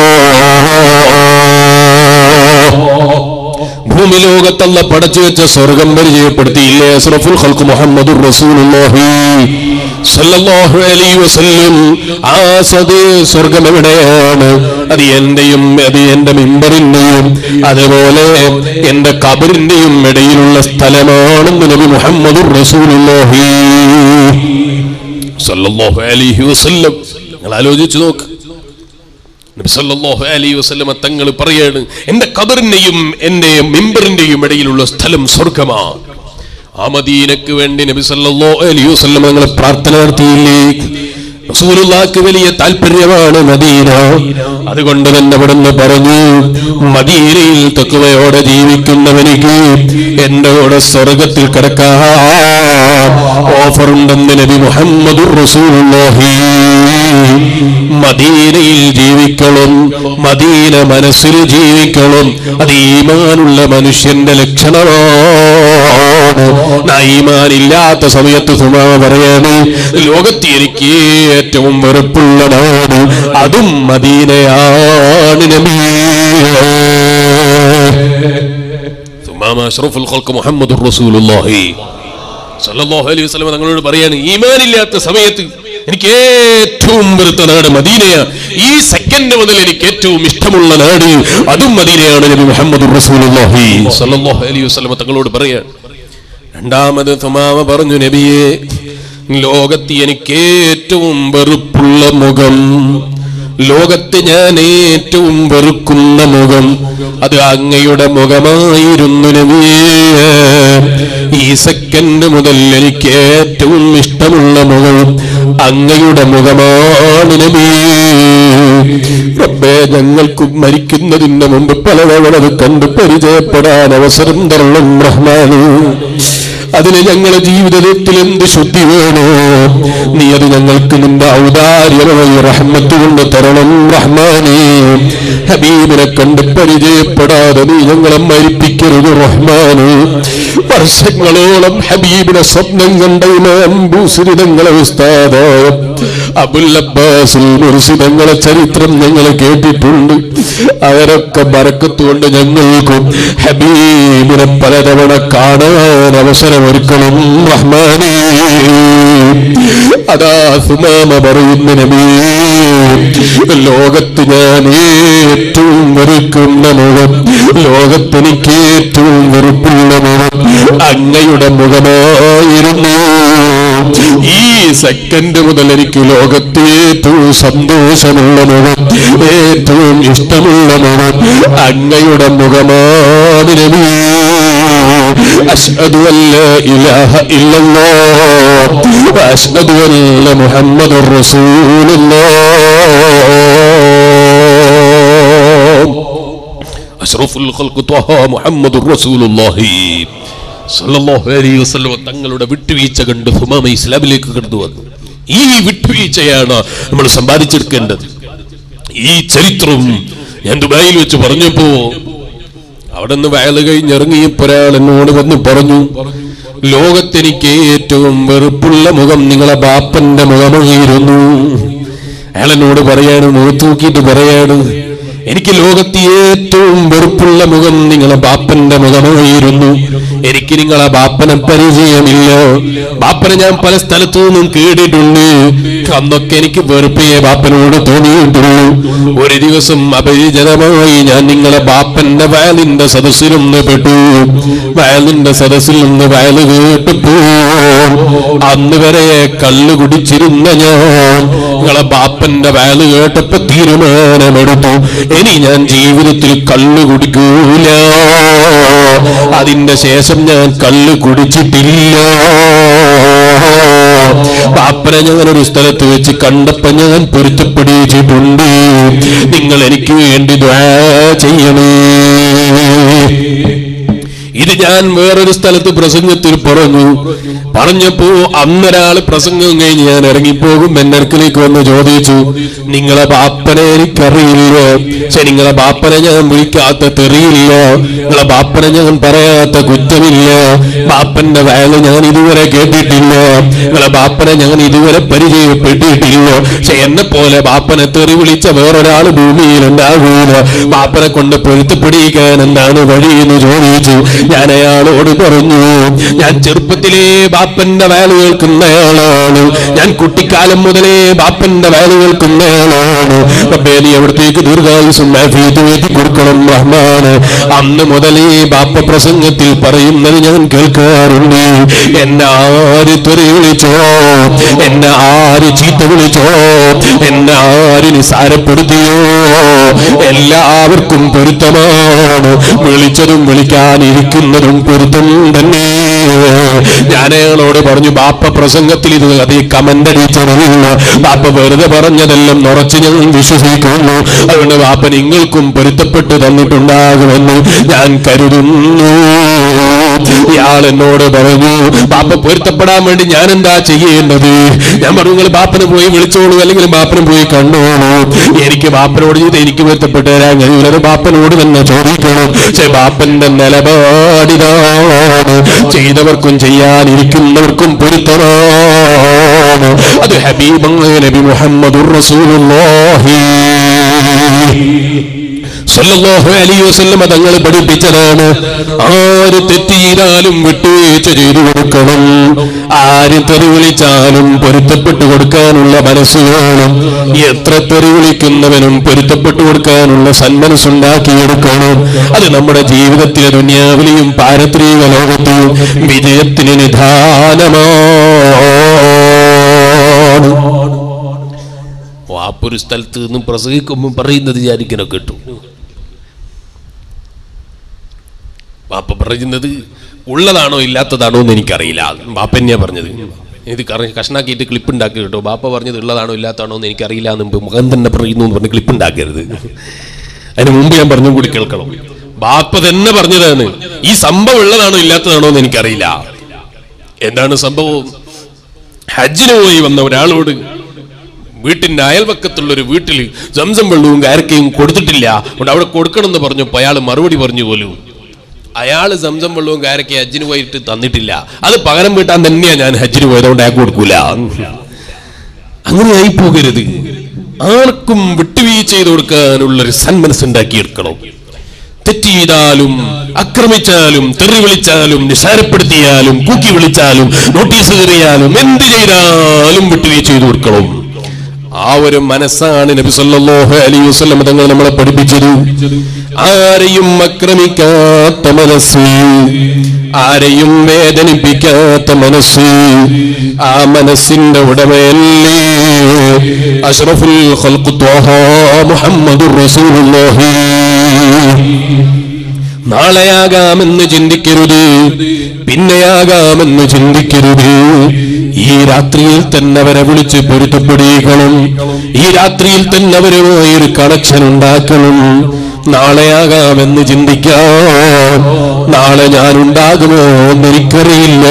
ഭൂമി ലോകത്തല്ല പടച്ചു വെച്ച സ്വർഗം പരിചയപ്പെടുത്തിയില്ലേ അസ്റഫുൽ ഖൽഖ് മുഹമ്മദുർ റസൂലുള്ളാഹി സല്ലല്ലാഹു അലൈഹി വസല്ലം ആ സദേ സ്വർഗം എവിടെയാണ് അത് എന്റെയും അത് എന്റെ മിമ്പറിന്റെയും അതുപോലെ എന്റെ കബറിന്റെയും ഇടയിലുള്ള സ്ഥലമാണെന്ന് നബി മുഹമ്മദുർ റസൂലുള്ളാഹി സല്ലല്ലാഹു അലൈഹി വസല്ലം നിങ്ങൾ ആലോചിച്ചു നോക്ക് നബി സല്ലല്ലാഹു അലൈഹി വസല്ലമ തങ്ങൾ പറയാണ് എന്റെ കബറിന്റെയും എന്റെ മിമ്പറിന്റെയും ഇടയിലുള്ള സ്ഥലം സ്വർഗമാണ് ആ മദീനക്ക് വേണ്ടി നബി സല്ലല്ലാഹു അലൈഹി വസല്ലമ തങ്ങൾ പ്രാർത്ഥന നടത്തിയില്ലേ റസൂലുള്ളാഹിക്ക് വലിയ താല്പര്യമാണ് മദീന അതുകൊണ്ട് തന്നെ അവിടുന്ന് പറഞ്ഞു മദീനയിൽ തക്കുവയോടെ ജീവിക്കുന്നവനിക്ക് എന്റെ കൂടെ സ്വർഗത്തിൽ കിടക്കാം ഓഫർ ഉണ്ടെന്ന് നബി മുഹമ്മദുർ റസൂലുള്ളാഹി മദീനയിൽ ജീവിക്കണം മദീന മനസ്സിൽ ജീവിക്കണം അത് ഈമാനുള്ള മനുഷ്യന്റെ ലക്ഷണമാണ് ഈമാനില്ലാത്ത സമയത്ത് സുമാ പറയാണ് ലോകത്ത് എനിക്ക് ഏറ്റവും വെറുപ്പുള്ളതാണ് അതും മദീനയാണ് നബിയേ സുമാമ അഷ്റഫുൽ ഖൽഖ് മുഹമ്മദുർ റസൂലുള്ളാഹി സല്ലല്ലാഹു അലൈഹി വസല്ലം തങ്ങളോട് പറയാണ് ഈമാനില്ലാത്ത സമയത്ത് എനിക്ക് ഏറ്റവും വെറുത്ത നാട് മദീനയാ ഈ സെക്കൻഡ് മുതൽ എനിക്ക് ഏറ്റവും ഇഷ്ടമുള്ള നാട് അതും മദീനയാണ് നബി മുഹമ്മദ് റസൂലുള്ളാഹി സല്ലല്ലാഹു അലൈഹി വസല്ലം തങ്ങളോട് പറയാ രണ്ടാമത് തുമാമ പറഞ്ഞു നബിയെ ലോകത്ത് എനിക്ക് ഏറ്റവും വെറുപ്പുള്ള മുഖം ലോകത്ത് ഞാൻ ഏറ്റവും വെറുക്കുന്ന മുഖം അത് അങ്ങയുടെ മുഖമായിരുന്നു നബിയേ ഈ സെക്കൻഡ് മുതൽ എനിക്ക് ഏറ്റവും ഇഷ്ടമുള്ള മുഖം അങ്ങയുടെ മുഖമാണ് നബിയേ റബ്ബേ ഞങ്ങൾക്ക് മരിക്കുന്നതിന് മുമ്പ് പലതവണ അത് കണ്ട് പരിചയപ്പെടാൻ അവസരം തരണം റഹ്മാനു അതിന് ഞങ്ങളുടെ ജീവിതത്തിൽ എന്ത് ശുദ്ധി വേണോ നീ അത് ഞങ്ങൾക്ക് നിന്റെ ഔദാര്യമായി റഹ്മത്ത് കൊണ്ട് തരണം റഹ്മാനെ ഹബീബിനെ കണ്ട് പരിചയപ്പെടാതെ നീ ഞങ്ങളെ മരിപ്പിക്കരുത് റഹ്മാന് വർഷങ്ങളോളം ഹബീബിനെ സ്വപ്നം കണ്ട ഇമാം ബൂസിരി ഞങ്ങളെ ഉസ്താദായ അബുൽ അബ്ബാസുൽ മുർസിദങ്ങളെ ചരിത്രം ഞങ്ങൾ കേട്ടിട്ടുണ്ട് അവരൊക്കെ ബറക്കത്തുകൊണ്ട് ഞങ്ങൾക്കും ഹബീബിനെ പലതവണ കാണാൻ അവസരമൊരുക്കണം റഹ്മാനേ അതാ സുമാമ പറയുന്ന നബിയേ ലോകത്ത് ഞാൻ ഏറ്റവും വെറുക്കുന്ന മുഖം ലോകത്തെനിക്ക് ഏറ്റവും വെറുപ്പുള്ള മുഖം അങ്ങയുടെ മുഖമായിരുന്നു ഈ സെക്കൻഡ് മുതൽ എനിക്ക് ലോകത്തെ ഏറ്റവും സന്തോഷമുള്ള മുഖം ഏറ്റവും ഇഷ്ടമുള്ള മുഖം അങ്ങയുടെ മുഖമാണ് നബി അഷ്ഹദു അല്ല ഇലാഹ ഇല്ലല്ലാഹ് അഷ്ഹദു അല്ല മുഹമ്മദുർ റസൂലുള്ളാഹ് അഷ്റഫുൽ ഖൽഖ് ത്വഹ മുഹമ്മദുർ റസൂലുള്ളാഹി സല്ലല്ലാഹു അലൈഹി വസല്ലം തങ്ങളുടെ വിട്ടുവീഴ്ച കണ്ട് ഹുമാമ ഇസ്ലാമിലേക്ക് കടന്നു വന്നു ഈ വിട്ടുവീഴ്ചയാണ് നമ്മൾ സമ്പാദിച്ചെടുക്കേണ്ടത് ഈ ചരിത്രം ഞാൻ ദുബായിൽ വെച്ച് പറഞ്ഞപ്പോ അവിടെ നിന്ന് വയല് കഴിഞ്ഞിറങ്ങിയപ്പോ ഒരാൾ എന്നോട് വന്ന് പറഞ്ഞു ലോകത്തെനിക്ക് ഏറ്റവും വെറുപ്പുള്ള മുഖം നിങ്ങളെ ബാപ്പന്റെ മുഖമായിരുന്നു അയാൾ എന്നോട് പറയാണ് മുഖത്ത് നോക്കിയിട്ട് പറയാണ് എനിക്ക് ലോകത്ത് ഏറ്റവും വെറുപ്പുള്ള മുഖം നിങ്ങളെ ബാപ്പന്റെ മുഖമായിരുന്നു എനിക്ക് നിങ്ങളെ ബാപ്പനെ പരിചയമില്ല ബാപ്പനെ ഞാൻ പല സ്ഥലത്തു നിന്നും കേട്ടിട്ടുണ്ട് അന്നൊക്കെ എനിക്ക് വെറുപ്പേ ബാപ്പനോട് തോന്നിയിട്ടുള്ളൂ ഒരു ദിവസം അപരിചിതമായി ഞാൻ നിങ്ങളെ ബാപ്പന്റെ വയലിന്റെ സദസ്സിൽ നിന്ന് പെട്ടു വയലിന്റെ സദസ്സിൽ നിന്ന് വയല് കേട്ടപ്പോ അന്ന് വരെ കള്ളു കുടിച്ചിരുന്ന ഞാൻ നിങ്ങളെ ബാപ്പന്റെ വയല് കേട്ടപ്പോ തീരുമാനമെടുത്തു ഇനി ഞാൻ ജീവിതത്തിൽ കള്ളു കുടിക്കൂല അതിന്റെ ശേഷം ഞാൻ കള്ളു കുടിച്ചിട്ടില്ല ബാപ്പനെ ഞാൻ ഒരു സ്ഥലത്ത് വെച്ച് കണ്ടപ്പോ ഞാൻ പൊരുത്തപ്പെടിച്ചിട്ടുണ്ട് നിങ്ങൾ എനിക്ക് വേണ്ടി ദ്വാ ചെയ്യണേ ഇത് ഞാൻ വേറൊരു സ്ഥലത്ത് പ്രസംഗത്തിൽ പറഞ്ഞു പറഞ്ഞപ്പോ അന്നൊരാള് പ്രസംഗം കഴിഞ്ഞ് ഞാൻ ഇറങ്ങിപ്പോകും എന്റെ അടുക്കലേക്ക് വന്ന് ചോദിച്ചു നിങ്ങളെ ബാപ്പനെ എനിക്കറിയില്ല പക്ഷെ നിങ്ങളെ ബാപ്പനെ ഞാൻ വിളിക്കാത്ത തെറിയില്ല നിങ്ങളെ ബാപ്പനെ ഞാൻ പറയാത്ത കുറ്റമില്ല ബാപ്പന്റെ വയല് ഞാൻ ഇതുവരെ കേട്ടിട്ടില്ല നിങ്ങളെ ബാപ്പനെ ഞാൻ ഇതുവരെ പരിചയപ്പെട്ടിട്ടില്ല പക്ഷെ എന്നെ പോലെ ബാപ്പനെ തെറി വിളിച്ച വേറൊരാള് ഭൂമിയിൽ ഉണ്ടാകൂല ബാപ്പനെ കൊണ്ട് പൊരുത്തപ്പെടിയിക്കാൻ എന്താണ് വഴി എന്ന് ചോദിച്ചു ഞാൻ അയാളോട് പറഞ്ഞു ഞാൻ ചെറുപ്പത്തിലേ ബാപ്പന്റെ വയല് കേൾക്കുന്നയാളാണ് ഞാൻ കുട്ടിക്കാലം മുതലേ ബാപ്പന്റെ വയല് കേൾക്കുന്നയാളാണ് റബ്ബേ നീ അവിടത്തേക്ക് ദീർഘായുസും ആഫിയത്തും എത്തി കൊടുക്കണം റഹ്മാന് അന്ന് മുതലേ ബാപ്പ പ്രസംഗത്തിൽ പറയുന്നത് ഞാൻ കേൾക്കാറുണ്ട് എന്നെ ആര് തെറി വിളിച്ചോ എന്നെ ആര് ചീത്ത വിളിച്ചോ എന്നെ ആര് നിസാരപ്പെടുത്തിയോ എല്ലാവർക്കും പൊരുത്തമാണ് വിളിച്ചതും വിളിക്കാനിരിക്കുന്നതും പൊരുത്തം തന്നെ ഞാൻ അയാളോട് പറഞ്ഞു ബാപ്പ പ്രസംഗത്തിൽ ഇത് അതേ കമന്റ് അടിച്ചറിയില്ല ബാപ്പ വെറുതെ പറഞ്ഞതെല്ലാം നിറച്ച് ഞാൻ വിശ്വസിക്കുന്നു അതുകൊണ്ട് ബാപ്പ നിങ്ങൾക്കും പൊരുത്തപ്പെട്ട് തന്നിട്ടുണ്ടാകുമെന്ന് ഞാൻ കരുതുന്നു ഇയാൾ എന്നോട് പറഞ്ഞു ബാപ്പ പൊരുത്തപ്പെടാൻ വേണ്ടി ഞാൻ എന്താ ചെയ്യേണ്ടത് ഞാൻ പറഞ്ഞു നിങ്ങൾ ബാപ്പനെ പോയി വിളിച്ചോളൂ അല്ലെങ്കിൽ ബാപ്പനെ പോയി കണ്ടോളൂ എനിക്ക് ബാപ്പനോട് ചെയ്ത് എനിക്ക് പൊരുത്തപ്പെട്ട് തരാൻ കഴിയുന്നത് ബാപ്പനോട് തന്നെ ചോദിക്കണം പക്ഷെ ബാപ്പന്റെ നിലപാടിതാണ് ചെയ്തവർക്കും ചെയ്യാനിരിക്കുന്നവർക്കും പൊരുത്തമാണ് അത് ഹബീബ് നബി മുഹമ്മദുർ റസൂലുള്ളാഹി സല്ലല്ലാഹു അലൈഹി വസല്ലം തങ്ങൾ പഠിപ്പിച്ചതാണ് ആര് തെറ്റ് ചെയ്താലും വിട്ടുവീഴ്ച ചെയ്തു കൊടുക്കണം ആര് തെറി വിളിച്ചാലും പൊരുത്തപ്പെട്ടു കൊടുക്കാനുള്ള മനസ്സ് വേണം എത്ര തെറി വിളിക്കുന്നവനും പൊരുത്തപ്പെട്ടു കൊടുക്കാനുള്ള സന്മനസ്സുണ്ടാക്കിയെടുക്കണം അത് നമ്മുടെ ജീവിതത്തിലെ ദുന്യാവിലെയും പാരത്രിക ലോകത്തെയും വിജയത്തിന് നിധാനമാണ് വാപ്പൊരു സ്ഥലത്ത് നിന്നും പ്രസംഗിക്കുമ്പോൾ പറയുന്നത് ഞാനിങ്ങനെ കേട്ടു വാപ്പ പറയുന്നത് ഉള്ളതാണോ ഇല്ലാത്തതാണോ എന്ന് എനിക്കറിയില്ല വാപ്പ തന്നെയാ പറഞ്ഞത് ഇത് കറ കഷ്ണാക്കിയിട്ട് ക്ലിപ്പ് ഉണ്ടാക്കി കേട്ടോ ബാപ്പ പറഞ്ഞത് ഉള്ളതാണോ ഇല്ലാത്തതാണോ എന്ന് എനിക്കറിയില്ല എന്ന് മുമ്പ് മുഖം തന്നെ പറയുന്നു എന്ന് പറഞ്ഞ് ക്ലിപ്പ് ഉണ്ടാക്കരുത് അതിന് മുമ്പ് ഞാൻ പറഞ്ഞും കൂടി കേൾക്കണം ബാപ്പ തന്നെ പറഞ്ഞതാണ് ഈ സംഭവം ഉള്ളതാണോ ഇല്ലാത്തതാണോ എന്ന് എനിക്കറിയില്ല എന്താണ് സംഭവം ഹജ്ജിന് പോയി വന്ന ഒരാളോട് വീട്ടിന്റെ അയൽവക്കത്തുള്ള ഒരു വീട്ടിൽ സംസം വെള്ളവും കാരക്കയും കൊടുത്തിട്ടില്ല അതുകൊണ്ട് അവിടെ കൊടുക്കണം എന്ന് പറഞ്ഞപ്പോൾ അയാൾ മറുപടി പറഞ്ഞു പോലും അയാൾ സംസം വെള്ളവും കാരക്കയും ഹജ്ജിന് പോയിട്ട് തന്നിട്ടില്ല അത് പകരം വീട്ടാൻ തന്നെയാ ഞാൻ ഹജ്ജിന് പോയതുകൊണ്ട് അയാൾക്ക് കൊടുക്കൂല അങ്ങനെ ആയി പോകരുത് ആർക്കും വിട്ടുവീഴ്ച ചെയ്ത് കൊടുക്കാനുള്ള ഒരു സന്മനസ്സുണ്ടാക്കിയെടുക്കണം തെറ്റ് ചെയ്താലും ആക്രമിച്ചാലും തെറി വിളിച്ചാലും നിസാരപ്പെടുത്തിയാലും കൂക്കി വിളിച്ചാലും നോട്ടീസ് കയറിയാലും എന്ത് ചെയ്താലും വിട്ടുവീഴ്ച ചെയ്തു കൊടുക്കണം ആ ഒരു മനസ്സാണ് നബി സല്ലല്ലാഹു അലൈഹി വസല്ലം തങ്ങൾ നമ്മളെ പഠിപ്പിച്ചത് ആരെയും ആക്രമിക്കാത്ത മനസ്സ് ആരെയും വേദനിപ്പിക്കാത്ത മനസ്സ് ആ മനസ്സിന്റെ ഉടമയല്ലേ അഷ്റഫുൽ ഖൽഖ് ത്വാഹ മുഹമ്മദുർ റസൂലുള്ളാഹി നാളെയാകാമെന്ന് ചിന്തിക്കരുത് പിന്നെയാകാമെന്ന് ചിന്തിക്കരുത് ഈ രാത്രിയിൽ തന്നെ അവരെ വിളിച്ച് പൊരുത്തപ്പെടിക്കണം ഈ രാത്രിയിൽ തന്നെ അവരുമായി ഒരു കണക്ഷൻ ഉണ്ടാക്കണം നാളെയാകാമെന്ന് ചിന്തിക്കാം നാളെ ഞാൻ ഉണ്ടാകുമോ എന്നെനിക്കറിയില്ല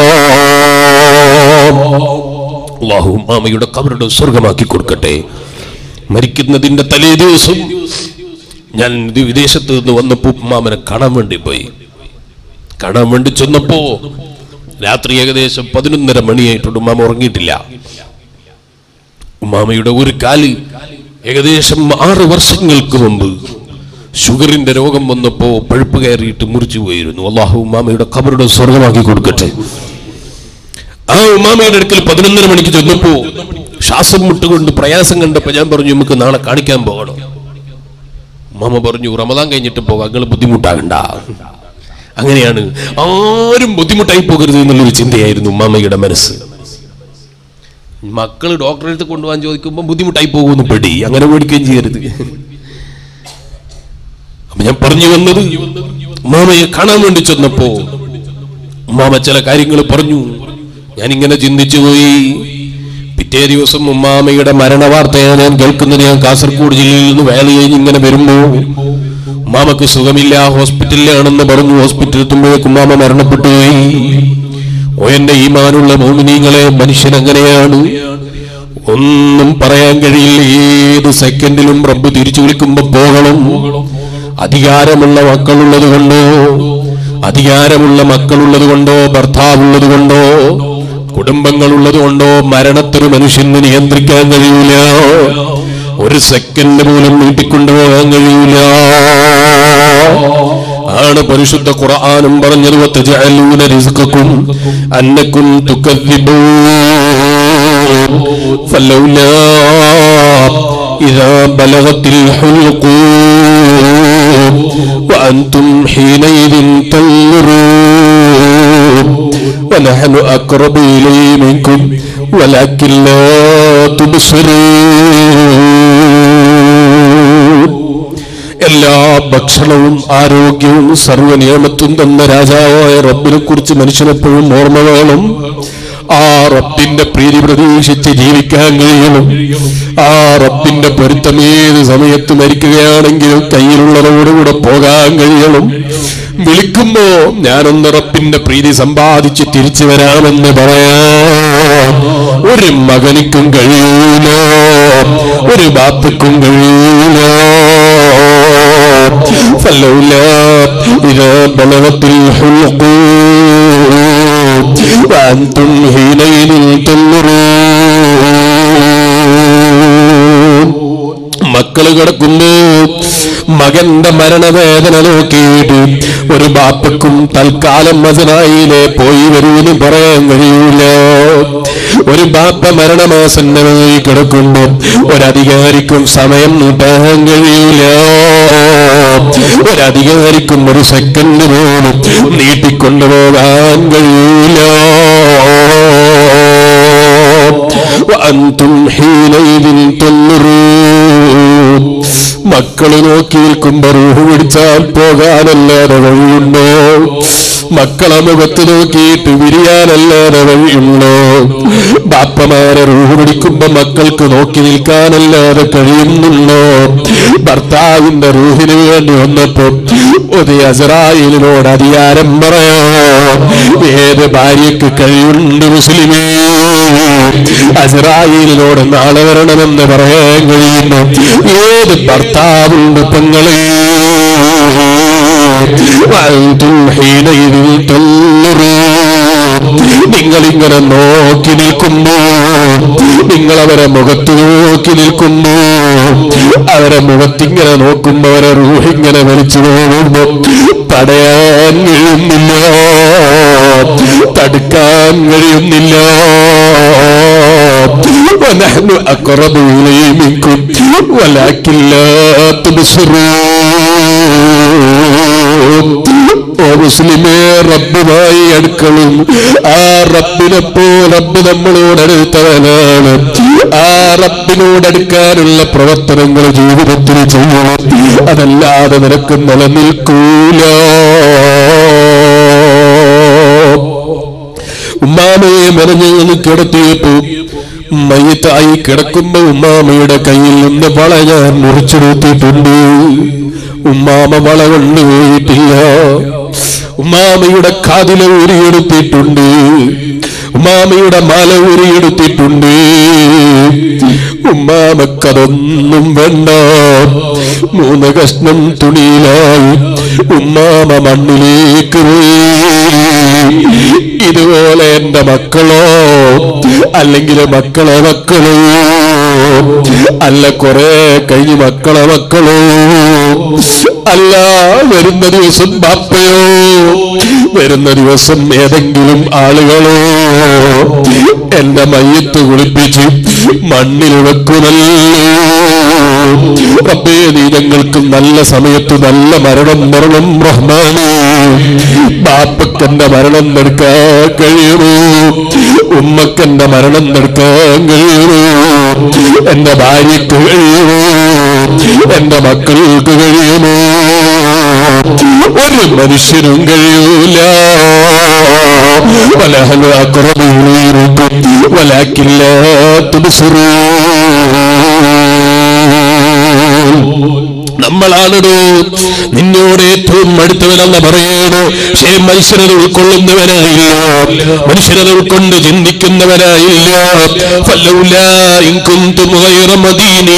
അള്ളാഹു മാമയുടെ കബറുടെ സ്വർഗമാക്കി കൊടുക്കട്ടെ മരിക്കുന്നതിന്റെ തലേ ദിവസം ഞാൻ ഇത് വിദേശത്ത് നിന്ന് വന്നപ്പോ മാമനെ കാണാൻ വേണ്ടി പോയി കാണാൻ വേണ്ടി ചെന്നപ്പോ രാത്രി ഏകദേശം പതിനൊന്നര മണിയായിട്ടുണ്ട് ഉമ്മാമ ഉറങ്ങിയിട്ടില്ല ഉമ്മാമയുടെ ഒരു കാല് ഏകദേശം ആറ് വർഷങ്ങൾക്ക് മുമ്പ് ഷുഗറിന്റെ രോഗം വന്നപ്പോ പഴുപ്പ് കയറിയിട്ട് മുറിച്ചു പോയിരുന്നു അള്ളാഹു ഉമ്മാമയുടെ കബറുടെ സ്വർഗമാക്കി കൊടുക്കട്ടെ ആ ഉമ്മാമയുടെ അടുക്കൽ പതിനൊന്നര മണിക്ക് ചെന്നപ്പോ ശ്വാസം മുട്ടുകൊണ്ട് പ്രയാസം കണ്ടപ്പോ ഞാൻ പറഞ്ഞു നമുക്ക് നാളെ കാണിക്കാൻ പോകണം ഉമ്മാമ പറഞ്ഞു റമദാൻ കഴിഞ്ഞിട്ട് പോകാം നിങ്ങൾ ബുദ്ധിമുട്ടാകണ്ട അങ്ങനെയാണ് ആരും ബുദ്ധിമുട്ടായി പോകരുത് എന്നുള്ളൊരു ചിന്തയായിരുന്നു ഉമ്മാമയുടെ മനസ്സ് മക്കൾ ഡോക്ടറെ അടുത്ത് കൊണ്ടുപോകാൻ ചോദിക്കുമ്പോൾ ബുദ്ധിമുട്ടായി പോകുമെന്ന് പെടി അങ്ങനെ പേടിക്കുകയും ചെയ്യരുത് അപ്പൊ ഞാൻ പറഞ്ഞു വന്നത് ഉമ്മാമയെ കാണാൻ വേണ്ടി ചെന്നപ്പോ ഉമ്മാമ ചില കാര്യങ്ങൾ പറഞ്ഞു ഞാൻ ഇങ്ങനെ ചിന്തിച്ചു പോയി പിറ്റേ ദിവസം ഉമ്മാമയുടെ മരണവാർത്തയാണ് ഞാൻ കേൾക്കുന്നത് ഞാൻ കാസർഗോഡ് ജില്ലയിൽ നിന്ന് വേല കഴിഞ്ഞ് ഇങ്ങനെ വരുമ്പോ ഉമ്മാമക്ക് സുഖമില്ല ഹോസ്പിറ്റലിലാണെന്ന് പറഞ്ഞു ഹോസ്പിറ്റലിൽ എത്തുമ്പോഴേക്കും ഉമ്മാമ മരണപ്പെട്ടു പോയി ഓ എന്റെ ഈമാനുള്ള മോമിനീങ്ങളെ മനുഷ്യൻ അങ്ങനെയാണ് ഒന്നും പറയാൻ കഴിയില്ല ഏത് സെക്കൻഡിലും റബ്ബ് തിരിച്ചു വിളിക്കുമ്പോ പോകണം അധികാരമുള്ള മക്കളുള്ളത് കൊണ്ടോ അധികാരമുള്ള മക്കളുള്ളത് കൊണ്ടോ ഭർത്താവുള്ളത് കൊണ്ടോ കുടുംബങ്ങളുള്ളത് കൊണ്ടോ മരണത്തിന് മനുഷ്യന് നിയന്ത്രിക്കാൻ കഴിയൂല ഒരു സെക്കൻഡ് പോലും നീട്ടിക്കൊണ്ടുപോകാൻ കഴിയൂല ആണ് പരിശുദ്ധ ഖുർആാനും പറഞ്ഞത് വത്തജഅലൂന റിസ്ഖക്കും അന്നക്കും തുകദ്ദിബൂൻ ഫലൗലാ ഇദാ ബലഗത്തിൽ ഹുൽഖൂം വഅൻതും ഹീനൈദിൻ തൻظرون ونحن أقرب إليه منكم ولكن لا تبصرون എല്ലാ ഭക്ഷണവും ആരോഗ്യവും സർവനിയമത്തും തന്ന രാജാവായ റബ്ബിനെ കുറിച്ച് മനുഷ്യനെപ്പോഴും ഓർമ്മ വേണം ആ റബ്ബിന്റെ പ്രീതി പ്രതീക്ഷിച്ച് ജീവിക്കാൻ കഴിയണം ആ റബ്ബിന്റെ പൊരുത്തം ഏത് സമയത്ത് മരിക്കുകയാണെങ്കിലും കയ്യിലുള്ളതോടുകൂടെ പോകാൻ കഴിയണം വിളിക്കുമ്പോ ഞാനൊന്ന് റബ്ബിന്റെ പ്രീതി സമ്പാദിച്ച് തിരിച്ചു വരാമെന്ന് പറയാം ഒരു മകനിക്കും കഴിയൂല ഒരു ബാപ്പയ്ക്കും കഴിയൂല فلولا إذا بلغت الحلقوم وأنتم حينئذ تنظرون മക്കള് കിടക്കുന്നു മകന്റെ മരണവേദന നോക്കിയിട്ട് ഒരു ബാപ്പക്കും തൽക്കാലം മസനായിലെ പോയി വരൂന്ന് പറയാൻ കഴിയൂല ഒരു ബാപ്പ മരണമാസന്നമായി കിടക്കുമ്പോ ഒരധികാരിക്കും സമയം നീട്ടാൻ കഴിയൂല ഒരധികാരിക്കും ഒരു സെക്കൻഡ് പോലും നീട്ടിക്കൊണ്ടുപോകാൻ കഴിയൂല وأنتم حينئذ تنظرون മക്കള് നോക്കി നിൽക്കുമ്പോ റൂഹ് പിടിച്ചാൽ പോകാനല്ലാതെ വഴിയുണ്ടോ മക്കളെ മുഖത്ത് നോക്കിയിട്ട് വിരിയാനല്ലാതെ വഴിയുണ്ടോ ബാപ്പമാരെ റൂഹ് പിടിക്കുമ്പോ മക്കൾക്ക് നോക്കി നിൽക്കാനല്ലാതെ കഴിയുന്നുണ്ടോ ഭർത്താവിന്റെ റൂഹിന് വേണ്ടി വന്നപ്പോ ഒരു അസറായിലിനോട് അധികാരം പറയാം ഏത് ഭാര്യയ്ക്ക് കഴിയുണ്ട് മുസ്ലിമേ അസറായിലിനോട് നാളെ വരണമെന്ന് പറയാൻ കഴിയുന്നു ഏത് ഭർത്താവുണ്ട് പെങ്ങളെ നിങ്ങളിങ്ങനെ നോക്കി നിൽക്കുമ്പോ നിങ്ങളവരെ മുഖത്ത് നോക്കി നിൽക്കുമ്പോ അവരെ മുഖത്തിങ്ങനെ നോക്കുമ്പോ അവരെ റൂഹിങ്ങനെ വലിച്ചു പോകുമ്പോ തടയാൻ കഴിയുന്നില്ല തടുക്കാൻ കഴിയുന്നില്ല ونحن أقرب إليه منكم ولكن لا تبصرون ഓ മുസ്ലിമേ റബ്ബുമായി അടുക്കളും ആ റബ്ബിനെപ്പോ റബ്ബ് നമ്മളോട് അടുത്തവനാണ് ആ റബ്ബിനോടടുക്കാനുള്ള പ്രവർത്തനങ്ങൾ ജീവിതത്തിൽ ചെയ്യണം അതല്ലാതെ നിനക്ക് നിലനിൽക്കൂല ഉമ്മാമയെ മെനഞ്ഞു കിടത്തിയപ്പോ മയ്യത്തായി കിടക്കുമ്പോ ഉമ്മാമയുടെ കയ്യിൽ നിന്ന് വള ഞാൻ മുറിച്ചെടുത്തിട്ടുണ്ട് ഉമ്മാമ വള കൊണ്ടുപോയിട്ടില്ല ഉമ്മാമയുടെ കാതില ഊരിയെടുത്തിട്ടുണ്ട് ഉമ്മാമയുടെ മാല ഊരിയെടുത്തിട്ടുണ്ട് ഉമ്മാമക്കതൊന്നും വേണ്ട മൂന്ന് കഷ്ണം തുണിയിലായി ഉമ്മാമ മണ്ണിലേക്ക് പോയി ഇതുപോലെ എന്റെ മക്കളോ അല്ലെങ്കിൽ മക്കളെ മക്കളോ അല്ല കുറെ കഴിഞ്ഞ് മക്കളെ മക്കളോ അല്ല വരുന്ന ദിവസം ബാപ്പയോ വരുന്ന ദിവസം ഏതെങ്കിലും ആളുകളോ എന്റെ മയ്യത്ത് കുളിപ്പിച്ച് മണ്ണിൽ വെക്കുന്നല്ലോ റബ്ബേ നീ ഞങ്ങൾക്ക് നല്ല സമയത്ത് നല്ല മരണം മരണം റഹ്മാനേ ബാപ്പക്കെന്റെ മരണം എടുക്കാൻ കഴിയുമോ ഉമ്മക്കെന്റെ മരണം എടുക്കാൻ കഴിയുമോ എന്റെ ഭാര്യക്ക് കഴിയുമോ എന്റെ മക്കൾക്ക് കഴിയുമോ ഒരു മനുഷ്യനും കഴിയൂല വലഹൽ അക്രമീർക്കും വലാക്കില്ല നമ്മളാണിടോ നിന്നോട് ഏറ്റവും അടുത്തവനെന്ന് പറയണോ പക്ഷേ മനുഷ്യരത് ഉൾക്കൊള്ളുന്നവനായില്ല മനുഷ്യരത് ഉൾക്കൊണ്ട് ചിന്തിക്കുന്നവനായില്ല ഫല്ലൗല ഇൻ കുന്തും ഗൈറ മദീനി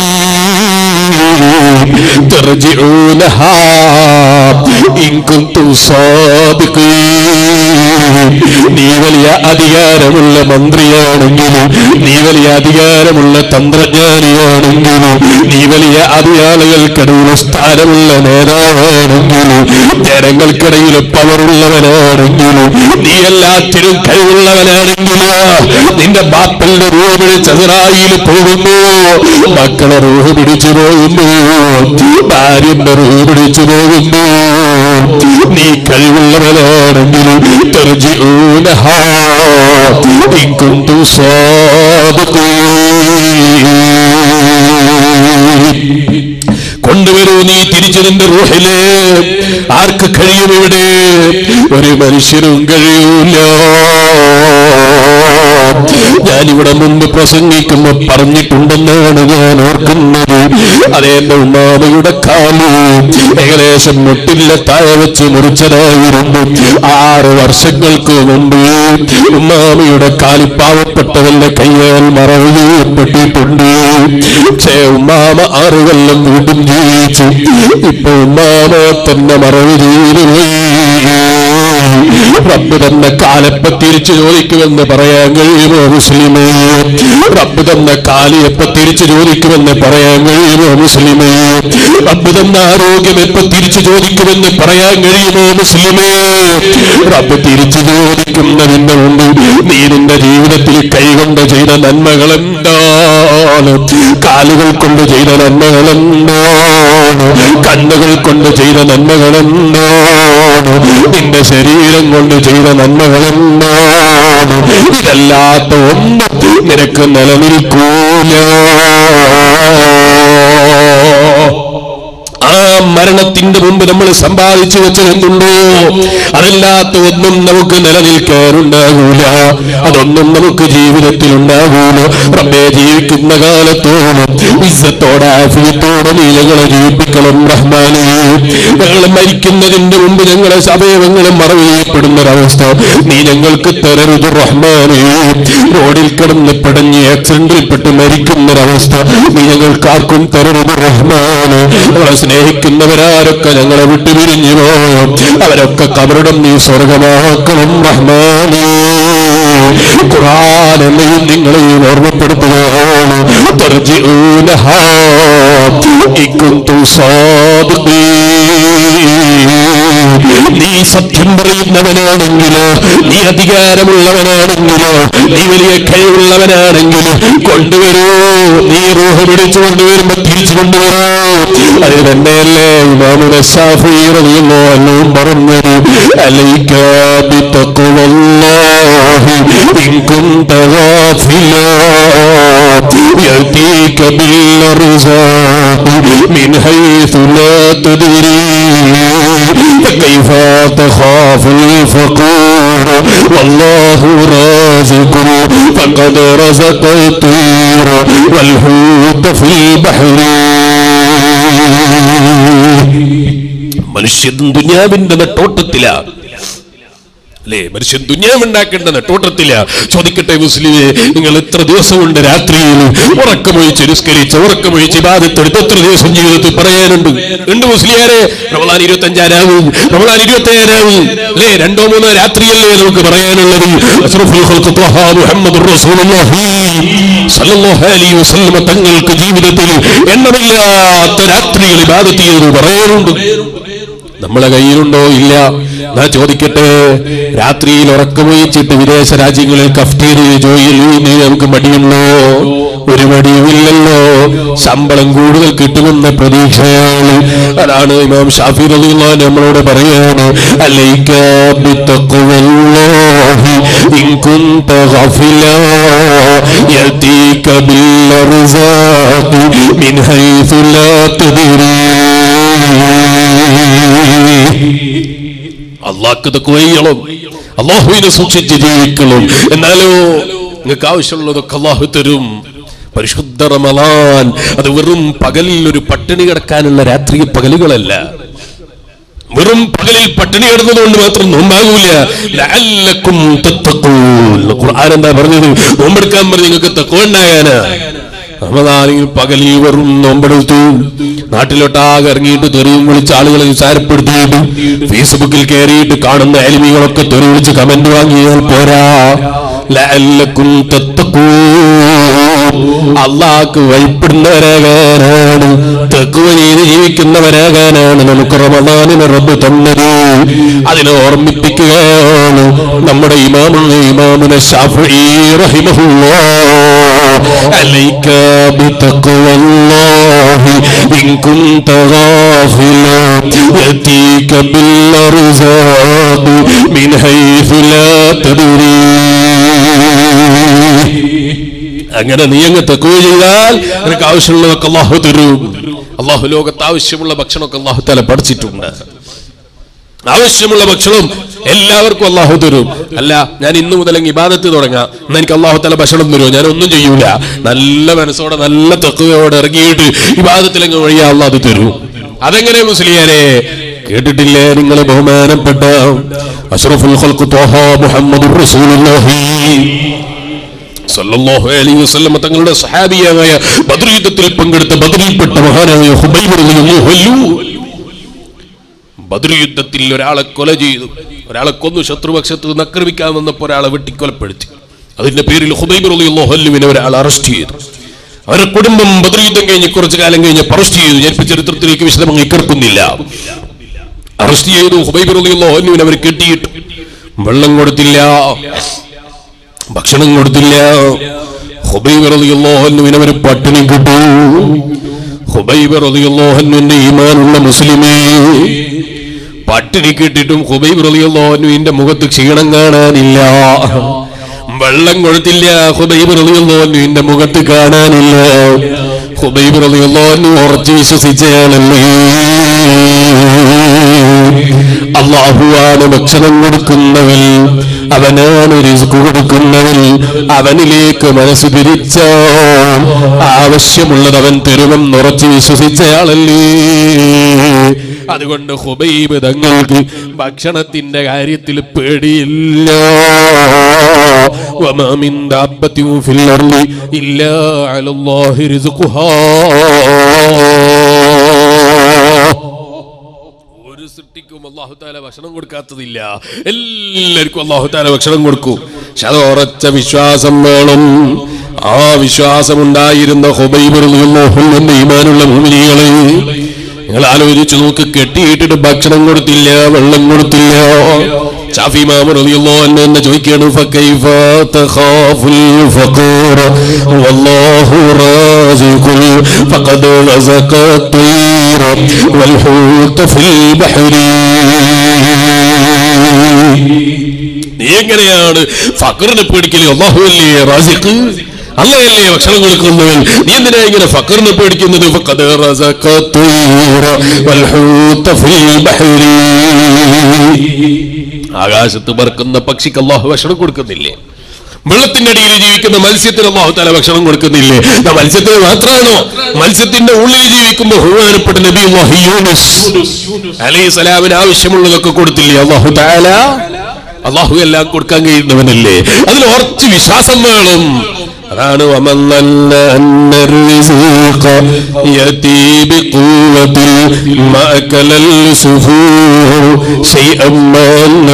ترجعونها إن كنتم صادقين നീ വലിയ അധികാരമുള്ള മന്ത്രിയാണെങ്കിലും നീ വലിയ അധികാരമുള്ള തന്ത്രജ്ഞാനിയാണെങ്കിലും നീ വലിയ അധികാരികൾക്കിടയിൽ സ്ഥാനമുള്ള നേതാവാണെങ്കിലും ജനങ്ങൾക്കിടയിൽ പവറുള്ളവനാണെങ്കിലും നീ എല്ലാത്തിനും കഴിവുള്ളവനാണെങ്കിലും നിന്റെ ബാപ്പലിന്റെ റൂഹ് പിടിച്ച് അസറായിൽ പോകുന്നു മക്കളെ റൂഹ് പിടിച്ചു പോകുന്നു ഭാര്യന്റെ റൂഹ് പിടിച്ചു പോകുന്നു നീ കഴിവുള്ളവനാണെങ്കിലും ترجعونها إن كنتم صادقين കൊണ്ടുവരൂ നീ തിരിച്ചു നിന്റെ റൂഹില് ആർക്ക് കഴിയും ഇവിടെ ഒരു മനുഷ്യരും കഴിയൂല ഞാനിവിടെ മുമ്പ് പ്രസംഗിക്കുമ്പോ പറഞ്ഞിട്ടുണ്ടെന്നാണ് ഞാൻ ഓർക്കുന്നത് അതേ എന്റെ ഉമ്മാമയുടെ കാല് ഏകദേശം മുട്ടില്ല താഴെ വെച്ച് മുറിച്ചതായിരുന്നു ആറ് വർഷങ്ങൾക്ക് മുമ്പ് ഉമ്മാമയുടെ കാലി പാവപ്പെട്ടവന്റെ കയ്യാൽ മറവ് ചെയ്യപ്പെട്ടിട്ടുണ്ട് പക്ഷേ ഉമ്മാമ ആറ് കൊല്ലം വീണ്ടും ജീവിച്ചു ഇപ്പൊ ഉമ്മാമ തന്നെ മറവ് ചെയ്തു പോയി റബ്ബ് തന്നെ കാലപ്പ തിരിച്ചു ചോദിക്കുമെന്ന് പറയാൻ കഴിയുമോ മുസ്ലിമേ റബ്ബ് തന്ന കാലി എപ്പ തിരിച്ചു ചോദിക്കുമെന്ന് പറയാൻ കഴിയുമോ മുസ്ലിമേ റബ്ബ് തന്ന ആരോഗ്യം എപ്പ തിരിച്ചു ചോദിക്കുമെന്ന് പറയാൻ കഴിയുമോ മുസ്ലിമേ റബ്ബ് തിരിച്ചു ചോദിക്കുന്നതിന്റെ മുമ്പ് നീ നിന്റെ ജീവിതത്തിൽ കൈകൊണ്ട് ചെയ്ത നന്മകൾ എന്താണ് കാലുകൾ കൊണ്ട് ചെയ്ത നന്മകൾ എന്താണ് കണ്ണുകൾ കൊണ്ട് ചെയ്ത നന്മകൾ എന്താണ് നിന്റെ ശരീരം കൊണ്ട് ചെയ്ത നന്മകൾ എന്താണ് ഇതല്ലാത്ത ഒന്നും നിനക്ക് നിലനിൽക്കൂല ആ മരണത്തിന്റെ മുമ്പ് നമ്മൾ സമ്പാദിച്ചു വെച്ചതെന്തുണ്ടോ അതല്ലാത്ത ഒന്നും നമുക്ക് നിലനിൽക്കാനുണ്ടാകൂല അതൊന്നും നമുക്ക് ജീവിതത്തിൽ ഉണ്ടാകൂല റബ്ബെ ജീവിക്കുന്ന കാലത്തോളം ഇസ്സത്തോടെ ആഫിയത്തോടെ നീ ഞങ്ങളെ ജീവിപ്പിക്കണം റഹ്മാനെ ഞങ്ങൾ മരിക്കുന്നതിന്റെ മുമ്പ് ഞങ്ങളെ അവയവങ്ങളും മറവ് ചെയ്യപ്പെടുന്ന ഒരവസ്ഥ നീ ഞങ്ങൾക്ക് തരരുത് റഹ്മാനെ റോഡിൽ കിടന്ന് പടഞ്ഞ് ആക്സിഡന്റിൽപ്പെട്ട് മരിക്കുന്ന ഒരവസ്ഥ നീ ഞങ്ങൾക്ക് ആർക്കും തരരുത് റഹ്മാന് ഞങ്ങളെ സ്നേഹിക്കുന്നവരാരൊക്കെ ഞങ്ങളെ വിട്ടു പിരിഞ്ഞു പോയോ അവരൊക്കെ കബറിടം നീ സ്വർഗമാക്കണം റഹ്മാനേ ഖുർആൻ എന്നെയും നിങ്ങളെയും ഓർമ്മപ്പെടുത്തുകയാണ് തർജിഊനഹാ ഇൻ കുന്തും സാദിഖീൻ. നീ സത്യം പറയുന്നവനാണെങ്കിലോ നീ അധികാരമുള്ളവനാണെങ്കിലോ നീ വലിയ കഴിവുള്ളവനാണെങ്കിലോ കൊണ്ടുവരൂ നീ റൂഹ് പിടിച്ചു കൊണ്ടുവരുമ്പോ തിരിച്ചു കൊണ്ടുവരൂ അത് തന്നെയല്ലേ ഇമാമുന ഷാഫി റളിയല്ലാഹു അൻഹു പറഞ്ഞത് അലൈക ബിത്തഖ്വല്ലാഹി ഇൻ കുൻത ഗാഫിലാ يأتيك بالأرزاق من حيث لا تدري فكيف تخاف الفقور والله رازق فقد رزق الطير والحوت في البحر മനുഷ്യൻ ദുനിയാവിന്റെ നെട്ടോട്ടത്തിലാണ് അല്ലേ മനുഷ്യൻ ദുന്യാവുണ്ടാക്കേണ്ട നെട്ടോട്ടത്തില്ല ചോദിക്കട്ടെ മുസ്ലിമെ നിങ്ങൾ എത്ര ദിവസമുണ്ട് രാത്രിയിൽ ഉറക്കമൊഴിച്ച് നിസ്കരിച്ച് ഉറക്കമൊഴിച്ച് ബാധത്തെടുത്ത് എത്ര ദിവസം ജീവിതത്തിൽ പറയാനുണ്ട് ഉണ്ട് മുസ്ലിയാരെ റമദാൻ ഇരുപത്തി അഞ്ചാരാവും റമദാൻ ഇരുപത്തി ഏഴാവും അല്ലേ രണ്ടോ മൂന്നോ രാത്രിയല്ലേ നമുക്ക് പറയാനുള്ളത് അഷ്റഫുൽ ഖൽഖ് ത്വഹ മുഹമ്മദുർ റസൂലുള്ളാഹി സല്ലല്ലാഹു അലൈഹി വസല്ലം തങ്ങൾക്ക് ജീവിതത്തിൽ എണ്ണമില്ലാത്ത രാത്രികൾ ഇബാദത്ത് ചെയ്ത് പറയാനുണ്ട് നമ്മളെ കയ്യിലുണ്ടോ ഇല്ല ഞാൻ ചോദിക്കട്ടെ രാത്രിയിൽ ഉറക്കമൊഴിച്ചിട്ട് വിദേശ രാജ്യങ്ങളിൽ കഫ്റ്റീരിയ ജോലിയിൽ നിന്ന് നമുക്ക് മടിയുണ്ടോ ഒരു മടിയുമില്ലല്ലോ ശമ്പളം കൂടുതൽ കിട്ടുമെന്ന പ്രതീക്ഷയാണ് അതാണ് ഇമാം ഷാഫി റളിയല്ലാഹു നമ്മളോട് പറയാണ് അലൈക ബിത്തഖ്വല്ലാഹി ഇൻ കുൻത ഗഫിലാ യതീക ബിൽ അർസാഖി മിൻ ഹൈസു ലാ തദ്രീ അള്ളാഹ്ക്ക് തക്കുവയ്യണം അള്ളാഹുവിനെ സൂക്ഷിച്ച് ജീവിക്കണം എന്നാലോ നിങ്ങൾക്ക് ആവശ്യമുള്ളതൊക്കെ അള്ളാഹു തരും പരിശുദ്ധ റമലാൻ അത് വെറും പകലിൽ ഒരു പട്ടിണി കിടക്കാനുള്ള രാത്രി പകലുകളല്ല വെറും പകലിൽ പട്ടിണി കിടന്നതുകൊണ്ട് മാത്രം നോമ്പാകൂല ലഅല്ലക്കും തത്തഖൂൻ ഖുർആൻ എന്താ പറഞ്ഞത് നോമ്പെടുക്കാൻ പറഞ്ഞ് നിങ്ങൾക്ക് തക്കവുണ്ടാകാനാ റമദാനിൽ പകലിൽ വെറും നോമ്പെടുത്തു നാട്ടിലോട്ടാകെ ഇറങ്ങിയിട്ട് തെറിയും വിളിച്ച് ആളുകളെ നിസാരപ്പെടുത്തിയിട്ട് ഫേസ്ബുക്കിൽ കയറിയിട്ട് കാണുന്ന അലിമികളൊക്കെ തെറി വിളിച്ച് കമന്റ് വാങ്ങിയാൽ പോരാ ലഅല്ലക്കും തത്തഖൂൻ അള്ളാഹ്ക്ക് വഴിപ്പെടുന്നവരാകാനാണ് തെക്കുവ ചെയ്ത് ജീവിക്കുന്നവരാകാനാണ് നമുക്ക് റമദാനിന് റബ്ബ് തന്നത് അതിനെ ഓർമ്മിപ്പിക്കുകയാണ് നമ്മുടെ ഇമാമുള്ള ഇമാമുന ഷാഫി റഹിമഹുല്ലാഹ് عليك بتقوى الله إن كنت غافلا يأتيك بالأرزاق من حيث لا تدري അങ്ങനെ നീ അങ്ങ് തെക്കുവ ചെയ്താൽ നിനക്ക് ആവശ്യമുള്ളതൊക്കെ അള്ളാഹു തരും അള്ളാഹു ലോകത്ത് ആവശ്യമുള്ള ഭക്ഷണമൊക്കെ അള്ളാഹു തല പഠിച്ചിട്ടുണ്ട് ആവശ്യമുള്ള ഭക്ഷണം എല്ലാവർക്കും അള്ളാഹു തരും അല്ല ഞാൻ ഇന്നു മുതൽ അങ്ങ് ഇബാദത്ത് തുടങ്ങാം എന്നാ എനിക്ക് അള്ളാഹു തല ഭക്ഷണം തരുമോ ഞാൻ ഒന്നും ചെയ്യൂല നല്ല മനസ്സോടെ നല്ല തെക്കുവയോടെ ഇറങ്ങിയിട്ട് ഇബാദത്തിലങ്ങ് വഴിയാ അള്ളാഹ് അത് തരും അതെങ്ങനെ മുസ്ലിയാരെ കേട്ടിട്ടില്ലേ നിങ്ങൾ ബഹുമാനപ്പെട്ട അഷ്റഫുൽ ഖൽഖ് ത്വഹ മുഹമ്മദുർ റസൂലുള്ളാഹി സല്ലല്ലാഹു അലൈഹി വസല്ലം തങ്ങളുടെ സഹാബിയായ ബദ്ർ യുദ്ധത്തിൽ പങ്കെടുത്ത ബദ്രിൽപ്പെട്ട മഹാനായ ഹുബൈബ് റളിയല്ലാഹു അൻഹു ബദ്ർ യുദ്ധത്തിൽ ഒരാളെ കൊല ചെയ്തു ഒരാളെ കൊന്നു ശത്രുപക്ഷത്ത് നിന്ന് ആക്രമിക്കാൻ വന്നപ്പോൾ ഒരാളെ വെട്ടിക്കൊലപ്പെടുത്തി അതിന്റെ പേരിൽ ഹുബൈബ് റളിയല്ലാഹു അൻഹുവിനെ ഒരാൾ അറസ്റ്റ് ചെയ്തു അവരുടെ കുടുംബം ബദ്ർ യുദ്ധം കഴിഞ്ഞ് കുറച്ചു കാലം കഴിഞ്ഞ് അറസ്റ്റ് ചെയ്തു ഞാൻ ഇപ്പൊ ചരിത്രത്തിലേക്ക് വിശദമായി കിടക്കുന്നില്ല അറസ്റ്റ് ചെയ്തു ഹുബൈബ് റളിയല്ലാഹു അൻഹുവിനെ അവർ കെട്ടിയിട്ടു വെള്ളം കൊടുത്തില്ല ഭക്ഷണം കൊടുത്തില്ല ഹുബൈബ് റളിയല്ലാഹുവിനെ അവർ പട്ടിണി കിട്ടു ഹുബൈബ് റളിയല്ലാഹുവിന്റെ ഈമാനുള്ള മുസ്ലിമേ പട്ടിണി കിട്ടിയിട്ടും ഹുബൈബ് റളിയല്ലാഹുവിന്റെ മുഖത്ത് ക്ഷീണം കാണാനില്ല വെള്ളം കൊടുത്തില്ല ഹുബൈബ് റളിയല്ലാഹുവിന്റെ മുഖത്ത് കാണാനില്ല ഹുബൈബ് റളിയല്ലാഹു ഉറച്ചു വിശ്വസിച്ചയാളല്ലേ അള്ളാഹുവാണ് ഭക്ഷണം കൊടുക്കുന്നവൻ അവനാണ് റിസ്ക് കൊടുക്കുന്നവൻ അവനിലേക്ക് മനസ്സ് തിരിച്ച ആവശ്യമുള്ളത് അവൻ തരുമെന്ന് ഉറച്ച് വിശ്വസിച്ചയാളല്ലേ അതുകൊണ്ട് ഹുബൈബ് തങ്ങൾക്ക് ഭക്ഷണത്തിന്റെ കാര്യത്തിൽ പേടിയില്ല وما من دابة في الأرض إلا على الله رزقها ഒരു സൃഷ്ടിക്കും അള്ളാഹു താല ഭക്ഷണം കൊടുക്കാത്തതില്ല എല്ലാവർക്കും അള്ളാഹു താല ഭക്ഷണം കൊടുക്കും പക്ഷെ അത് ഉറച്ച വിശ്വാസം വേണം ആ വിശ്വാസം ഉണ്ടായിരുന്ന ഹുബൈബറിന്റെ ഈമാനുള്ള ഭൂമിനികളെ നിങ്ങൾ ആലോചിച്ചു നോക്ക് കെട്ടിയിട്ടിട്ട് ഭക്ഷണം കൊടുത്തില്ല വെള്ളം കൊടുത്തില്ല ഷാഫി മാമ റളിയല്ലാഹു അൻഹു എന്നെ ചോദിക്കുകയാണ് ഫകൈഫ തഖാഫുൽ ഫഖൂറ വല്ലാഹു റാസിഖുൽ ഫഖദ് റസഖ الطير والحوت في البحر നീ എങ്ങനെയാണ് ഫക്കറിനെ പേടിക്കല് അള്ളാഹുവല്ലേ റാസിഖ് അല്ലയല്ലേ ഭക്ഷണം കൊടുക്കുന്നവൻ നീ എന്തിനാ ഇങ്ങനെ ഫക്കറിനെ പേടിക്കുന്നത് ഫഖദ് റസഖ തൂറ വൽഹൂത ഫിൽ ബഹരി ആകാശത്ത് പറക്കുന്ന പക്ഷിക്ക് അള്ളാഹു ഭക്ഷണം കൊടുക്കുന്നില്ലേ വെള്ളത്തിന്റെ അടിയിൽ ജീവിക്കുന്ന മത്സ്യത്തിന് അള്ളാഹു തല ഭക്ഷണം കൊടുക്കുന്നില്ലേ ആ മത്സ്യത്തിന് മാത്രമാണോ മത്സ്യത്തിന്റെ ഉള്ളിൽ ജീവിക്കുമ്പോൾ ബഹുമാനപ്പെട്ട നബി അല്ലാഹു യൂനുസ് അലൈഹി സ്വലാമിന് ആവശ്യമുള്ളതൊക്കെ കൊടുത്തില്ലേ അള്ളാഹു താല അള്ളാഹു എല്ലാം കൊടുക്കാൻ കഴിയുന്നവനല്ലേ അതിൽ ഉറച്ച് വിശ്വാസം വേണം അതാണ് ومن ظن أن الرزق يأتي بقوة ما أكل السفور شيئا ما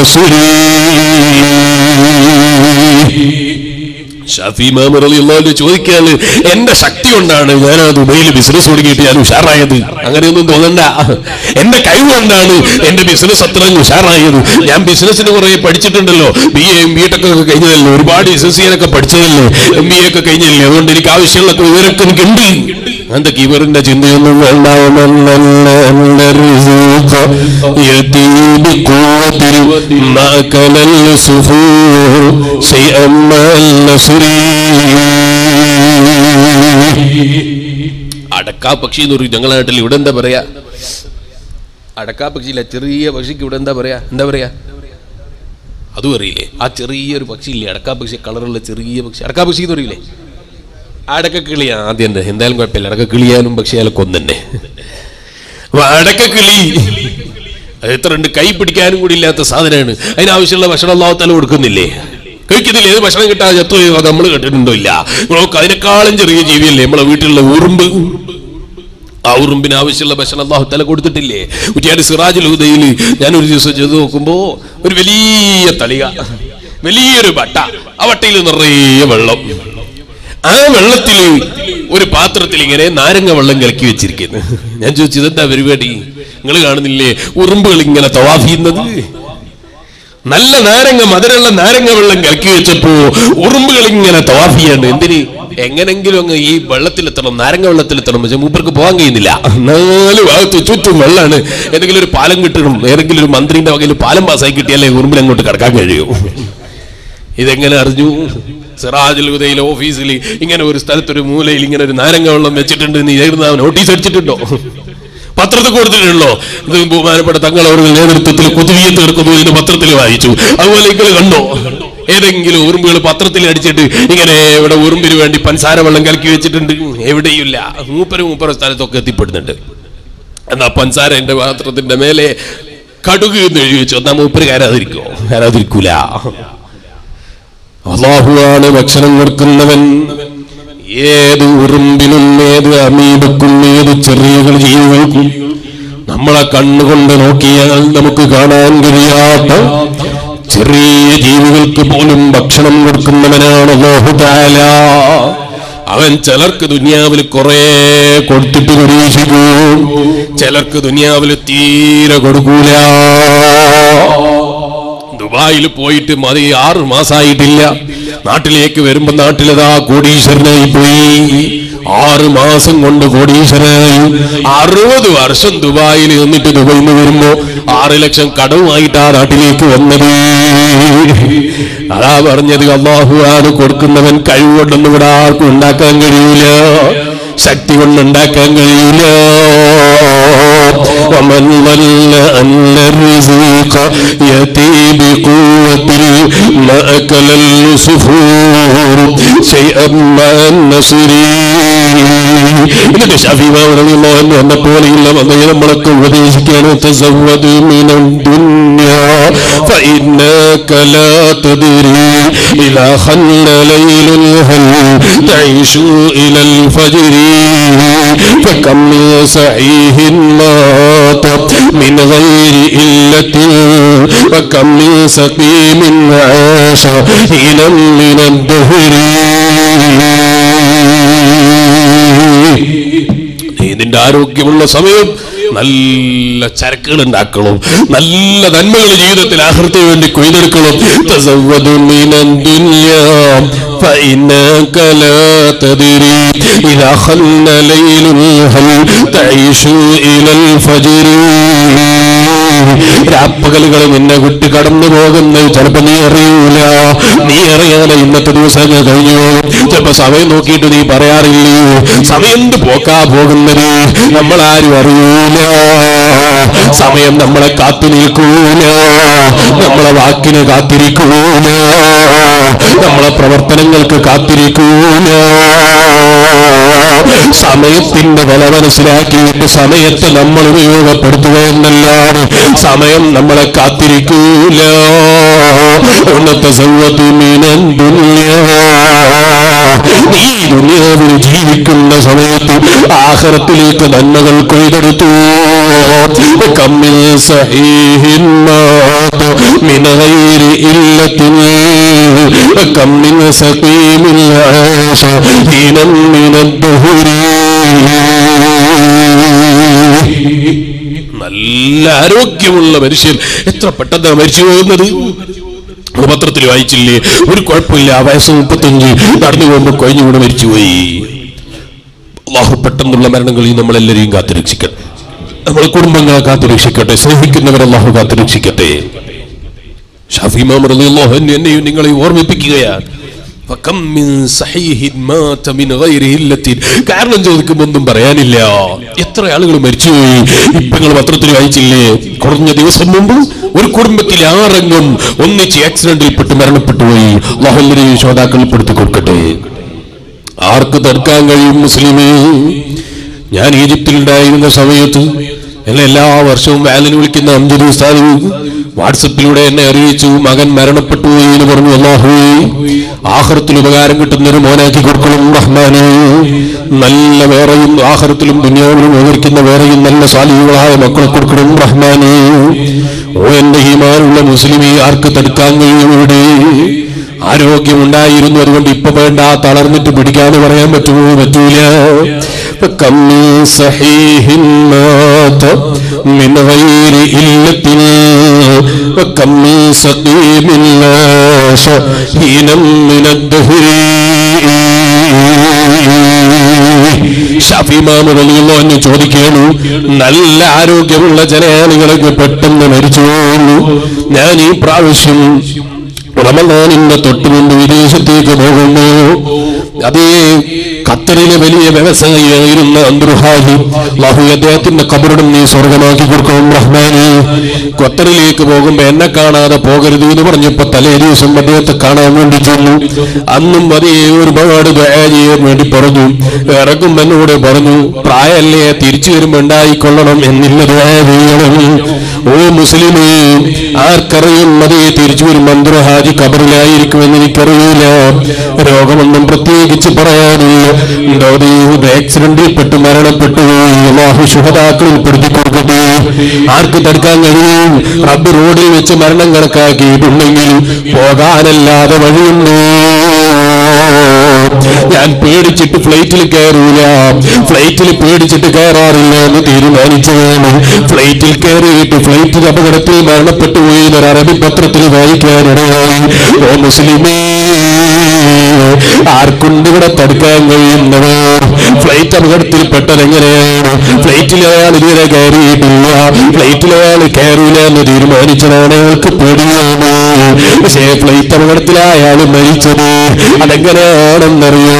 النسري ഷാഫി ഇമാം റളിയല്ലാഹു അൻഹു ചോദിക്കാണ് എന്റെ ശക്തി കൊണ്ടാണ് ഞാൻ ആ ദുബൈയിൽ ബിസിനസ് തുടങ്ങിയിട്ട് ഞാൻ ഉഷാറായത് അങ്ങനെയൊന്നും തോന്നണ്ട എന്റെ കഴിവ് കൊണ്ടാണ് എന്റെ ബിസിനസ് അത്ര ഉഷാറായത് ഞാൻ ബിസിനസ്സിന് കുറെ പഠിച്ചിട്ടുണ്ടല്ലോ ബി എം ബി ടെക് ഒക്കെ കഴിഞ്ഞതല്ലേ ഒരുപാട് എസ് എസ് സിയിലൊക്കെ പഠിച്ചതല്ലേ എം ബി എ ഒക്കെ കഴിഞ്ഞല്ലേ അതുകൊണ്ട് എനിക്ക് ആവശ്യമുള്ള വിവരമൊക്കെ എനിക്കുണ്ട് അങ്ങനത്തെ കീവറിന്റെ ചിന്തയൊന്നും വേണ്ട ومن أن الرزق يأتي بقوة ما كان السفور شيئا ما النصر അടക്കാ പക്ഷി എന്ന് പറയും ഞങ്ങളുടെ നാട്ടിൽ ഇവിടെ എന്താ പറയാ അടക്കാ പക്ഷിയില്ല ചെറിയ പക്ഷിക്ക് ഇവിടെ എന്താ പറയാ എന്താ പറയാ അതും അറിയില്ലേ ആ ചെറിയൊരു പക്ഷി ഇല്ലേ അടക്കാ പക്ഷി കളറുള്ള ചെറിയ പക്ഷി അടക്കാ പക്ഷി എന്ന് പറയില്ലേ അടക്ക കിളി ആദ്യം തന്നെ എന്തായാലും കുഴപ്പമില്ല അടക്ക കിളിയാനും പക്ഷിയാലും കൊന്നെ അടക്ക കിളി അത് എത്ര ഉണ്ട് കൈ പിടിക്കാനും കൂടി ഇല്ലാത്ത സാധനമാണ് അതിനാവശ്യമുള്ള ഭക്ഷണം അള്ളാഹത്താല കൊടുക്കുന്നില്ലേ കഴിക്കുന്നില്ല ഏത് ഭക്ഷണം കിട്ടാതെ ചത്തു അത് നമ്മൾ കേട്ടിട്ടുണ്ടോ ഇല്ല നോക്ക് അതിനേക്കാളും ചെറിയ ജീവിയല്ലേ നമ്മളെ വീട്ടിലുള്ള ഉറുമ്പ് ആ ഉറുമ്പിന് ആവശ്യമുള്ള ഭക്ഷണം അള്ളാഹു തല കൊടുത്തിട്ടില്ലേ കുറ്റിയാട് സിറാജുൽ ഹുദയിൽ ഞാൻ ഒരു ദിവസം ചെയ്ത് നോക്കുമ്പോ ഒരു വലിയ തളിക വലിയൊരു വട്ട ആ വട്ടയിൽ നിറയെ വെള്ളം ആ വെള്ളത്തിൽ ഒരു പാത്രത്തിൽ ഇങ്ങനെ നാരങ്ങ വെള്ളം കലക്കി വെച്ചിരിക്കുന്നു ഞാൻ ചോദിച്ചു ഇതെന്താ പരിപാടി നിങ്ങൾ കാണുന്നില്ലേ ഉറുമ്പുകൾ ഇങ്ങനെ തവാഫ് ചെയ്യുന്നത് നല്ല നാരങ്ങ മധുരമുള്ള നാരങ്ങ വെള്ളം കലക്കി വെച്ചപ്പോ ഉറുമ്പുകൾ ഇങ്ങനെ തവാഫ് ചെയ്യണ്ട് എന്തിന് എങ്ങനെങ്കിലും അങ്ങ് ഈ വെള്ളത്തിലെത്തണം നാരങ്ങ വെള്ളത്തിലെത്തണം പക്ഷെ മൂപ്പർക്ക് പോകാൻ കഴിയുന്നില്ല നാല് ഭാഗത്ത് ചുറ്റും വെള്ളമാണ് ഏതെങ്കിലും ഒരു പാലം കിട്ടണം ഏതെങ്കിലും ഒരു മന്ത്രിന്റെ വകയിൽ പാലം പാസ്സായി കിട്ടിയാലേ ഉറുമ്പിൽ അങ്ങോട്ട് കിടക്കാൻ കഴിയൂ ഇതെങ്ങനെ അറിഞ്ഞു സിറാജുൽ ഹുദയിലെ ഓഫീസിൽ ഇങ്ങനെ ഒരു സ്ഥലത്തൊരു മൂലയിൽ ഇങ്ങനെ ഒരു നാരങ്ങ വെള്ളം വെച്ചിട്ടുണ്ട് നീ എഴുതുന്ന നോട്ടീസ് അടിച്ചിട്ടുണ്ടോ പത്രത്തിൽ കൊടുത്തിട്ടുണ്ടല്ലോ ഇത് ബഹുമാനപ്പെട്ട തങ്ങൾ അവർ നേതൃത്വത്തിൽ കുതുവിയെ തീർക്കുന്നു ഇതിന് പത്രത്തിൽ വായിച്ചു അതുപോലെ നിങ്ങൾ കണ്ടോ ഏതെങ്കിലും ഉറുമ്പുകൾ പത്രത്തിൽ അടിച്ചിട്ട് ഇങ്ങനെ ഇവിടെ ഉറുമ്പിന് വേണ്ടി പഞ്ചസാര വെള്ളം കലക്കി വെച്ചിട്ടുണ്ട് എവിടെയില്ല മൂപ്പര് മൂപ്പര സ്ഥലത്തൊക്കെ എത്തിപ്പെടുന്നുണ്ട് എന്നാ പഞ്ചസാര എന്റെ പാത്രത്തിന്റെ മേലെ കടുക് എന്ന് എഴുതി വെച്ചു എന്നാ മൂപ്പര് കയറാതിരിക്കോ കയറാതിരിക്കൂല അള്ളാഹുവാണ് ഭക്ഷണം കൊടുക്കുന്നവൻ ഏത് ഉറുമ്പിനും ഏത് അമീബക്കും ഏത് ചെറിയ ജീവികൾക്കും നമ്മളെ കണ്ണുകൊണ്ട് നോക്കിയാൽ നമുക്ക് കാണാൻ കഴിയാത്ത ചെറിയ ജീവികൾക്ക് പോലും ഭക്ഷണം കൊടുക്കുന്നവനാണ് അല്ലാഹു തആല അവൻ ചിലർക്ക് ദുനിയാവിൽ കുറെ കൊടുത്തിട്ട് പരീക്ഷിക്കും ചിലർക്ക് ദുനിയാവിൽ തീരെ കൊടുക്കൂല ദുബായിൽ പോയിട്ട് മതി ആറ് മാസമായിട്ടില്ല നാട്ടിലേക്ക് വരുമ്പോ നാട്ടിലതാ കോടീശ്വരനായി പോയി ആറ് മാസം കൊണ്ട് കോടീശ്വരനായി അറുപത് വർഷം ദുബായിൽ നിന്നിട്ട് ദുബായിൽ നിന്ന് വരുമ്പോ ആറ് ലക്ഷം കടവുമായിട്ടാ നാട്ടിലേക്ക് വന്നത് അതാ പറഞ്ഞത് അള്ളാഹുവാണ് കൊടുക്കുന്നവൻ കഴിവുകൊണ്ടൊന്നും ഇവിടെ ആർക്കും ഉണ്ടാക്കാൻ കഴിയൂല ശക്തി കൊണ്ടുണ്ടാക്കാൻ കഴിയൂല ومن ظن أن الرزق يأتي بقوة ما أكل السفور شيئا ما النصر എന്നിട്ട് ഷാഫി മാവറിയുള്ളവൻ എന്നെ പോലെയുള്ള വന്നതിന് നമ്മളൊക്കെ ഉപദേശിക്കാണ് തസവ്വദ് മിനം ദുന്യാ فإنك لا تدري إذا خل ليل هل تعيش إلى الفجر فكم من صحيح مات من غير إلة وكم من سقيم عاش حينا من الدهر നീ നിന്റെ ആരോഗ്യമുള്ള സമയം നല്ല ചരക്കുകൾ ഉണ്ടാക്കണം നല്ല നന്മകൾ ജീവിതത്തിൽ ആഹൃത്തിന് വേണ്ടി കൊയ്തെടുക്കണം തസവ്വദു മിനൻ ദുനിയാ فإنك لا تدري إذا خل ليل هل تعيش إلى الفجر രാപ്പകലുകൾ നിന്നെ വിട്ട് കടന്നു പോകുന്നത് ചിലപ്പോ നീ അറിയൂല നീ അറിയാതെ ഇന്നത്തെ ദിവസങ്ങൾ കഴിഞ്ഞു ചിലപ്പോ സമയം നോക്കിയിട്ട് നീ പറയാറില്ലേ സമയം എന്ത് പോക്കാ പോകുന്നത് നമ്മളാരും അറിയൂല സമയം നമ്മളെ കാത്തു നിൽക്കൂല നമ്മളെ വാക്കിന് കാത്തിരിക്കൂല നമ്മളെ പ്രവർത്തനങ്ങൾക്ക് കാത്തിരിക്കൂല സമയത്തിന്റെ വില മനസ്സിലാക്കിയിട്ട് സമയത്തെ നമ്മൾ ഉപയോഗപ്പെടുത്തുക എന്നല്ലാതെ സമയം നമ്മളെ കാത്തിരിക്കൂല ഉന്നത്തെ സൗവത്തുമീനൻ നീ ദുനിയാവിൽ ജീവിക്കുന്ന സമയത്ത് ആഹ്റത്തിലേക്ക് നന്മകൾ കൊയ്തെടുത്തു കമ്മിൽ സഹീഹിൻ മാത മിൻ ഗൈരി ഇല്ലത്തിൻ കമ്മിൻ സഖീമിൻ ആശ ഹീനം മിൻ നല്ല ആരോഗ്യമുള്ള മനുഷ്യൻ എത്ര പെട്ടെന്നാണ് മരിച്ചു പോകുന്നത് നമ്മൾ പത്രത്തിൽ വായിച്ചില്ലേ ഒരു കുഴപ്പമില്ല ആ വയസ്സ് മുപ്പത്തഞ്ച് നടന്നു പോകുമ്പോൾ കഴിഞ്ഞുകൂടെ മരിച്ചുപോയി അള്ളാഹു പെട്ടെന്നുള്ള മരണങ്ങളിൽ നമ്മളെല്ലാരെയും കാത്തുരക്ഷിക്കട്ടെ നമ്മളെ കുടുംബങ്ങളെ കാത്തുരക്ഷിക്കട്ടെ സ്നേഹിക്കുന്നവരെ അള്ളാഹു കാത്തുരക്ഷിക്കട്ടെ ഷാഫി മാം റളിയല്ലാഹു അൻഹു എന്നെയും നിങ്ങളെ ഓർമ്മിപ്പിക്കുകയാണ് ഫകം മിൻ സഹീഹിൻ മാത മിൻ ഗൈരി ഇല്ലത്തിൻ. കാരണം ചോദിക്കുമ്പോൾ ഒന്നും പറയാനില്ല എത്ര ആളുകൾ മരിച്ചുപോയി ഇപ്പൊ നിങ്ങൾ പത്രത്തിൽ വായിച്ചില്ലേ കുറഞ്ഞ ദിവസം മുമ്പ് ഒരു കുടുംബത്തിലെ ആറംഗം ഒന്നിച്ച് ആക്സിഡന്റിൽപ്പെട്ട് മരണപ്പെട്ടു പോയി അള്ളാഹുല്ലരെയും ശ്രോതാക്കൾ പെടുത്തി കൊടുക്കട്ടെ ആർക്ക് തടുക്കാൻ കഴിയും മുസ്ലിമേ ഞാൻ ഈജിപ്തിലുണ്ടായിരുന്ന സമയത്ത് എന്നെ എല്ലാ വർഷവും വാലിന് വിളിക്കുന്ന അംജദ് ഉസ്താദ് വാട്സപ്പിലൂടെ എന്നെ അറിയിച്ചു മകൻ മരണപ്പെട്ടു പോയി എന്ന് പറഞ്ഞു അള്ളാഹു ആഹ്റത്തിൽ ഉപകാരം കിട്ടുന്ന ഒരു മോനാക്കി കൊടുക്കണം റഹ്മാനെ നല്ല വേറെയും ആഹ്റത്തിലും ദുനിയാവിലും ഉപകരിക്കുന്ന വേറെയും നല്ല സാലികളായ മക്കളെ കൊടുക്കണം റഹ്മാനെ ഓ എന്റെ ഈമാനുള്ള മുസ്ലിമെ ആർക്ക് തടുക്കാൻ കഴിയും ഇവിടെ ആരോഗ്യമുണ്ടായിരുന്നു അതുകൊണ്ട് ഇപ്പൊ വേണ്ട തളർന്നിട്ട് പിടിക്കാന്ന് പറയാൻ പറ്റുമോ പറ്റൂല فكم من صحيح مات من غير إلة وكم من سقيم لاش حينا من الدهر ഷാഫിമാമുകളിൽ ചോദിക്കാനു നല്ല ആരോഗ്യമുള്ള ചില ആളുകളൊക്കെ പെട്ടെന്ന് മരിച്ചു പോകുന്നു ഞാൻ ഈ പ്രാവശ്യം റമദാനിന്റെ തൊട്ട് മുമ്പ് വിദേശത്തേക്ക് പോകുന്നു അതേ ഖത്തറിലെ വലിയ വ്യവസായിയായിരുന്ന അന്തർഹാജി ലാഹു അദ്ദേഹത്തിന്റെ കബറിടം നീ സ്വർഗമാക്കി കൊടുക്കണം റഹ്മാന് ഖത്തറിലേക്ക് പോകുമ്പോ എന്നെ കാണാതെ പോകരുത് എന്ന് പറഞ്ഞപ്പോ തലേ ദിവസം അദ്ദേഹത്തെ കാണാൻ വേണ്ടി ചെന്നു അന്നും അതേ ഒരുപാട് ദുആ ചെയ്യാൻ വേണ്ടി പറഞ്ഞു ഇറങ്ങും എന്നോട് പറഞ്ഞു പ്രായല്ലേ തിരിച്ചു വരുമ്പോ ഉണ്ടായിക്കൊള്ളണം എന്നില്ല ദുആ ചെയ്യണം ഓ മുസ്ലിമേ ആർക്കറിയും അതേ തിരിച്ചു വരും മന്ത്രഹാജി കബറിലായിരിക്കുമെന്ന് എനിക്കറിയില്ല രോഗമൊന്നും പ്രത്യേകിച്ച് പറയാനില്ല എന്തോ ആക്സിഡന്റിൽ പെട്ട് മരണപ്പെട്ടു പോയി അള്ളാഹു ശുഭതാക്കളിൽ പെടുത്തി കൊടുക്കട്ടെ ആർക്ക് തടുക്കാൻ കഴിയും റബ്ബ് റോഡിൽ വെച്ച് മരണം കണക്കാക്കിയിട്ടുണ്ടെങ്കിൽ പോകാനല്ലാതെ വഴിയുണ്ടോ ഞാൻ പേടിച്ചിട്ട് ഫ്ലൈറ്റിൽ കയറൂല ഫ്ലൈറ്റിൽ പേടിച്ചിട്ട് കയറാറില്ല എന്ന് തീരുമാനിച്ചതാണ് ഫ്ലൈറ്റിൽ കയറിയിട്ട് ഫ്ലൈറ്റിൽ അപകടത്തിൽ മരണപ്പെട്ടു പോയി എന്നൊരു അറബി പത്രത്തിൽ വായിക്കാനിടയായി ഓ മുസ്ലിമേ ആർക്കുണ്ട് ഇവിടെ തടുക്കാൻ കഴിയുന്നവർ ഫ്ലൈറ്റ് അപകടത്തിൽ പെട്ടതെങ്ങനെയാണ് ഫ്ലൈറ്റിൽ അയാൾ ഇതുവരെ കയറിയിട്ടില്ല ഫ്ലൈറ്റിൽ അയാൾ കയറൂല എന്ന് തീരുമാനിച്ചതാണ് അയാൾക്ക് പേടിയാണ് പക്ഷേ ഫ്ലൈറ്റ് അപകടത്തിൽ അയാൾ മരിച്ചത് അതെങ്ങനെയാണെന്നറിയോ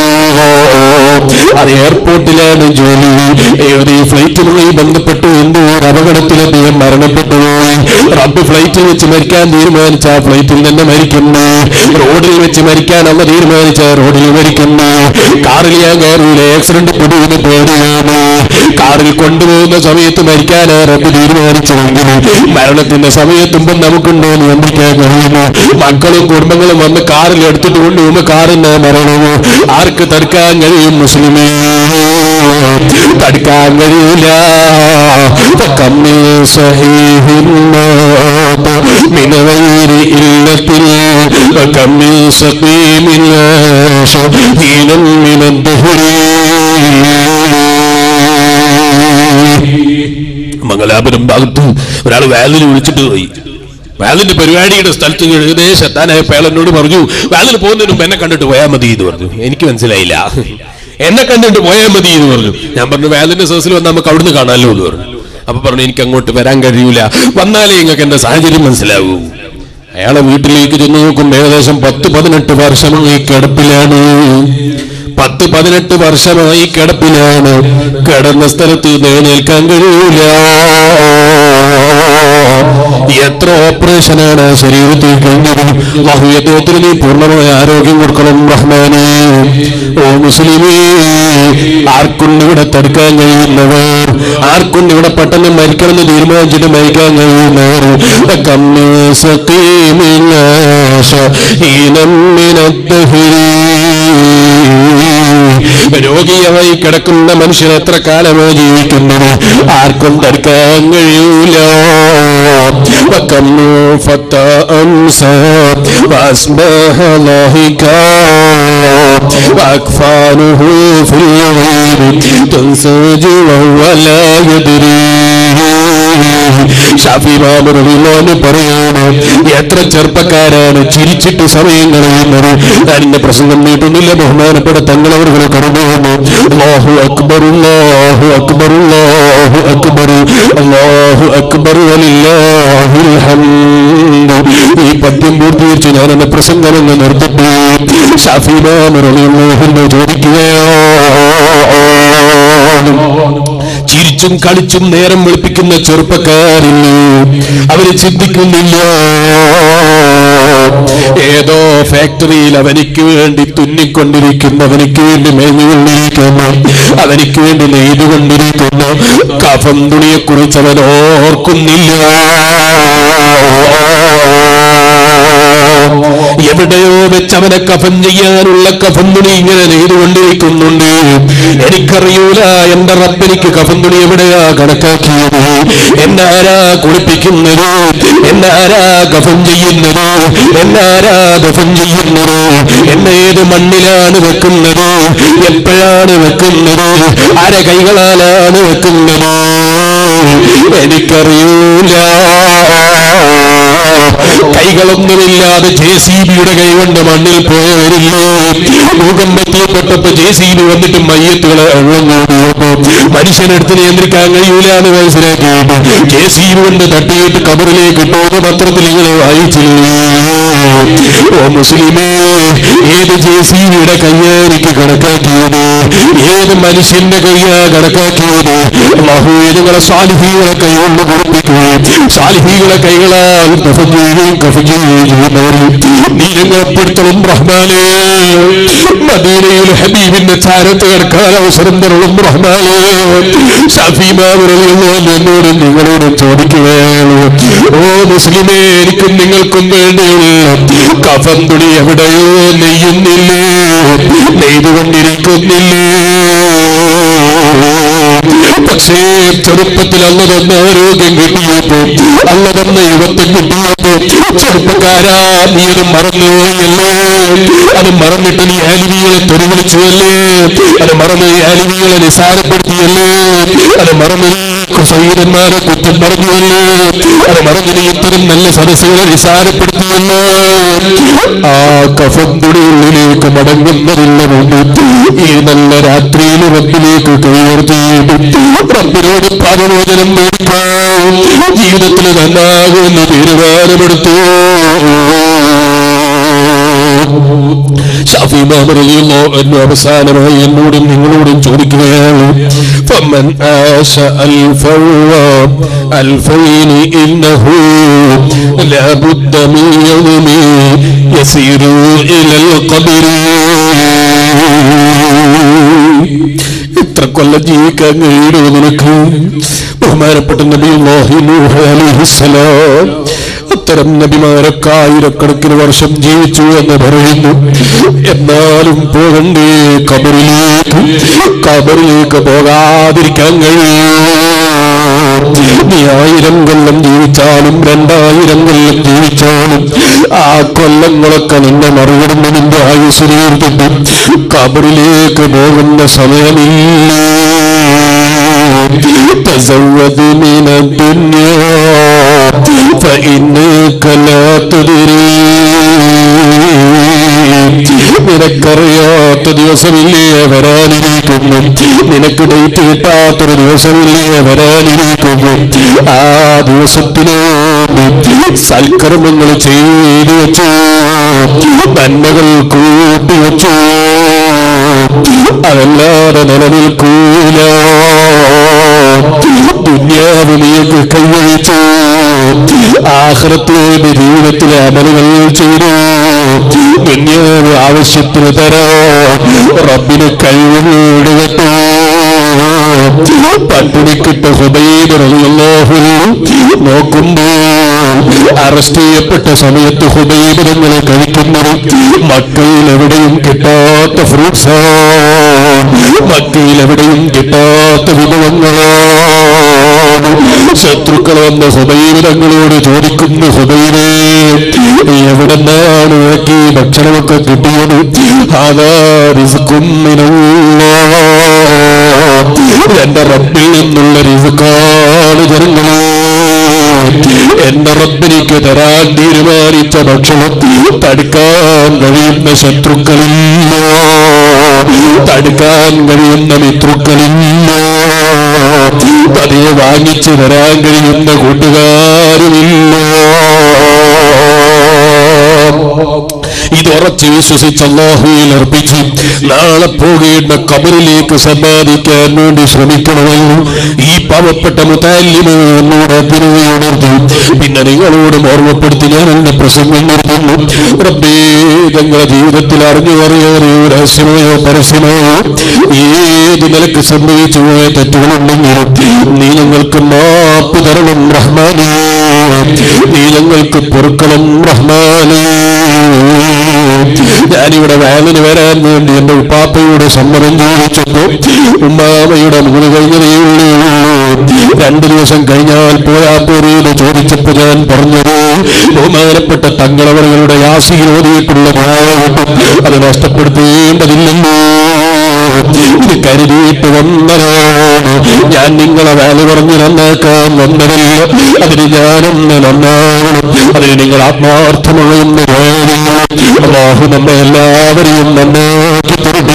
അത് എയർപോർട്ടിലാണ് ജോലി ഏത് ഈ ഫ്ലൈറ്റുമായി ബന്ധപ്പെട്ടു എന്തോ ഒരു അപകടത്തിൽ അദ്ദേഹം മരണപ്പെട്ടു പോയി റബ്ബ് ഫ്ലൈറ്റിൽ വെച്ച് മരിക്കാൻ തീരുമാനിച്ച ആ ഫ്ലൈറ്റിൽ തന്നെ മരിക്കുന്നു റോഡിൽ വെച്ച് മരിക്കാൻ അമ്മ തീരുമാനിച്ച റോഡിൽ മരിക്കുന്നു കാറിൽ ഞാൻ കയറൂല ആക്സിഡന്റ് പൊടുവിന് പേടിയാണ് കാറിൽ കൊണ്ടുപോകുന്ന സമയത്ത് മരിക്കാനാ റബ്ബ് തീരുമാനിച്ചതെങ്കിൽ മരണത്തിന്റെ സമയത്തുമ്പം നമുക്കുണ്ടോ നിയന്ത്രിക്കാൻ കഴിയുമോ മക്കളും കുടുംബങ്ങളും വന്ന് കാറിൽ എടുത്തിട്ട് കൊണ്ടുപോകുമ്പോ കാറിന് മരണമോ ആർക്ക് തടുക്കാൻ കഴിയും മുസ്ലിമേ തടുക്കാൻ കഴിയില്ല കമ്മി സഹീഹിന്നോട്ട് من غير إلة وكم من سقيم عاش حينا من الدهر മംഗലാപുരം ഭാഗത്ത് ഒരാൾ വാലിന് വിളിച്ചിട്ട് പോയി വേലിന്റെ പരിപാടിയുടെ സ്ഥലത്ത് ഏകദേശം എത്താനായപ്പോൾ അയാൾ എന്നോട് പറഞ്ഞു വേലിന് പോകുന്നതിന് മുമ്പ് എന്നെ കണ്ടിട്ട് പോയാൽ മതി എന്ന് പറഞ്ഞു എനിക്ക് മനസ്സിലായില്ല എന്നെ കണ്ടിട്ട് പോയാൽ മതി എന്ന് പറഞ്ഞു ഞാൻ പറഞ്ഞു വേലിന്റെ സദസ്സിൽ വന്നാൽ നമുക്ക് അവിടുന്ന് കാണാമല്ലോ എന്ന് പറഞ്ഞു അപ്പൊ പറഞ്ഞു എനിക്ക് അങ്ങോട്ട് വരാൻ കഴിയൂല വന്നാലേ നിങ്ങൾക്ക് എന്റെ സാഹചര്യം മനസ്സിലാവൂ അയാളെ വീട്ടിലേക്ക് ചെന്ന് നോക്കുമ്പോൾ ഏകദേശം പത്ത് പതിനെട്ട് വർഷമായി കിടപ്പിലാണ് പത്ത് പതിനെട്ട് വർഷമായി കിടപ്പിലാണ് കിടന്ന സ്ഥലത്ത് എഴുന്നേൽക്കാൻ കഴിയൂല എത്ര ഓപ്പറേഷനാണ് ശരീരത്തിൽ കഴിഞ്ഞത് അള്ളാഹു അദ്ദേഹത്തിന് നീ പൂർണ്ണമായ ആരോഗ്യം കൊടുക്കണം റഹ്മാനെ ഓ മുസ്ലിമേ ആർക്കുണ്ട് ഇവിടെ തടുക്കാൻ കഴിയുന്നവർ ആർക്കുണ്ട് ഇവിടെ പെട്ടെന്ന് മരിക്കണമെന്ന് തീരുമാനിച്ചിട്ട് മരിക്കാൻ കഴിയുന്നവർ കമ്മി സഖീമിനാശ രോഗിയായി കിടക്കുന്ന മനുഷ്യൻ എത്ര കാലമായി ജീവിക്കുന്നത് ആർക്കും തടുക്കാൻ കഴിയൂല وكم فتى أمسى وأصبح ضاحكا وأكفانه في الغيب تنسج وهو لا يدري ഷാഫി മാമുറിലോന് പറയാണ് എത്ര ചെറുപ്പക്കാരാണ് ചിരിച്ചിട്ട് സമയം കളയുന്നത് ഞാൻ എന്റെ പ്രസംഗം നീട്ടുന്നില്ല ബഹുമാനപ്പെട്ട തങ്ങളവറുകൾ കടന്നു വന്നു അല്ലാഹു അക്ബർ അല്ലാഹു അക്ബർ അല്ലാഹു അക്ബർ അല്ലാഹു അക്ബർ വലില്ലാഹിൽ ഹംദ് ഈ പദ്യം പൂർത്തീകരിച്ച് ഞാൻ എന്റെ പ്രസംഗം എന്ന് നിർത്തിട്ട് ഷാഫി മാമുറിലോഹിന്റെ ചോദിക്കുകയോ ചിരിച്ചും കളിച്ചും നേരം വെളുപ്പിക്കുന്ന ചെറുപ്പക്കാരില്ലേ അവര് ചിന്തിക്കുന്നില്ല ഏതോ ഫാക്ടറിയിൽ അവനിക്ക് വേണ്ടി തുന്നിക്കൊണ്ടിരിക്കുന്ന അവനിക്ക് വേണ്ടി മേഞ്ഞുകൊണ്ടിരിക്കുന്ന അവനിക്ക് വേണ്ടി നെയ്തുകൊണ്ടിരിക്കുന്ന കഫം തുണിയെ കുറിച്ച് അവൻ ഓർക്കുന്നില്ല എവിടെയോ വെച്ച് അവനെ കഫൻ ചെയ്യാനുള്ള കഫൻ തുണി ഇങ്ങനെ നെയ്തുകൊണ്ടിരിക്കുന്നുണ്ട് എനിക്കറിയൂല എന്റെ റബ്ബെനിക്ക് കഫൻ തുണി എവിടെയാ കണക്കാക്കിയത് എന്നാരാ കുളിപ്പിക്കുന്നത് എന്നാരാ കഫൻ ചെയ്യുന്നത് എന്നാരാ കഫൻ ചെയ്യുന്നത് എന്നെ ഏത് മണ്ണിലാണ് വെക്കുന്നത് എപ്പോഴാണ് വെക്കുന്നത് ആരെ കൈകളാലാണ് വെക്കുന്നത് എനിക്കറിയൂല കൈകളൊന്നുമില്ലാതെ ജെ സി ബിയുടെ കൈകൊണ്ട് മണ്ണിൽ പോയവരില്ലേ ഭൂകമ്പത്തിൽപ്പെട്ടപ്പോ ജെ സി ബി വന്നിട്ട് മയ്യത്തുകളെ എഴുന്നോടിയപ്പോ മനുഷ്യനെടുത്ത് നിയന്ത്രിക്കാൻ കഴിയൂല എന്ന് മനസ്സിലാക്കിയിട്ട് ജെ സി ബി കൊണ്ട് തട്ടിയിട്ട് കബറിലേക്ക് ഇട്ടോന്ന് പത്രത്തിൽ ഇങ്ങനെ വായിച്ചില്ലേ ഓ മുസ്ലിമേ ഏത് ജെ സി ബിയുടെ കയ്യായിരിക്ക് കണക്കാക്കിയത് ഏത് മനുഷ്യന്റെ കയ്യാ കണക്കാക്കിയത് അള്ളാഹു നിങ്ങളെ സാലിഹികളെ കൈകൊണ്ട് കുറിപ്പിക്കുകയും സാലിഹികളെ കൈകളാൽ കഫൻ ചെയ്യുകയും കഫൻ ചെയ്യുകയും ചെയ്യുന്നവരിൽ നീ ഞങ്ങളെ പെടുത്തണം റഹ്മാനേ മദീനയിൽ ഹബീബിന്റെ ചാരത്ത് കിടക്കാൻ അവസരം തരണം റഹ്മാനേ ഷഫീമാവുറലിയോ എന്നോട് നിങ്ങളോട് ചോദിക്കുകയാണ് ഓ മുസ്ലിമേ എനിക്കും നിങ്ങൾക്കും വേണ്ടിയുള്ള കഫൻ തുണി എവിടെയോ നെയ്യുന്നില്ലേ നെയ്തുകൊണ്ടിരിക്കുന്നില്ലേ പക്ഷേ ചെറുപ്പത്തിൽ അല്ല തന്ന ആരോഗ്യം കിട്ടിയപ്പോ അല്ല തന്ന യുവത്വം കിട്ടിയപ്പോ ചെറുപ്പക്കാരാ നീ അത് മറന്നുപോയല്ലേ അത് മറന്നിട്ട് നീ ആലിമികളെ തെരുവിളിച്ചുവല്ലേ അത് മറന്ന് ഈ ആലിമികളെ നിസാരപ്പെടുത്തിയല്ലേ അത് മറന്ന് നീ സൈതന്മാരെ കുറ്റം പറഞ്ഞുവല്ലേ അത് മറന്ന് നീ ഇത്തരം നല്ല സദസ്സുകളെ നിസാരപ്പെടുത്തിയല്ലേ ആ കഫന്തുടി ഉള്ളിലേക്ക് മടങ്ങുന്നതില്ല മുമ്പ് ഈ നല്ല രാത്രിയിൽ റബ്ബിലേക്ക് കൈയുയർത്തിയിട്ട് റബ്ബിനോട് പാപമോചനം മേടിക്കാം ജീവിതത്തിൽ നന്നാകുമെന്ന് തീരുമാനമെടുത്തു ഷാഫി മാമറിയുന്നു എന്നു അവസാനമായി എന്നോടും നിങ്ങളോടും ചോദിക്കുകയാണ് فمن عاش ألفا ألفين إنه لا بد من يوم يسير إلى القبر ഇത്ര കൊല്ലം ജീവിക്കാൻ കഴിയുമോ നിനക്ക് ബഹുമാനപ്പെട്ട നബി അലൈഹിസ്സലാം അത്തരം നബിമാരൊക്കെ ആയിരക്കണക്കിന് വർഷം ജീവിച്ചു എന്ന് പറയുന്നു എന്നാലും പോകണ്ടേ കബറിലേക്ക് കബറിലേക്ക് പോകാതിരിക്കാൻ കഴിയും നീ ആയിരം കൊല്ലം ജീവിച്ചാലും രണ്ടായിരം കൊല്ലം ജീവിച്ചാലും ആ കൊല്ലങ്ങളൊക്കെ നിന്നെ മറികടന്ന് നിന്റെ ആയുസ് തീർത്തിട്ട് കബറിലേക്ക് പോകുന്ന സമയമില്ല تزود من الدنيا فإنك لا تدري നിനക്കറിയാത്ത ദിവസമില്ലേ വരാനിരിക്കുന്നു നിനക്ക് ഡേറ്റ് കിട്ടാത്തൊരു ദിവസമില്ലേ വരാനിരിക്കുന്നു ആ ദിവസത്തിനോ സൽക്കർമ്മങ്ങൾ ചെയ്തു വെച്ചു നന്മകൾ കൂട്ടി വെച്ചു അതല്ലാതെ നിലനിൽക്കൂല ദുന്യാവ് നീക്ക് കൈവഴിച്ചു ആഹ്റത്തിലെ ജീവിതത്തിലെ അമലുകൾ ചെയ്തു ദുന്യാവ് ആവശ്യത്തിന് തരാ റബ്ബിന് കഴിവ് വീടുകെട്ടു പട്ടിണിക്കിട്ട് ഹുബൈബ് റളിയല്ലാഹു നോക്കുമ്പോൾ അറസ്റ്റ് ചെയ്യപ്പെട്ട സമയത്ത് ഹുബൈബ് നിങ്ങൾ കഴിക്കുന്നത് മക്കയിൽ എവിടെയും കിട്ടാത്ത ഫ്രൂട്ട്സ് മക്കയിൽ എവിടെയും കിട്ടാത്ത വിഭവങ്ങളാണ് ശത്രുക്കൾ വന്ന ഹുബൈബ് തങ്ങളോട് ചോദിക്കുന്നു ഹുബൈബേ എവിടെ നിന്നാണ് നിനക്ക് ഈ ഭക്ഷണമൊക്കെ കിട്ടിയത് അതാ റിസ്ക്കും എന്റെ റബ്ബിൽ നിന്നുള്ള റിസ്ക്കാണ് ജനങ്ങളെ എന്റെ റബ്ബിനിക്ക് തരാൻ തീരുമാനിച്ച ഭക്ഷണം തടുക്കാൻ കഴിയുന്ന ശത്രുക്കളില്ല തടുക്കാൻ കഴിയുന്ന മിത്രുക്കളില്ല അതിനെ വാങ്ങിച്ചു തരാൻ കഴിയുന്ന കൂട്ടുകാരുമില്ല ഇത് ഉറച്ച് വിശ്വസിച്ച് അള്ളാഹുയിൽ അർപ്പിച്ച് നാളെ പോകേണ്ട കബറിലേക്ക് സമ്പാദിക്കാൻ വേണ്ടി ശ്രമിക്കണമെന്ന് ഈ പാവപ്പെട്ട മുത്താലിമ് എന്നോട് അഭ്യർത്ഥിയുണർത്തി പിന്നെ നിങ്ങളോടും ഓർമ്മപ്പെടുത്തി ഞാൻ എന്റെ പ്രസംഗം നിർത്തുന്നു റബ്ബേ ഞങ്ങളുടെ ജീവിതത്തിൽ അറിഞ്ഞു അറിയാതെയോ രഹസ്യമയോ പരസ്യമയോ ഏത് നിലക്ക് സംഭവിച്ചു പോയ തെറ്റുകളുണ്ടെങ്കിലും നീ ഞങ്ങൾക്ക് മാപ്പ് തരണം റഹ്മാനേ നീ ഞങ്ങൾക്ക് പൊറുക്കണം റഹ്മാനേ ഞാനിവിടെ വേലന് വരാൻ വേണ്ടി എന്റെ ഉപ്പാപ്പയുടെ സമ്മതം ചോദിച്ചപ്പോ ഉമ്മാമയുടെ മൂന്ന് കഴിഞ്ഞതേ ഉള്ളൂ രണ്ടു ദിവസം കഴിഞ്ഞാൽ പോയാ പോരേന്ന് ചോദിച്ചപ്പോ ഞാൻ പറഞ്ഞത് ബഹുമാനപ്പെട്ട തങ്ങളവറുകളുടെ യാസീരോധിയിട്ടുള്ള അത് നഷ്ടപ്പെടുത്തേണ്ടതില്ലെന്നോ ഇത് കരുതിയിട്ട് വന്നതാണ് ഞാൻ നിങ്ങളെ വേല പറഞ്ഞ് നന്നാക്കാൻ വന്നതല്ല അതിന് ഞാനൊന്ന് നന്നാകണം അതിന് നിങ്ങൾ ആത്മാർത്ഥമായൊന്ന് അള്ളാഹു നമ്മെ എല്ലാവരെയും നന്നാക്കി തരട്ടെ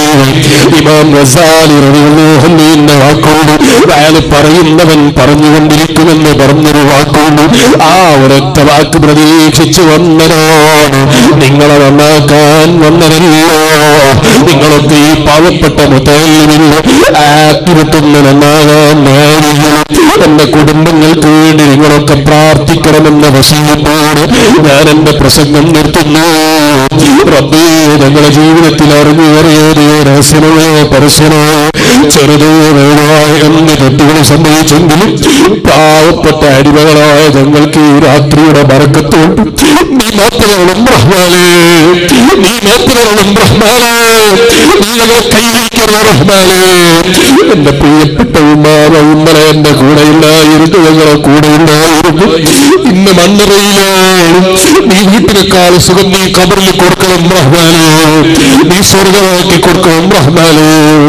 ഇമാം ഗസാലി റളിയല്ലാഹു അൻഹു എന്ന വാക്കോട് അയാൾ പറയുന്നവൻ പറഞ്ഞുകൊണ്ടിരിക്കുമെന്ന് പറഞ്ഞൊരു വാക്കോട് ആ ഒരൊറ്റ വാക്ക് പ്രതീക്ഷിച്ചു വന്നതാണ് നിങ്ങളെ നന്നാക്കാൻ വന്നതല്ല നിങ്ങളൊക്കെ ഈ പാവപ്പെട്ട മുത്തലിമില്ല ആക്കിരത്തുന്ന നന്നാകാൻ നേടില്ല എന്റെ കുടുംബങ്ങൾക്ക് വേണ്ടി നിങ്ങളൊക്കെ പ്രാർത്ഥിക്കണമെന്ന വസീയത്തോട് ഞാൻ എന്റെ പ്രസംഗം നിർത്തുന്നു റബ്ബേ ഞങ്ങളുടെ ജീവിതത്തിൽ അറിഞ്ഞു അറിയാതെ രഹസ്യമോ പരസ്യമോ ചെറുതോ വേണമായ എന്ന് തെറ്റുകൾ സംഭവിച്ചെങ്കിലും പാവപ്പെട്ട അടിമകളായ ഞങ്ങൾക്ക് ഈ രാത്രിയുടെ ബറക്കത്തോണ്ട് നീ മാത്രം റഹ്മാനേ നീ മാത്രം റഹ്മാനേ നീ ഞങ്ങളെ കൈവയ്ക്കുന്ന റഹ്മാനേ എന്റെ പ്രിയപ്പെട്ട ഉമ്മാവ ഇന്നലെ എന്റെ കൂടെ ഇല്ലായിരുന്നു ഞങ്ങളെ കൂടെ ഇല്ലായിരുന്നു ഇന്ന് മണ്ണറയിലാണ് നീ വീട്ടിനേക്കാൾ സുഖം നീ കബറിൽ കൊടുക്കണം റഹ്മാനേ നീ സ്വർഗമാക്കി കൊടുക്കണം റഹ്മാനേ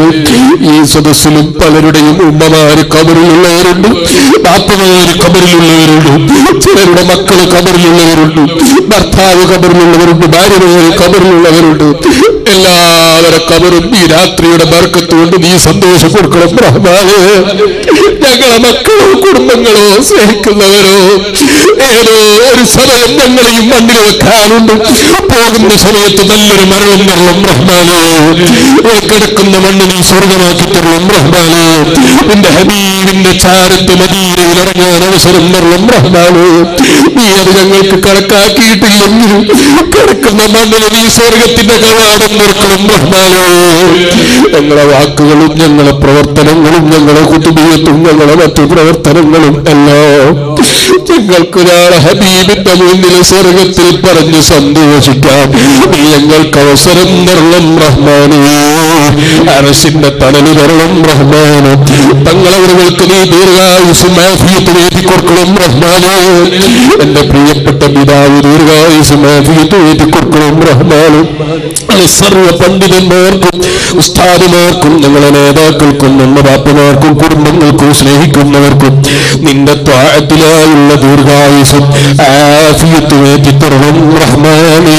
ഈ സദസ്സിലും പലരുടെയും ഉമ്മമാര് കബറിലുള്ളവരുണ്ട് ബാപ്പമാര് കബറിലുള്ളവരുണ്ട് ചിലരുടെ മക്കള് കബറിലുള്ളവരുണ്ട് ഭർത്താവ് കബറിലുള്ളവരുണ്ട് ഭാര്യമാര് കബറിലുള്ളവരുണ്ട് എല്ലാവരെ കബറും ഈ രാത്രിയുടെ ബർക്കത്തുകൊണ്ട് നീ സന്തോഷം കൊടുക്കണം റഹ്മാനേ ഞങ്ങളെ മക്കളോ കുടുംബങ്ങളോ സ്നേഹിക്കുന്നവരോ ഏതോ ഒരു സമയം ഞങ്ങളെയും മണ്ണിൽ വെക്കാനുണ്ട് പോകുന്ന സമയത്ത് നല്ലൊരു മരണം തരണം റഹ്മാനേ ഏ കിടക്കുന്ന മണ്ണ് നീ സ്വർഗമാക്കി തരണം റഹ്മാനേ നിന്റെ ഹബീബിന്റെ ചാരത്ത് മദീനയിൽ ഇറങ്ങാൻ അവസരം തരണം റഹ്മാനേ നീ അത് ഞങ്ങൾക്ക് കണക്കാക്കിയിട്ടില്ലെങ്കിൽ കിടക്കുന്ന മണ്ണിന് നീ സ്വർഗത്തിന്റെ കവാടം നിർക്കണം റഹ്മാനേ ഞങ്ങളെ വാക്കുകളും ഞങ്ങളെ പ്രവർത്തനങ്ങളും ഞങ്ങളെ കുത്തുബീയത്തും ഞങ്ങളെ മറ്റു പ്രവർത്തനങ്ങളും എല്ലാം ഞങ്ങൾക്കൊരാളെ ഹബീബിന്റെ മുന്നിൽ സ്വർഗത്തിൽ പറഞ്ഞ് സന്തോഷിക്കാം നീ ഞങ്ങൾക്ക് അവസരം തരണം റഹ്മാനേ അരസിന്റെ തണല് തരണം റഹ്മാന് തങ്ങളവർക്ക് നീ ദീർഘായുസും ആഫിയത്ത് വേദി കൊടുക്കണം റഹ്മാനേ എന്റെ എന്റെ പ്രിയപ്പെട്ട പിതാവ് ദീർഘായുസുമാഫിയത്ത് കൊടുക്കണം റഹ്മാനും അത് സർവ പണ്ഡിതന്മാർക്കും ഉസ്താദുമാർക്കും ഞങ്ങളെ നേതാക്കൾക്കും നമ്മുടെ ബാപ്പമാർക്കും കുടുംബങ്ങൾക്കും സ്നേഹിക്കുന്നവർക്കും നിന്റെ ത്വാഴത്തിലായുള്ള ദീർഘായുസും ആഫിയത്തും ഏറ്റിത്തരണം റഹ്മാനേ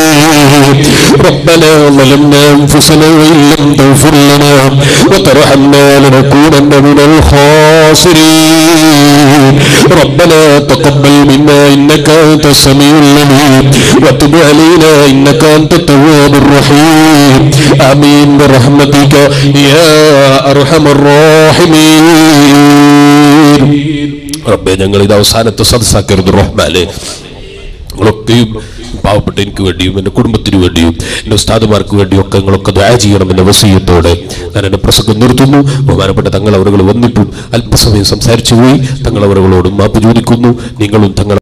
ربنا ظلمنا انفسنا وان لم تغفر لنا وترحمنا لنكونن من الخاسرين ربنا تقبل منا انك انت السميع العليم وتب علينا انك انت التواب الرحيم امين برحمتك يا ارحم الراحمين റബ്ബെ ഞങ്ങൾ ഇത് അവസാനത്തെ സദസ്സാക്കരുത് റഹ്മാലെ നിങ്ങളൊക്കെയും പാവപ്പെട്ട എനിക്ക് വേണ്ടിയും എൻ്റെ കുടുംബത്തിന് വേണ്ടിയും എൻ്റെ ഉസ്താദുമാർക്ക് വേണ്ടിയും ഒക്കെ നിങ്ങളൊക്കെ ദ്വാ ചെയ്യണം എന്ന വസീയത്തോടെ ഞാൻ എൻ്റെ പ്രസംഗം നിർത്തുന്നു ബഹുമാനപ്പെട്ട തങ്ങൾ അവരുകൾ വന്നിട്ടും അല്പസമയം സംസാരിച്ചു പോയി തങ്ങൾ അവരുകളോടും മാപ്പ് ചോദിക്കുന്നു നിങ്ങളും തങ്ങൾ